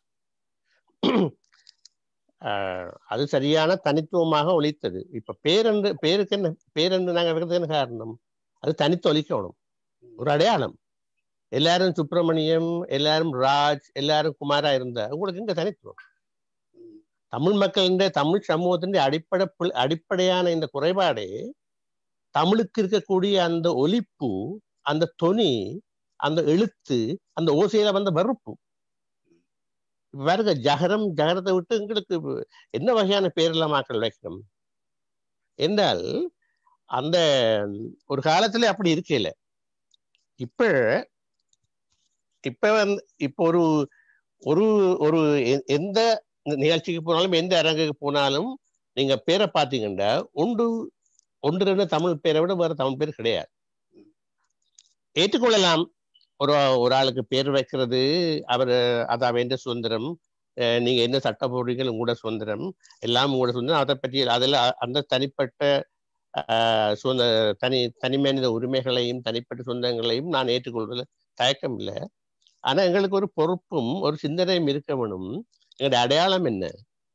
ஆஹ் அது சரியான தனித்துவமாக ஒலித்தது இப்ப பேரண்டு பேருக்கு என்ன பேரண்டு நாங்க வைக்கிறதுக்கு என்ன காரணம் அது தனித்து ஒலிக்கணும் ஒரு அடையாளம் எல்லாரும் சுப்பிரமணியம் எல்லாரும் ராஜ் எல்லாரும் குமாரா இருந்தா உங்களுக்கு இங்க தனித்துவம் தமிழ் மக்களின் தமிழ் சமூகத்தின் அடிப்படை புல்- அடிப்படையான இந்த குறைபாடே தமிழுக்கு இருக்கக்கூடிய அந்த ஒலிப்பு அந்த தொனி அந்த எழுத்து அந்த ஓசையில வந்த வெறுப்பு இப்ப பாருங்க ஜகரம் ஜகரத்தை விட்டு எங்களுக்கு என்ன வகையான பேரெல்லாம் மாக்கள் வைக்கணும் என்றால் அந்த ஒரு காலத்துல அப்படி இருக்கல இப்ப இப்ப வந்து இப்ப ஒரு ஒரு ஒரு எ- எந்த இந்த நிகழ்ச்சிக்கு போனாலும் எந்த அரங்குக்கு போனாலும் நீங்க பேரை பார்த்தீங்கன்னா ஒன்று ஒன்று ரெண்டு தமிழ் பேரை விட வேற தமிழ் பேர் கிடையாது ஏற்றுக்கொள்ளலாம் ஒரு ஒரு ஆளுக்கு பேர் வைக்கிறது அவர் அது அவன் சுதந்திரம் அஹ் நீங்க என்ன சட்ட போடுறீங்க உங்களோட சுதந்திரம் எல்லாம் உங்களோட சுதந்திரம் அதை பற்றி அதில் அந்த தனிப்பட்ட ஆஹ் சுதந்திர தனி தனி மனித உரிமைகளையும் தனிப்பட்ட சொந்தங்களையும் நான் ஏற்றுக்கொள்வதில் தயக்கம் இல்லை ஆனா எங்களுக்கு ஒரு பொறுப்பும் ஒரு சிந்தனையும் இருக்க வேணும் எங்களுடைய அடையாளம் என்ன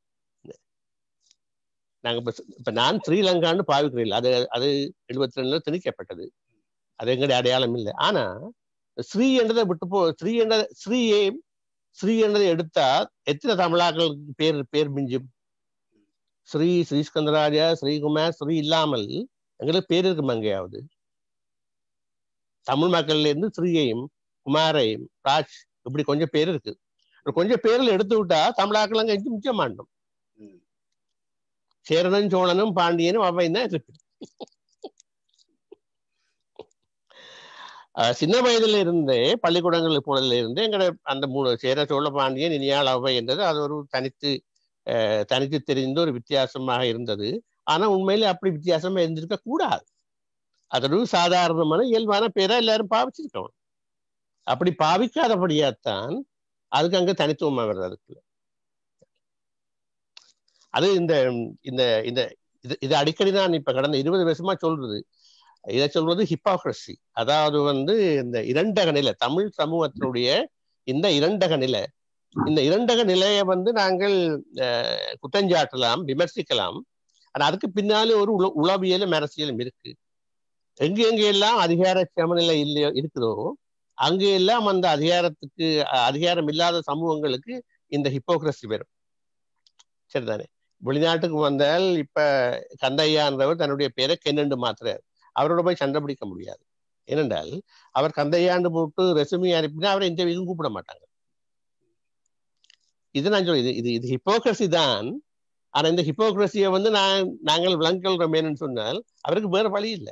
நாங்க இப்ப இப்ப நான் ஸ்ரீலங்கான்னு பாவிக்கிறேன் அது அது எழுபத்தி ரெண்டுல திணிக்கப்பட்டது அது எங்களுடைய அடையாளம் இல்லை ஆனா ஸ்ரீ என்றதை விட்டு போ ஸ்ரீ என்ற ஸ்ரீயே ஸ்ரீ என்றதை எடுத்தா எத்தனை தமிழாக்களுக்கு பேர் பேர் மிஞ்சும் ஸ்ரீ ஸ்ரீஸ்கந்தராஜா ஸ்ரீகுமார் ஸ்ரீ இல்லாமல் எங்களுக்கு பேர் இருக்கும் எங்கேயாவது தமிழ் மக்கள்ல இருந்து ஸ்ரீயையும் குமாரையும் ராஜ் இப்படி கொஞ்சம் பேர் இருக்கு கொஞ்சம் பேர்ல எடுத்து விட்டா தமிழாக்கள் அங்க எஞ்சி மிச்ச மாட்டோம் சேரனும் சோழனும் பாண்டியனும் அவை தான் இருக்கு சின்ன வயதுல இருந்தே பள்ளிக்கூடங்கள் போனதுல இருந்து எங்கட அந்த மூணு சேர சோழ பாண்டியன் இனியாள் அவை என்றது அது ஒரு தனித்து தனித்து தெரிந்த ஒரு வித்தியாசமாக இருந்தது ஆனா உண்மையிலே அப்படி வித்தியாசமா இருந்திருக்க கூடாது அது ஒரு சாதாரணமான இயல்பான பேரா எல்லாரும் பாவிச்சிருக்கணும் அப்படி பாவிக்காதபடியாத்தான் அதுக்கு அங்க தனித்துவமா வருது அதுக்குள்ள அது இந்த இந்த இந்த இது இது அடிக்கடி நான் இப்ப கடந்த இருபது வருஷமா சொல்றது இதை சொல்வது ஹிப்பாக்ரஸி அதாவது வந்து இந்த இரண்டக நிலை தமிழ் சமூகத்தினுடைய இந்த இரண்டக நிலை இந்த இரண்டக நிலையை வந்து நாங்கள் குற்றஞ்சாட்டலாம் விமர்சிக்கலாம் ஆனா அதுக்கு பின்னாலே ஒரு உள உளவியலும் அரசியலும் இருக்கு எங்க எங்க எல்லாம் அதிகார சமநிலை இல்லையோ இருக்குதோ அங்கே எல்லாம் அந்த அதிகாரத்துக்கு அதிகாரம் இல்லாத சமூகங்களுக்கு இந்த ஹிப்போக்ரஸி வரும் சரிதானே வெளிநாட்டுக்கு வந்தால் இப்ப கந்தையான்றவர் தன்னுடைய பேரை கென்னண்டு மாத்துறாரு அவரோட போய் சண்டை பிடிக்க முடியாது ஏனென்றால் அவர் கந்தையாண்டு போட்டு ரெசுமி அனுப்பினா அவரை இந்த இதுவும் கூப்பிட மாட்டாங்க இது நான் சொல்லி இது இது ஹிப்போக்ரஸி தான் ஆனா இந்த ஹிப்போக்ரஸியை வந்து நான் நாங்கள் விளங்கல்றோமேனு சொன்னால் அவருக்கு வேற வழி இல்லை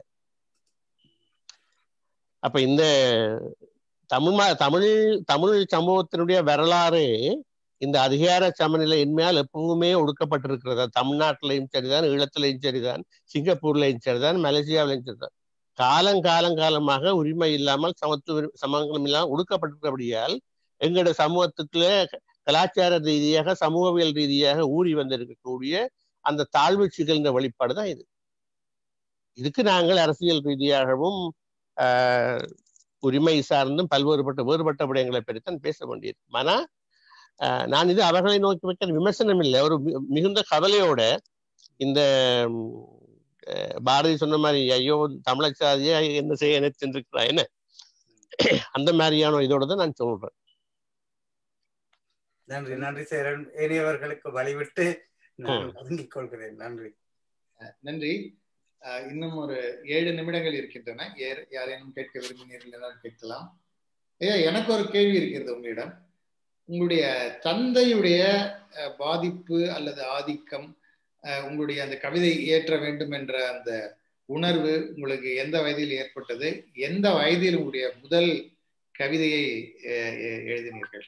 அப்ப இந்த தமிழ் தமிழ் தமிழ் சமூகத்தினுடைய வரலாறு இந்த அதிகார சமநிலை இன்மையால் எப்பவுமே ஒடுக்கப்பட்டிருக்கிறது தமிழ்நாட்டிலையும் சரிதான் ஈழத்திலையும் சரிதான் சிங்கப்பூர்லையும் சரிதான் மலேசியாவிலையும் சரிதான் காலம் காலம் காலமாக உரிமை இல்லாமல் சமத்துவ சமங்களும் இல்லாமல் ஒடுக்கப்பட்டிருக்கிறபடியால் எங்களுடைய சமூகத்துக்குள்ள கலாச்சார ரீதியாக சமூகவியல் ரீதியாக ஊறி வந்திருக்கக்கூடிய அந்த தாழ்வு சிகழ்ந்த வழிபாடு தான் இது இதுக்கு நாங்கள் அரசியல் ரீதியாகவும் உரிமை சார்ந்தும் பல்வேறுபட்ட வேறுபட்ட விடயங்களை பற்றித்தான் பேச வேண்டியிருக்கு ஆனா நான் இது அவர்களை நோக்கி வைக்கிற விமர்சனம் இல்லை ஒரு மிகுந்த கவலையோட இந்த பாரதி சொன்ன மாதிரி ஐயோ தமிழச்சாதியா என்ன செய்ய நினைச்சிருக்கிறா என்ன அந்த மாதிரியான இதோட தான் நான் சொல்றேன் நன்றி நன்றி சேரன் ஏனையவர்களுக்கு வழிவிட்டு நான் ஒதுங்கிக் கொள்கிறேன் நன்றி நன்றி இன்னும் ஒரு ஏழு நிமிடங்கள் இருக்கின்றன யாரேனும் கேட்க விரும்பினீர்கள் என்றால் கேட்கலாம் ஐயா எனக்கு ஒரு கேள்வி இருக்கிறது உங்களிடம் உங்களுடைய தந்தையுடைய பாதிப்பு அல்லது ஆதிக்கம் உங்களுடைய அந்த கவிதை இயற்ற வேண்டும் என்ற அந்த உணர்வு உங்களுக்கு எந்த வயதில் ஏற்பட்டது எந்த வயதில் உங்களுடைய முதல் கவிதையை எழுதினீர்கள்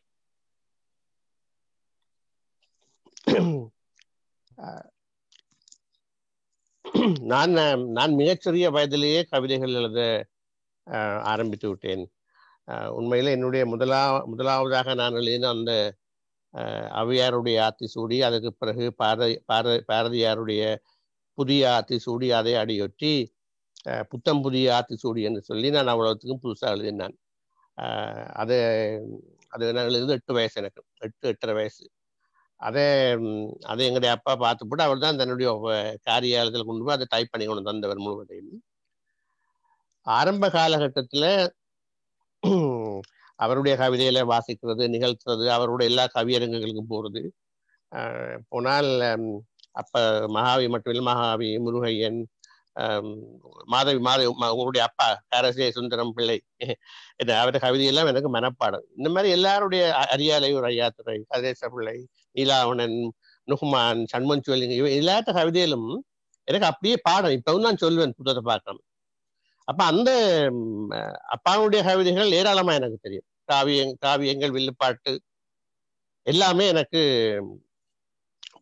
நான் நான் மிகச்சிறிய வயதிலேயே கவிதைகள் எழுத ஆரம்பித்து விட்டேன் உண்மையில என்னுடைய முதலா முதலாவதாக நான் எழுதின அந்த அவையாருடைய ஆத்திசூடி அதுக்கு பிறகு பாரதி பாரதி பாரதியாருடைய புதிய ஆத்திசூடி அதை அடியொற்றி புத்தம் புதிய ஆத்திசூடி என்று சொல்லி நான் அவ்வளவுத்துக்கும் புதுசாக எழுதினான் அது அது நான் எழுது எட்டு வயசு எனக்கு எட்டு எட்டரை வயசு அதை அதை எங்களுடைய அப்பா பார்த்து போட்டு அவர் தான் தன்னுடைய காரியாலயத்தில் கொண்டு போய் அதை டைப் பண்ணி கொண்டு தந்தவர் முழுவதையும் ஆரம்ப காலகட்டத்தில் அவருடைய கவிதையில வாசிக்கிறது நிகழ்த்துறது அவருடைய எல்லா கவியரங்குகளுக்கும் போறது போனால் அப்ப மகாவி மட்டும் இல்லை மகாவி முருகையன் மாதவி மாதவி உங்களுடைய அப்பா கரசே சுந்தரம் பிள்ளை அவருடைய கவிதையெல்லாம் எனக்கு மனப்பாடம் இந்த மாதிரி எல்லாருடைய அரியாலையூர் ஐயாத்துறை கதேச பிள்ளை நீலாவணன் நுகுமான் சண்மன் சொல்லிங்க இவ எல்லாத்த கவிதையிலும் எனக்கு அப்படியே பாடம் இப்பவும் நான் சொல்லுவேன் புத்தகத்தை பார்க்கணும் அப்ப அந்த அப்பாவுடைய கவிதைகள் ஏராளமா எனக்கு தெரியும் காவிய காவியங்கள் வில்லுப்பாட்டு எல்லாமே எனக்கு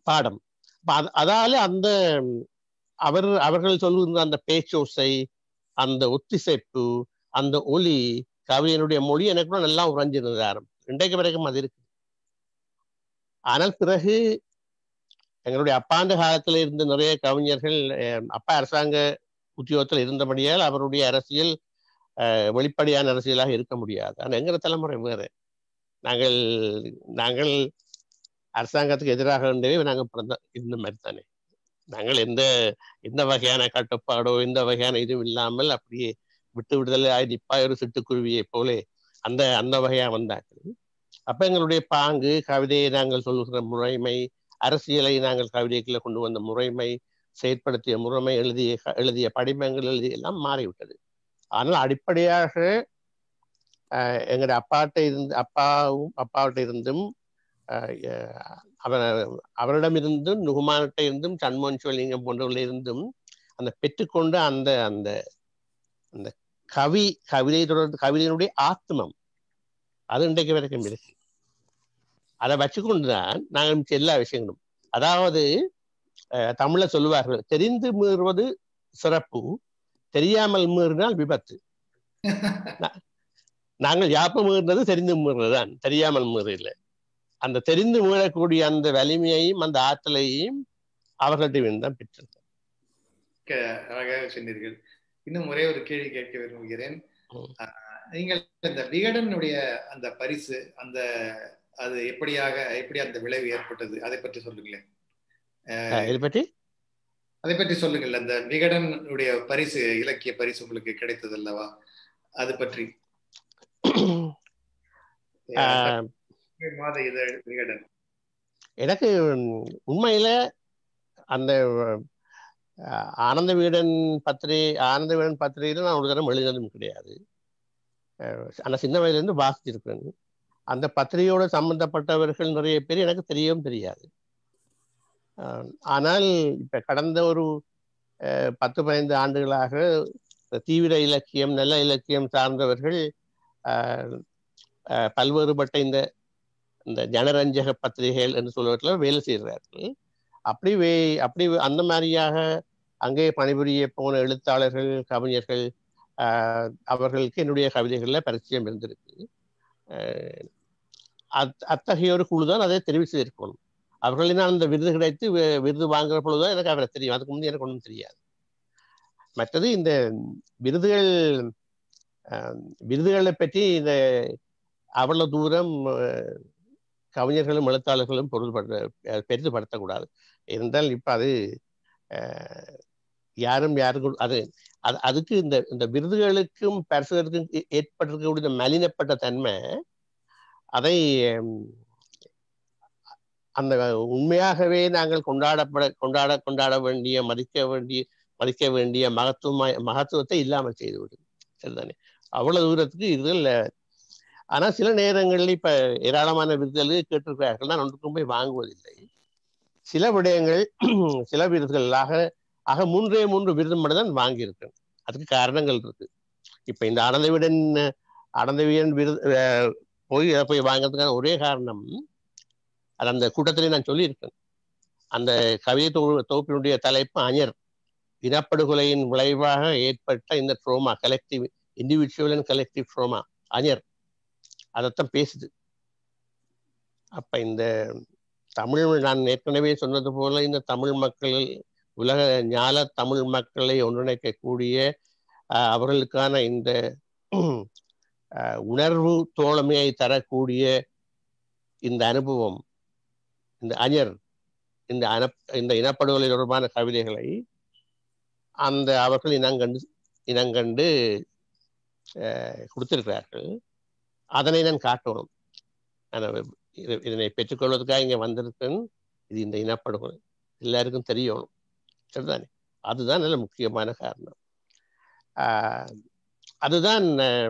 பாடம் அப்ப அது- அதால அந்த ம், அவர் அவர்கள் சொல்லுகின்ற அந்த பேச்சோசை அந்த ஒத்திசைப்பு அந்த ஒலி கவிதையினுடைய மொழி எனக்கு கூட நல்லா உறைஞ்சிருந்தது ஆரம்பம் இன்றைக்கு வரைக்கும் அது இருக்கு ஆனால் பிறகு எங்களுடைய அப்பாந்த காலத்துல இருந்த நிறைய கவிஞர்கள் அஹ், அப்பா அரசாங்க உத்தியோகத்தில் இருந்தபடியால் அவருடைய அரசியல் அஹ், வெளிப்படையான அரசியலாக இருக்க முடியாது ஆனால் எங்கிற தலைமுறை வேறு நாங்கள் நாங்கள் அரசாங்கத்துக்கு எதிராக இருந்தவே நாங்கள் பிறந்த இந்த மாதிரி தானே நாங்கள் எந்த எந்த வகையான கட்டுப்பாடோ எந்த வகையான இதுவும் இல்லாமல் அப்படியே விட்டு விடுதலை ஆகி நிப்பாய் ஒரு சிட்டுக்குருவியை போலே அந்த அந்த வகையா வந்தார்கள் அப்ப எங்களுடைய பாங்கு கவிதையை நாங்கள் சொல்லுகிற முறைமை அரசியலை நாங்கள் கவிதைக்குள்ள கொண்டு வந்த முறைமை செயற்படுத்திய முறைமை எழுதிய எழுதிய படிமங்கள் எழுதிய எல்லாம் மாறிவிட்டது ஆனால் அடிப்படையாக ஆஹ் எங்களுடைய அப்பாட்ட இருந்து அப்பாவும் அப்பாவிட்ட இருந்தும் ஆஹ் அஹ் அவர் அவரிடமிருந்தும் நுகுமானிட்ட இருந்தும் சண்முகன் சிவலிங்கம் போன்றவர்கள் இருந்தும் அந்த பெற்றுக்கொண்ட அந்த அந்த அந்த கவி கவிதை தொடர்ந்து கவிதையினுடைய ஆத்மம் அது இன்றைக்கு வரைக்கும் இருக்கு அதை வச்சுக்கொண்டுதான் நாங்கள் மிச்ச எல்லா விஷயங்களும் அதாவது அஹ், தமிழ்ல சொல்லுவார்கள் தெரிந்து மீறுவது சிறப்பு தெரியாமல் மீறினால் விபத்து நா- நாங்கள் யாப்ப மீறினது தெரிந்து மீறுறதுதான் தெரியாமல் மீறல அந்த தெரிந்து மீறக்கூடிய அந்த வலிமையையும் அந்த ஆற்றலையும் அவர்களிடம் தான் பெற்றிருக்கோம் க- அழகாக சொன்னீர்கள் இன்னும் ஒரே ஒரு கேள்வி கேட்க விரும்புகிறேன் ம். ஆஹ் நீங்கள் இந்த விகடனுடைய அந்த பரிசு அந்த அது எப்படியாக எப்படி அந்த விளைவு ஏற்பட்டது அதை பற்றி சொல்லுங்களேன் அஹ், இதை பற்றி அதை பற்றி சொல்லுங்கள் அந்த விகடனுடைய பரிசு இலக்கிய பரிசு உங்களுக்கு கிடைத்தது அல்லவா அது பற்றி ஆஹ், மாத இதழ் விகடன் எனக்கு உம், உண்மையில அந்த அஹ், ஆனந்த வீடன் பத்திரி ஆனந்த வீடன் பத்திரிகையில நான் ஒரு தரம் எழுதினதும் கிடையாது அஹ், ஆனா சின்ன வயதுல இருந்து வாசிச்சிருக்கேன் அந்த பத்திரிகையோட சம்பந்தப்பட்டவர்கள் நிறைய பேர் எனக்கு தெரியவும் தெரியாது அஹ், ஆனால் இப்ப கடந்த ஒரு அஹ், பத்து பதினைந்து ஆண்டுகளாக தீவிர இலக்கியம் நல்ல இலக்கியம் சார்ந்தவர்கள் அஹ், அஹ், பல்வேறுபட்ட இந்த இந்த ஜனரஞ்சக பத்திரிகைகள் என்று சொல்வதில் வேலை செய்கிறார்கள் அப்படி வே அப்படி அந்த மாதிரியாக அங்கே பணிபுரிய போன எழுத்தாளர்கள் கவிஞர்கள் ஆஹ், அவர்களுக்கு என்னுடைய கவிதைகளில் பரிச்சயம் இருந்திருக்கு ஆஹ், அத்- அத்தகைய ஒரு குழு தான் அதை தெரிவு செய்திருக்கணும் அவர்களினால் அந்த விருது கிடைத்து வி- விருது வாங்குற பொழுதுதான் எனக்கு அவரை தெரியும் அதுக்கு முந்தைய எனக்கு ஒன்றும் தெரியாது மற்றது இந்த விருதுகள் ஆஹ், விருதுகளை பற்றி இந்த அவ்வளவு தூரம் ஆஹ், கவிஞர்களும் எழுத்தாளர்களும் பொருள்படுத்த அஹ் பெரிதுபடுத்தக்கூடாது இருந்தால் இப்ப அது அஹ், யாரும் யாருக்கும் அது அது அதுக்கு இந்த இந்த விருதுகளுக்கும் பரிசுகளுக்கும் ஏ- ஏற்பட்டிருக்கக்கூடிய இந்த மலினப்பட்ட தன்மை அதை ஹம், அந்த உண்மையாகவே நாங்கள் கொண்டாடப்பட கொண்டாட கொண்டாட வேண்டிய மதிக்க வேண்டிய மதிக்க வேண்டிய மகத்துவமா மகத்துவத்தை இல்லாமல் செய்துவிடும் சரிதானே அவ்வளவு தூரத்துக்கு இதில் ஆனா சில நேரங்களில் இப்ப ஏராளமான விருதுகள் கேட்டிருக்கிறார்கள் நான் ஒன்றுக்கும் போய் வாங்குவதில்லை சில விடயங்கள் சில விருதுகளாக ஆக மூன்றே மூன்று விருது மட்டும் தான் வாங்கியிருக்கேன் அதுக்கு காரணங்கள் இருக்கு இப்ப இந்த ஆனந்தவிடன் ஆனந்தவியன் விருது அஹ், போய் அதை போய் வாங்குறதுக்கான ஒரே காரணம் அது அந்த கூட்டத்திலே நான் சொல்லியிருக்கேன் அந்த கவிதை தொகு தொகுப்பினுடைய தலைப்பு அஞர் இனப்படுகொலையின் விளைவாக ஏற்பட்ட இந்த trauma collective individual and collective trauma அஞர் அதைத்தான் பேசுது அப்ப இந்த தமிழ் நான் ஏற்கனவே சொன்னது போல இந்த தமிழ் மக்கள் உலக ஞால தமிழ் மக்களை ஒன்றிணைக்கக்கூடிய அஹ், அவர்களுக்கான இந்த அஹ், உணர்வு தோழமையை தரக்கூடிய இந்த அனுபவம் இந்த அஞர் இந்த அன இந்த இனப்படுகொலை தொடர்பான கவிதைகளை அந்த அவர்கள் இனங்கண்டு இனங்கண்டு அஹ், கொடுத்திருக்கிறார்கள் அதனை நான் காட்டணும் நான் இது- இதனை பெற்றுக்கொள்வதற்காக இங்க வந்திருக்கேன் இது இந்த இனப்படுகொலை எல்லாருக்கும் தெரியணும் சரிதானே அதுதான் நல்ல முக்கியமான காரணம் ஆஹ் அதுதான் ஆஹ்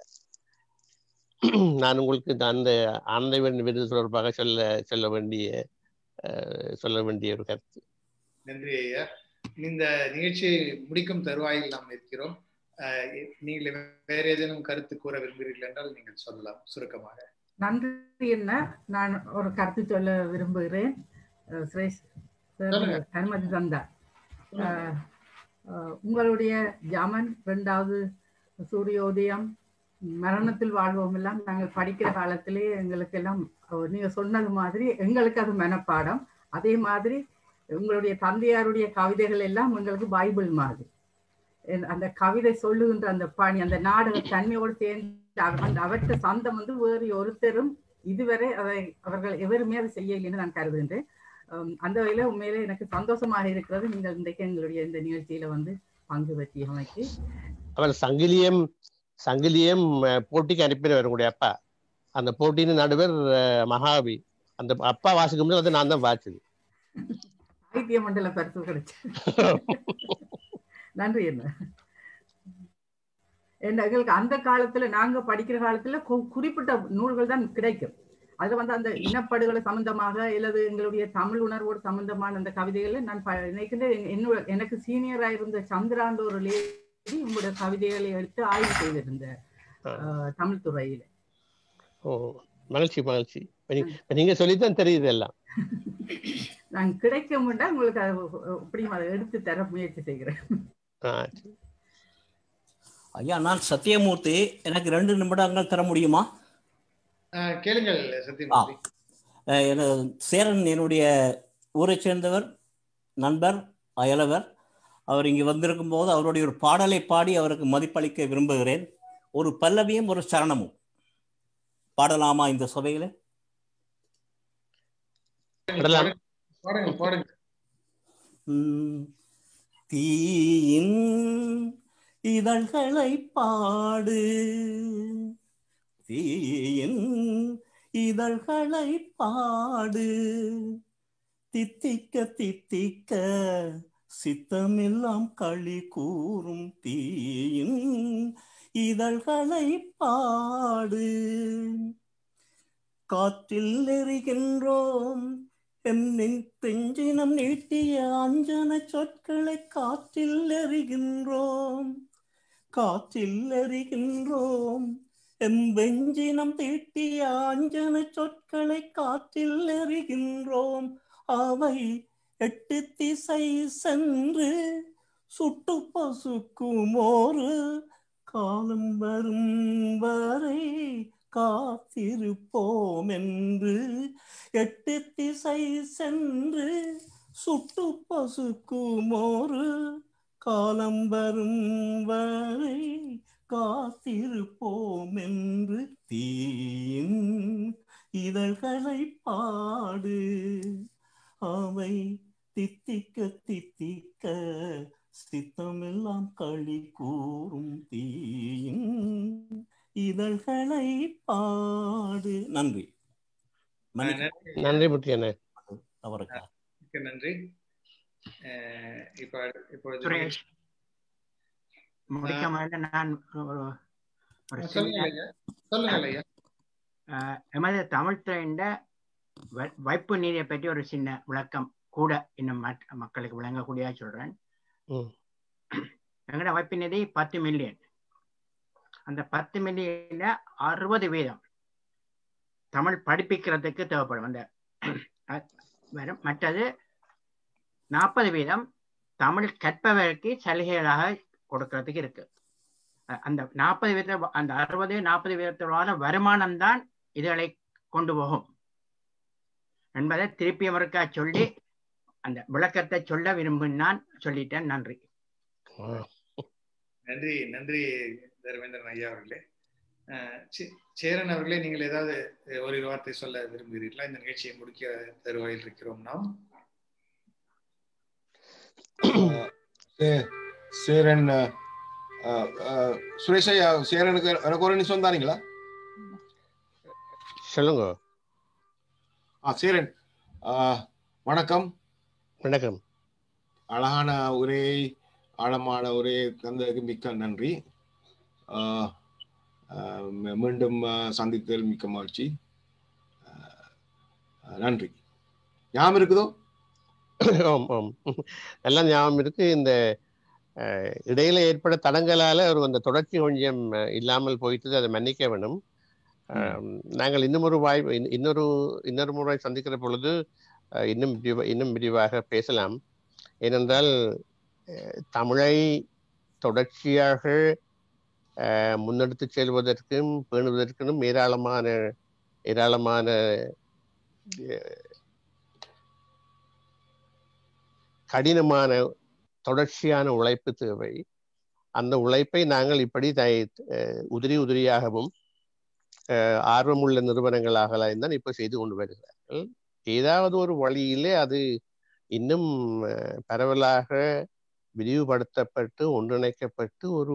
நான் உங்களுக்கு இந்த அந்த ஆனந்தவன் விருது தொடர்பாக சொல்ல சொல்ல வேண்டிய ஆஹ் சொல்ல வேண்டிய ஒரு கருத்து நன்றி ஐயா இந்த நிகழ்ச்சியை முடிக்கும் தருவாயில் நாம் இருக்கிறோம் அஹ் நீங்கள் வேற ஏதேனும் கருத்து கூற விரும்புகிறீர்கள் என்றால் நீங்கள் சொல்லலாம் சுருக்கமாக நன்றி என்ன நான் ஒரு கருத்து சொல்ல விரும்புகிறேன் அஹ், சுரேஷ் சார் சொல்லுங்க. அனுமதி தந்தார் அஹ், அஹ், உங்களுடைய ஜமன் இரண்டாவது சூரியோதயம் மரணத்தில் வாழ்வோம் எல்லாம் நாங்கள் படிக்கிற காலத்திலே எங்களுக்கு எல்லாம் அஹ், நீங்க சொன்னது மாதிரி எங்களுக்கு அது மனப்பாடம் அதே மாதிரி உங்களுடைய தந்தையாருடைய கவிதைகள் எல்லாம் எங்களுக்கு பைபிள் மாதிரி என் அந்த கவிதை சொல்லுகின்ற அந்த பாணி அந்த நாடக தன்மையோடு சேர்ந்து அவ- அந்த அவற்றை சந்தம் வந்து வேறு ஒருத்தரும் இதுவரை அதை அவர்கள் எவருமே அதை செய்யலைன்னு நான் கருதுகின்றேன் அஹ் அந்த வகையில உண்மையிலே எனக்கு சந்தோஷமாக இருக்கிறது நீங்கள் இன்றைக்கு எங்களுடைய இந்த நிகழ்ச்சியில வந்து பங்கு பற்றியமைக்கு அவர் சங்கிலியம் சங்கிலியம் அஹ், போட்டிக்கு அனுப்பினவர் உங்களுடைய அப்பா அந்த போட்டியின் நடுவர் அஹ், மகாவி அந்த அப்பா வாசிக்கும் போது வந்து நான் தான் வாசிச்சது சாகித்ய மண்டல பரிசு கிடைச்சு நன்றி என்ன ஏன்னா, எங்களுக்கு அந்த காலத்துல நாங்க படிக்கிற காலத்துல கு- குறிப்பிட்ட நூல்கள் தான் கிடைக்கும் அதுல வந்து அந்த இனப்படுகொலை சம்பந்தமாக அல்லது எங்களுடைய தமிழ் உணர்வோடு சம்பந்தமான அந்த கவிதைகளை நான் ப- நினைக்கின்றேன் என்னோட எனக்கு சீனியரா இருந்த சந்திரான்ற ஒரு லேடி உங்களுடைய கவிதைகளை எடுத்து ஆய்வு செய்திருந்த அஹ், தமிழ் துறையில ஓ மகிழ்ச்சி மகிழ்ச்சி இப்ப நீ- இப்ப நீங்க சொல்லித்தான் தெரியுது எல்லாம் நான் கிடைக்க முடியா உங்களுக்கு அது எப்படியும் அதை எடுத்து தர முயற்சி செய்கிறேன் ஆ, ஐயா நான் சத்தியமூர்த்தி எனக்கு ரெண்டு நிமிடங்கள் தர முடியுமா அஹ், கேளுங்கள் சத்யமூர்த்தி அஹ் என- சேரன் என்னுடைய ஊரைச் சேர்ந்தவர் நண்பர் அயலவர் அவர் இங்கு வந்திருக்கும் போது அவருடைய ஒரு பாடலை பாடி அவருக்கு மதிப்பளிக்க விரும்புகிறேன் ஒரு பல்லவியும் ஒரு சரணமும் பாடலாமா இந்த சபையில பாடலாம். பாடுங்க பாடுங்க உம், தீயின் இதழ்களை பாடு தீயின் இதழ்களை பாடு தித்திக்க தித்திக்க சித்தமெல்லாம் களி கூறும் தீயின் இதழ்களை பாடு காற்றில் எறிகின்றோம் என்னின் தெஞ்சினம் நீட்டிய அஞ்சன சொற்களை காற்றில் எறிகின்றோம் காற்றில் எறிகின்றோம் எம் வெஞ்சினம் தீட்டிய அஞ்சன சொற்களை காற்றில் எறிகின்றோம் அவை எட்டு திசை சென்று சுட்டு பசுக்குமோரு காலம் வரும் வரை காத்திருப்போம் என்று எட்டு திசை சென்று சுட்டு பசுக்குமோரு காலம் வரும் வரை காத்திருப்போம் என்று தீயின் இதழ்களை பாடு அவை தித்திக்க தித்திக்க சித்தமெல்லாம் களி கூறும் தீயின் இதழ்களை பாடு நன்றி மன்னிக்கவும். நன்றி முத்தி என்ன அவருக்கு மிக்க நன்றி அஹ், இப்ப இப்பொழுது சுரேஷ் முடிக்க முன்னாடி நான் ஒரு ஒரு சொல்லுங்க சின்ன ஐயா சொல்லுங்க ஐயா அஹ், எமது தமிழ் துறையின் வ- வைப்பு நீதியை பற்றி ஒரு சின்ன விளக்கம் கூட இன்னும் மற்ற மக்களுக்கு விளங்கக்கூடியா சொல்றேன் ம். எங்கட வைப்பு நிதி பத்து மில்லியன் அந்த பத்து மில்லியன்ல அறுபது வீதம் தமிழ் படிப்பிக்கிறதுக்கு தேவைப்படும் அந்த அஹ், வரும் மற்றது நாற்பது வீதம் தமிழ் கற்பவருக்கு சலுகைகளாக கொடுக்கறதுக்கு இருக்கு அ- அந்த நாற்பது வீதத்துல அந்த அறுபது நாற்பது வீதத்தோட வருமானம் தான் இதுகளை கொண்டு போகும் என்பதை திருப்பி அவருக்கா சொல்லி அந்த விளக்கத்தை சொல்ல விரும்பினான் சொல்லிட்டேன் நன்றி நன்றி நன்றி தர்மேந்திரன் ஐயா அவர்களே அஹ், சே- சேரன் அவர்களே நீங்கள் ஏதாவது அஹ், ஒரு வார்த்தை சொல்ல விரும்புகிறீர்களா இந்த நிகழ்ச்சியை முடிக்க தருவாயில் இருக்கிறோம் நாம் சே- சேரன் அஹ், அஹ், சுரேஷ் ஐயா சேரனுக்கு எனக்கு ஒரு நிமிஷம் தானீங்களா சொல்லுங்க ஆ சேரன் அஹ், வணக்கம் வணக்கம் அழகான உரை ஆழமான உரை தந்ததுக்கு மிக்க நன்றி அஹ், அஹ், மீ- மீண்டும் அஹ், சந்தித்தல் மிக்க மகிழ்ச்சி அஹ், நன்றி ஞாபகம் இருக்குதோ ஆம் ஆம் நல்லா ஞாபகம் இருக்கு இந்த அஹ், இடையில ஏற்பட தடங்களால ஒரு அந்த தொடர்ச்சி கொஞ்சம் அஹ், இல்லாமல் போயிட்டது அதை மன்னிக்க வேணும் அஹ், நாங்கள் இன்னும் ஒரு வாய்ப்பு இன்னொரு இன்னொரு முறை சந்திக்கிற பொழுது அஹ், இன்னும் விரிவ- இன்னும் விரிவாக பேசலாம் ஏனென்றால் அஹ், தமிழை தொடர்ச்சியாக அஹ், முன்னெடுத்துச் செல்வதற்கும் பேணுவதற்கும் ஏராளமான ஏராளமான அஹ், கடினமான தொடர்ச்சியான உழைப்பு தேவை அந்த உழைப்பை நாங்கள் இப்படி தை- அஹ், உதிரி உதிரியாகவும் அஹ், ஆர்வமுள்ள நிறுவனங்களாகலாம் தான் இப்போ செய்து கொண்டு வருகிறார்கள் ஏதாவது ஒரு வழியிலே அது இன்னும் அஹ், பரவலாக விரிவுபடுத்தப்பட்டு ஒன்றிணைக்கப்பட்டு ஒரு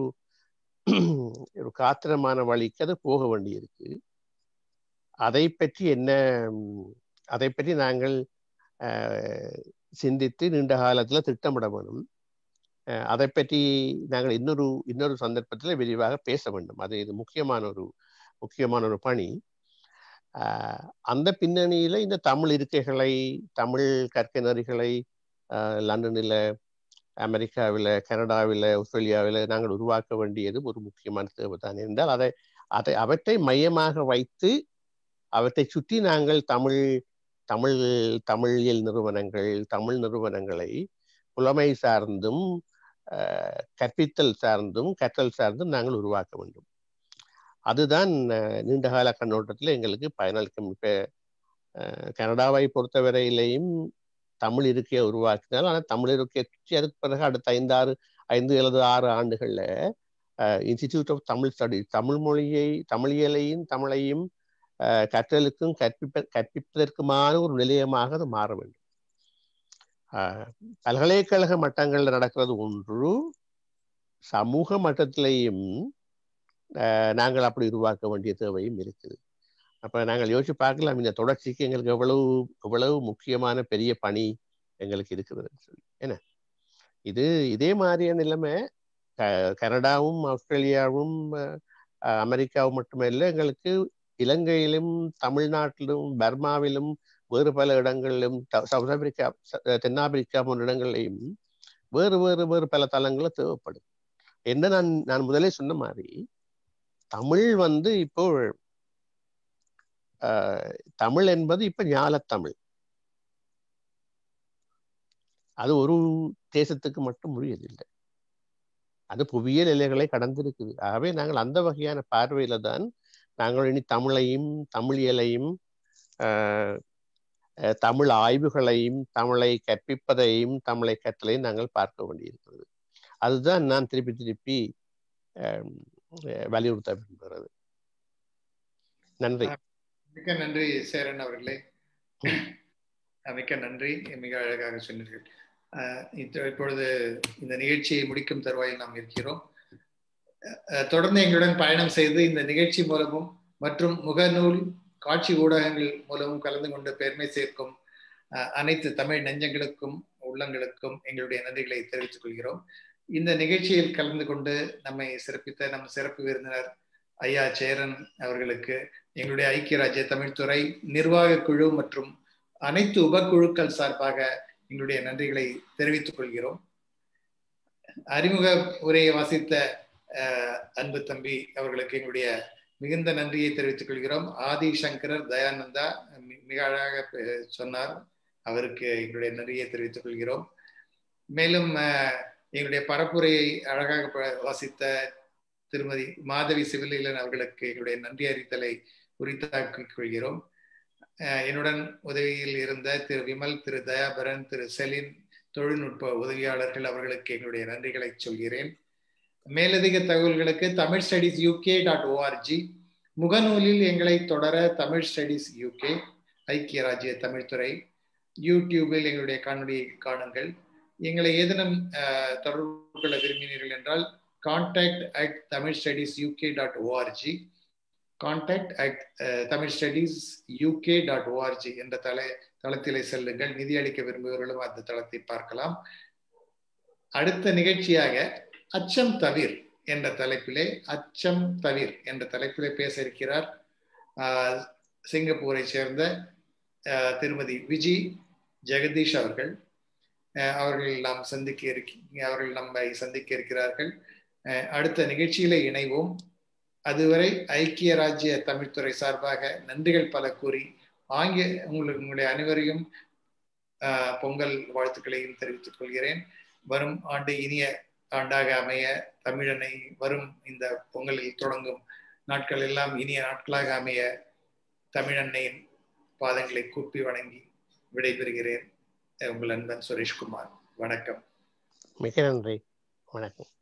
ஒரு காத்திரமான வழிக்கு அது போக வேண்டியிருக்கு அதை பற்றி என்ன ம், அதை பற்றி நாங்கள் அஹ், சிந்தித்து நீண்ட காலத்தில் திட்டமிட வேணும் அஹ், அதை பற்றி நாங்கள் இன்னொரு இன்னொரு சந்தர்ப்பத்தில் விரிவாக பேச வேண்டும் அது இது முக்கியமான ஒரு முக்கியமான ஒரு பணி அஹ், அந்த பின்னணியில இந்த தமிழ் இருக்கைகளை தமிழ் கற்கை நெறிகளை அஹ், லண்டனில் அமெரிக்காவில் கனடாவில் ஆஸ்திரேலியாவில் நாங்கள் உருவாக்க வேண்டியது ஒரு முக்கியமான தேவை தான் என்றால் அதை அதை அவற்றை மையமாக வைத்து அவற்றை சுற்றி நாங்கள் தமிழ் தமிழ் தமிழியல் நிறுவனங்கள் தமிழ் நிறுவனங்களை புலமை சார்ந்தும் அஹ், கற்பித்தல் சார்ந்தும் கற்றல் சார்ந்தும் நாங்கள் உருவாக்க வேண்டும் அதுதான் அஹ், நீண்டகால கண்ணோட்டத்தில் எங்களுக்கு பயனளிக்கும் இப்போ கனடாவை பொறுத்தவரையிலையும் தமிழ் இருக்கையை உருவாக்கினால் ஆனால் தமிழ் இருக்கையை சுற்றி அதுக்கு பிறகு அடுத்த ஐந்தாறு ஐந்து அல்லது ஆறு ஆண்டுகளில் institute of Tamil study Tamil மொழியை தமிழியலையும் தமிழையும் அஹ், கற்றலுக்கும் கற்பிப்ப கற்பிப்பதற்குமான ஒரு நிலையமாக அது மாற வேண்டும் அஹ், பல்கலைக்கழக மட்டங்களில் நடக்கிறது ஒன்று சமூக மட்டத்திலேயும் அஹ், நாங்கள் அப்படி உருவாக்க வேண்டிய தேவையும் இருக்குது அப்ப நாங்கள் யோசிச்சு பார்க்கலாம் இந்த தொடர்ச்சிக்கு எங்களுக்கு எவ்வளவு எவ்வளவு முக்கியமான பெரிய பணி எங்களுக்கு இருக்குதுன்னு சொல்லி என்ன இது இதே மாதிரியான நிலைமை க- கனடாவும் ஆஸ்திரேலியாவும் அஹ், அஹ், அமெரிக்காவும் மட்டுமல்ல எங்களுக்கு இலங்கையிலும் தமிழ்நாட்டிலும் பர்மாவிலும் வேறு பல இடங்களிலும் த- சவுத் ஆப்பிரிக்கா ச- தென்னாப்பிரிக்கா போன்ற இடங்களிலும் வேறு வேறு வேறு பல தளங்களும் தேவைப்படும் என்ன நான் நான் முதலே சொன்ன மாதிரி தமிழ் வந்து இப்போ ஆஹ், தமிழ் என்பது இப்ப ஞாலத்தமிழ் அது ஒரு தேசத்துக்கு மட்டும் முடியதில்லை அது புவியியல் எல்லைகளை கடந்திருக்குது ஆகவே நாங்கள் அந்த வகையான பார்வையில தான் நாங்கள் இனி தமிழையும் தமிழியலையும் ஆஹ், அஹ், தமிழ் ஆய்வுகளையும் தமிழை கற்பிப்பதையும் தமிழை கற்றலையும் நாங்கள் பார்க்க வேண்டியிருக்கிறது அதுதான் நான் திருப்பி திருப்பி ஆஹ், வலியுறுத்த விரும்புகிறது நன்றி மிக்க நன்றி சேரன் அவர்களே அஹ் மிக்க நன்றி மிக அழகாக சொன்னீர்கள் அஹ் இத்த- இப்பொழுது இந்த நிகழ்ச்சியை முடிக்கும் தருவாயில் நாம் இருக்கிறோம் அஹ் தொடர்ந்து எங்களுடன் பயணம் செய்து இந்த நிகழ்ச்சி மூலமும் மற்றும் முகநூல் காட்சி ஊடகங்கள் மூலமும் கலந்து கொண்டு பெருமை சேர்க்கும் அஹ் அனைத்து தமிழ் நெஞ்சங்களுக்கும் உள்ளங்களுக்கும் எங்களுடைய நன்றிகளை தெரிவித்துக் கொள்கிறோம் இந்த நிகழ்ச்சியில் கலந்து கொண்டு நம்மை சிறப்பித்த நம் சிறப்பு விருந்தினர் ஐயா சேரன் அவர்களுக்கு எங்களுடைய ஐக்கிய ராஜ்ய தமிழ்துறை நிர்வாக குழு மற்றும் அனைத்து உபக்குழுக்கள் சார்பாக எங்களுடைய நன்றிகளை தெரிவித்துக் கொள்கிறோம் அறிமுக உரையை வாசித்த அஹ், அன்பு தம்பி அவர்களுக்கு எங்களுடைய மிகுந்த நன்றியை தெரிவித்துக் கொள்கிறோம் ஆதி சங்கரர் தயானந்தா மி- மிக அழகாக பே- சொன்னார் அவருக்கு எங்களுடைய நன்றியை தெரிவித்துக் கொள்கிறோம் மேலும் அஹ், எங்களுடைய பரப்புரையை அழகாக ப- வாசித்த திருமதி மாதவி சிவிலீலன் அவர்களுக்கு எங்களுடைய நன்றி அறித்தலை உரித்தாக்கிக் கொள்கிறோம் அஹ் என்னுடன் உதவியில் இருந்த திரு விமல் திரு தயாபரன் திரு செலின் தொழில்நுட்ப உதவியாளர்கள் அவர்களுக்கு எங்களுடைய நன்றிகளை சொல்கிறேன் மேலதிக தகவல்களுக்கு Tamil studies UK dot org முகநூலில் எங்களை தொடர தமிழ் ஸ்டடிஸ் யூகே ஐக்கிய ராஜ்ய தமிழ்துறை யூடியூபில் எங்களுடைய காணொலியை காணுங்கள் எங்களை ஏதேனும் அஹ், தொடர்பு கொள்ள விரும்பினீர்கள் என்றால் contact at Tamil studies UK dot org contact at Tamil studies UK dot org என்ற தலை தளத்திலே செல்லுங்கள் நிதி அளிக்க விரும்புபவர்களும் அந்த தளத்தை பார்க்கலாம் அடுத்த நிகழ்ச்சியாக அச்சம் தவிர் என்ற தலைப்பிலே அச்சம் தவிர் என்ற தலைப்பிலே பேச இருக்கிறார் ஆஹ், சிங்கப்பூரை சேர்ந்த ஆஹ், திருமதி விஜி ஜெகதீஷ் அவர்கள் ஆஹ், அவர்கள் நாம் சந்திக்க இருக்க அவர்கள் நம்மை சந்திக்க இருக்கிறார்கள் ஆஹ், அடுத்த நிகழ்ச்சியில இணைவோம் அதுவரை ஐக்கிய ராஜ்ய தமிழ்துறை சார்பாக நன்றிகள் பல கூறி ஆங்கில உங்களுக்கு உங்களுடைய அனைவரையும் ஆஹ், பொங்கல் வாழ்த்துக்களையும் தெரிவித்துக் கொள்கிறேன் வரும் ஆண்டு இனிய ஆண்டாக அமைய தமிழனை வரும் இந்த பொங்கலில் தொடங்கும் நாட்கள் எல்லாம் இனிய நாட்களாக அமைய தமிழன்னையின் பாதங்களை கூப்பி வணங்கி விடைபெறுகிறேன் உங்கள் அன்பன் சுரேஷ்குமார் வணக்கம் மிக நன்றி வணக்கம்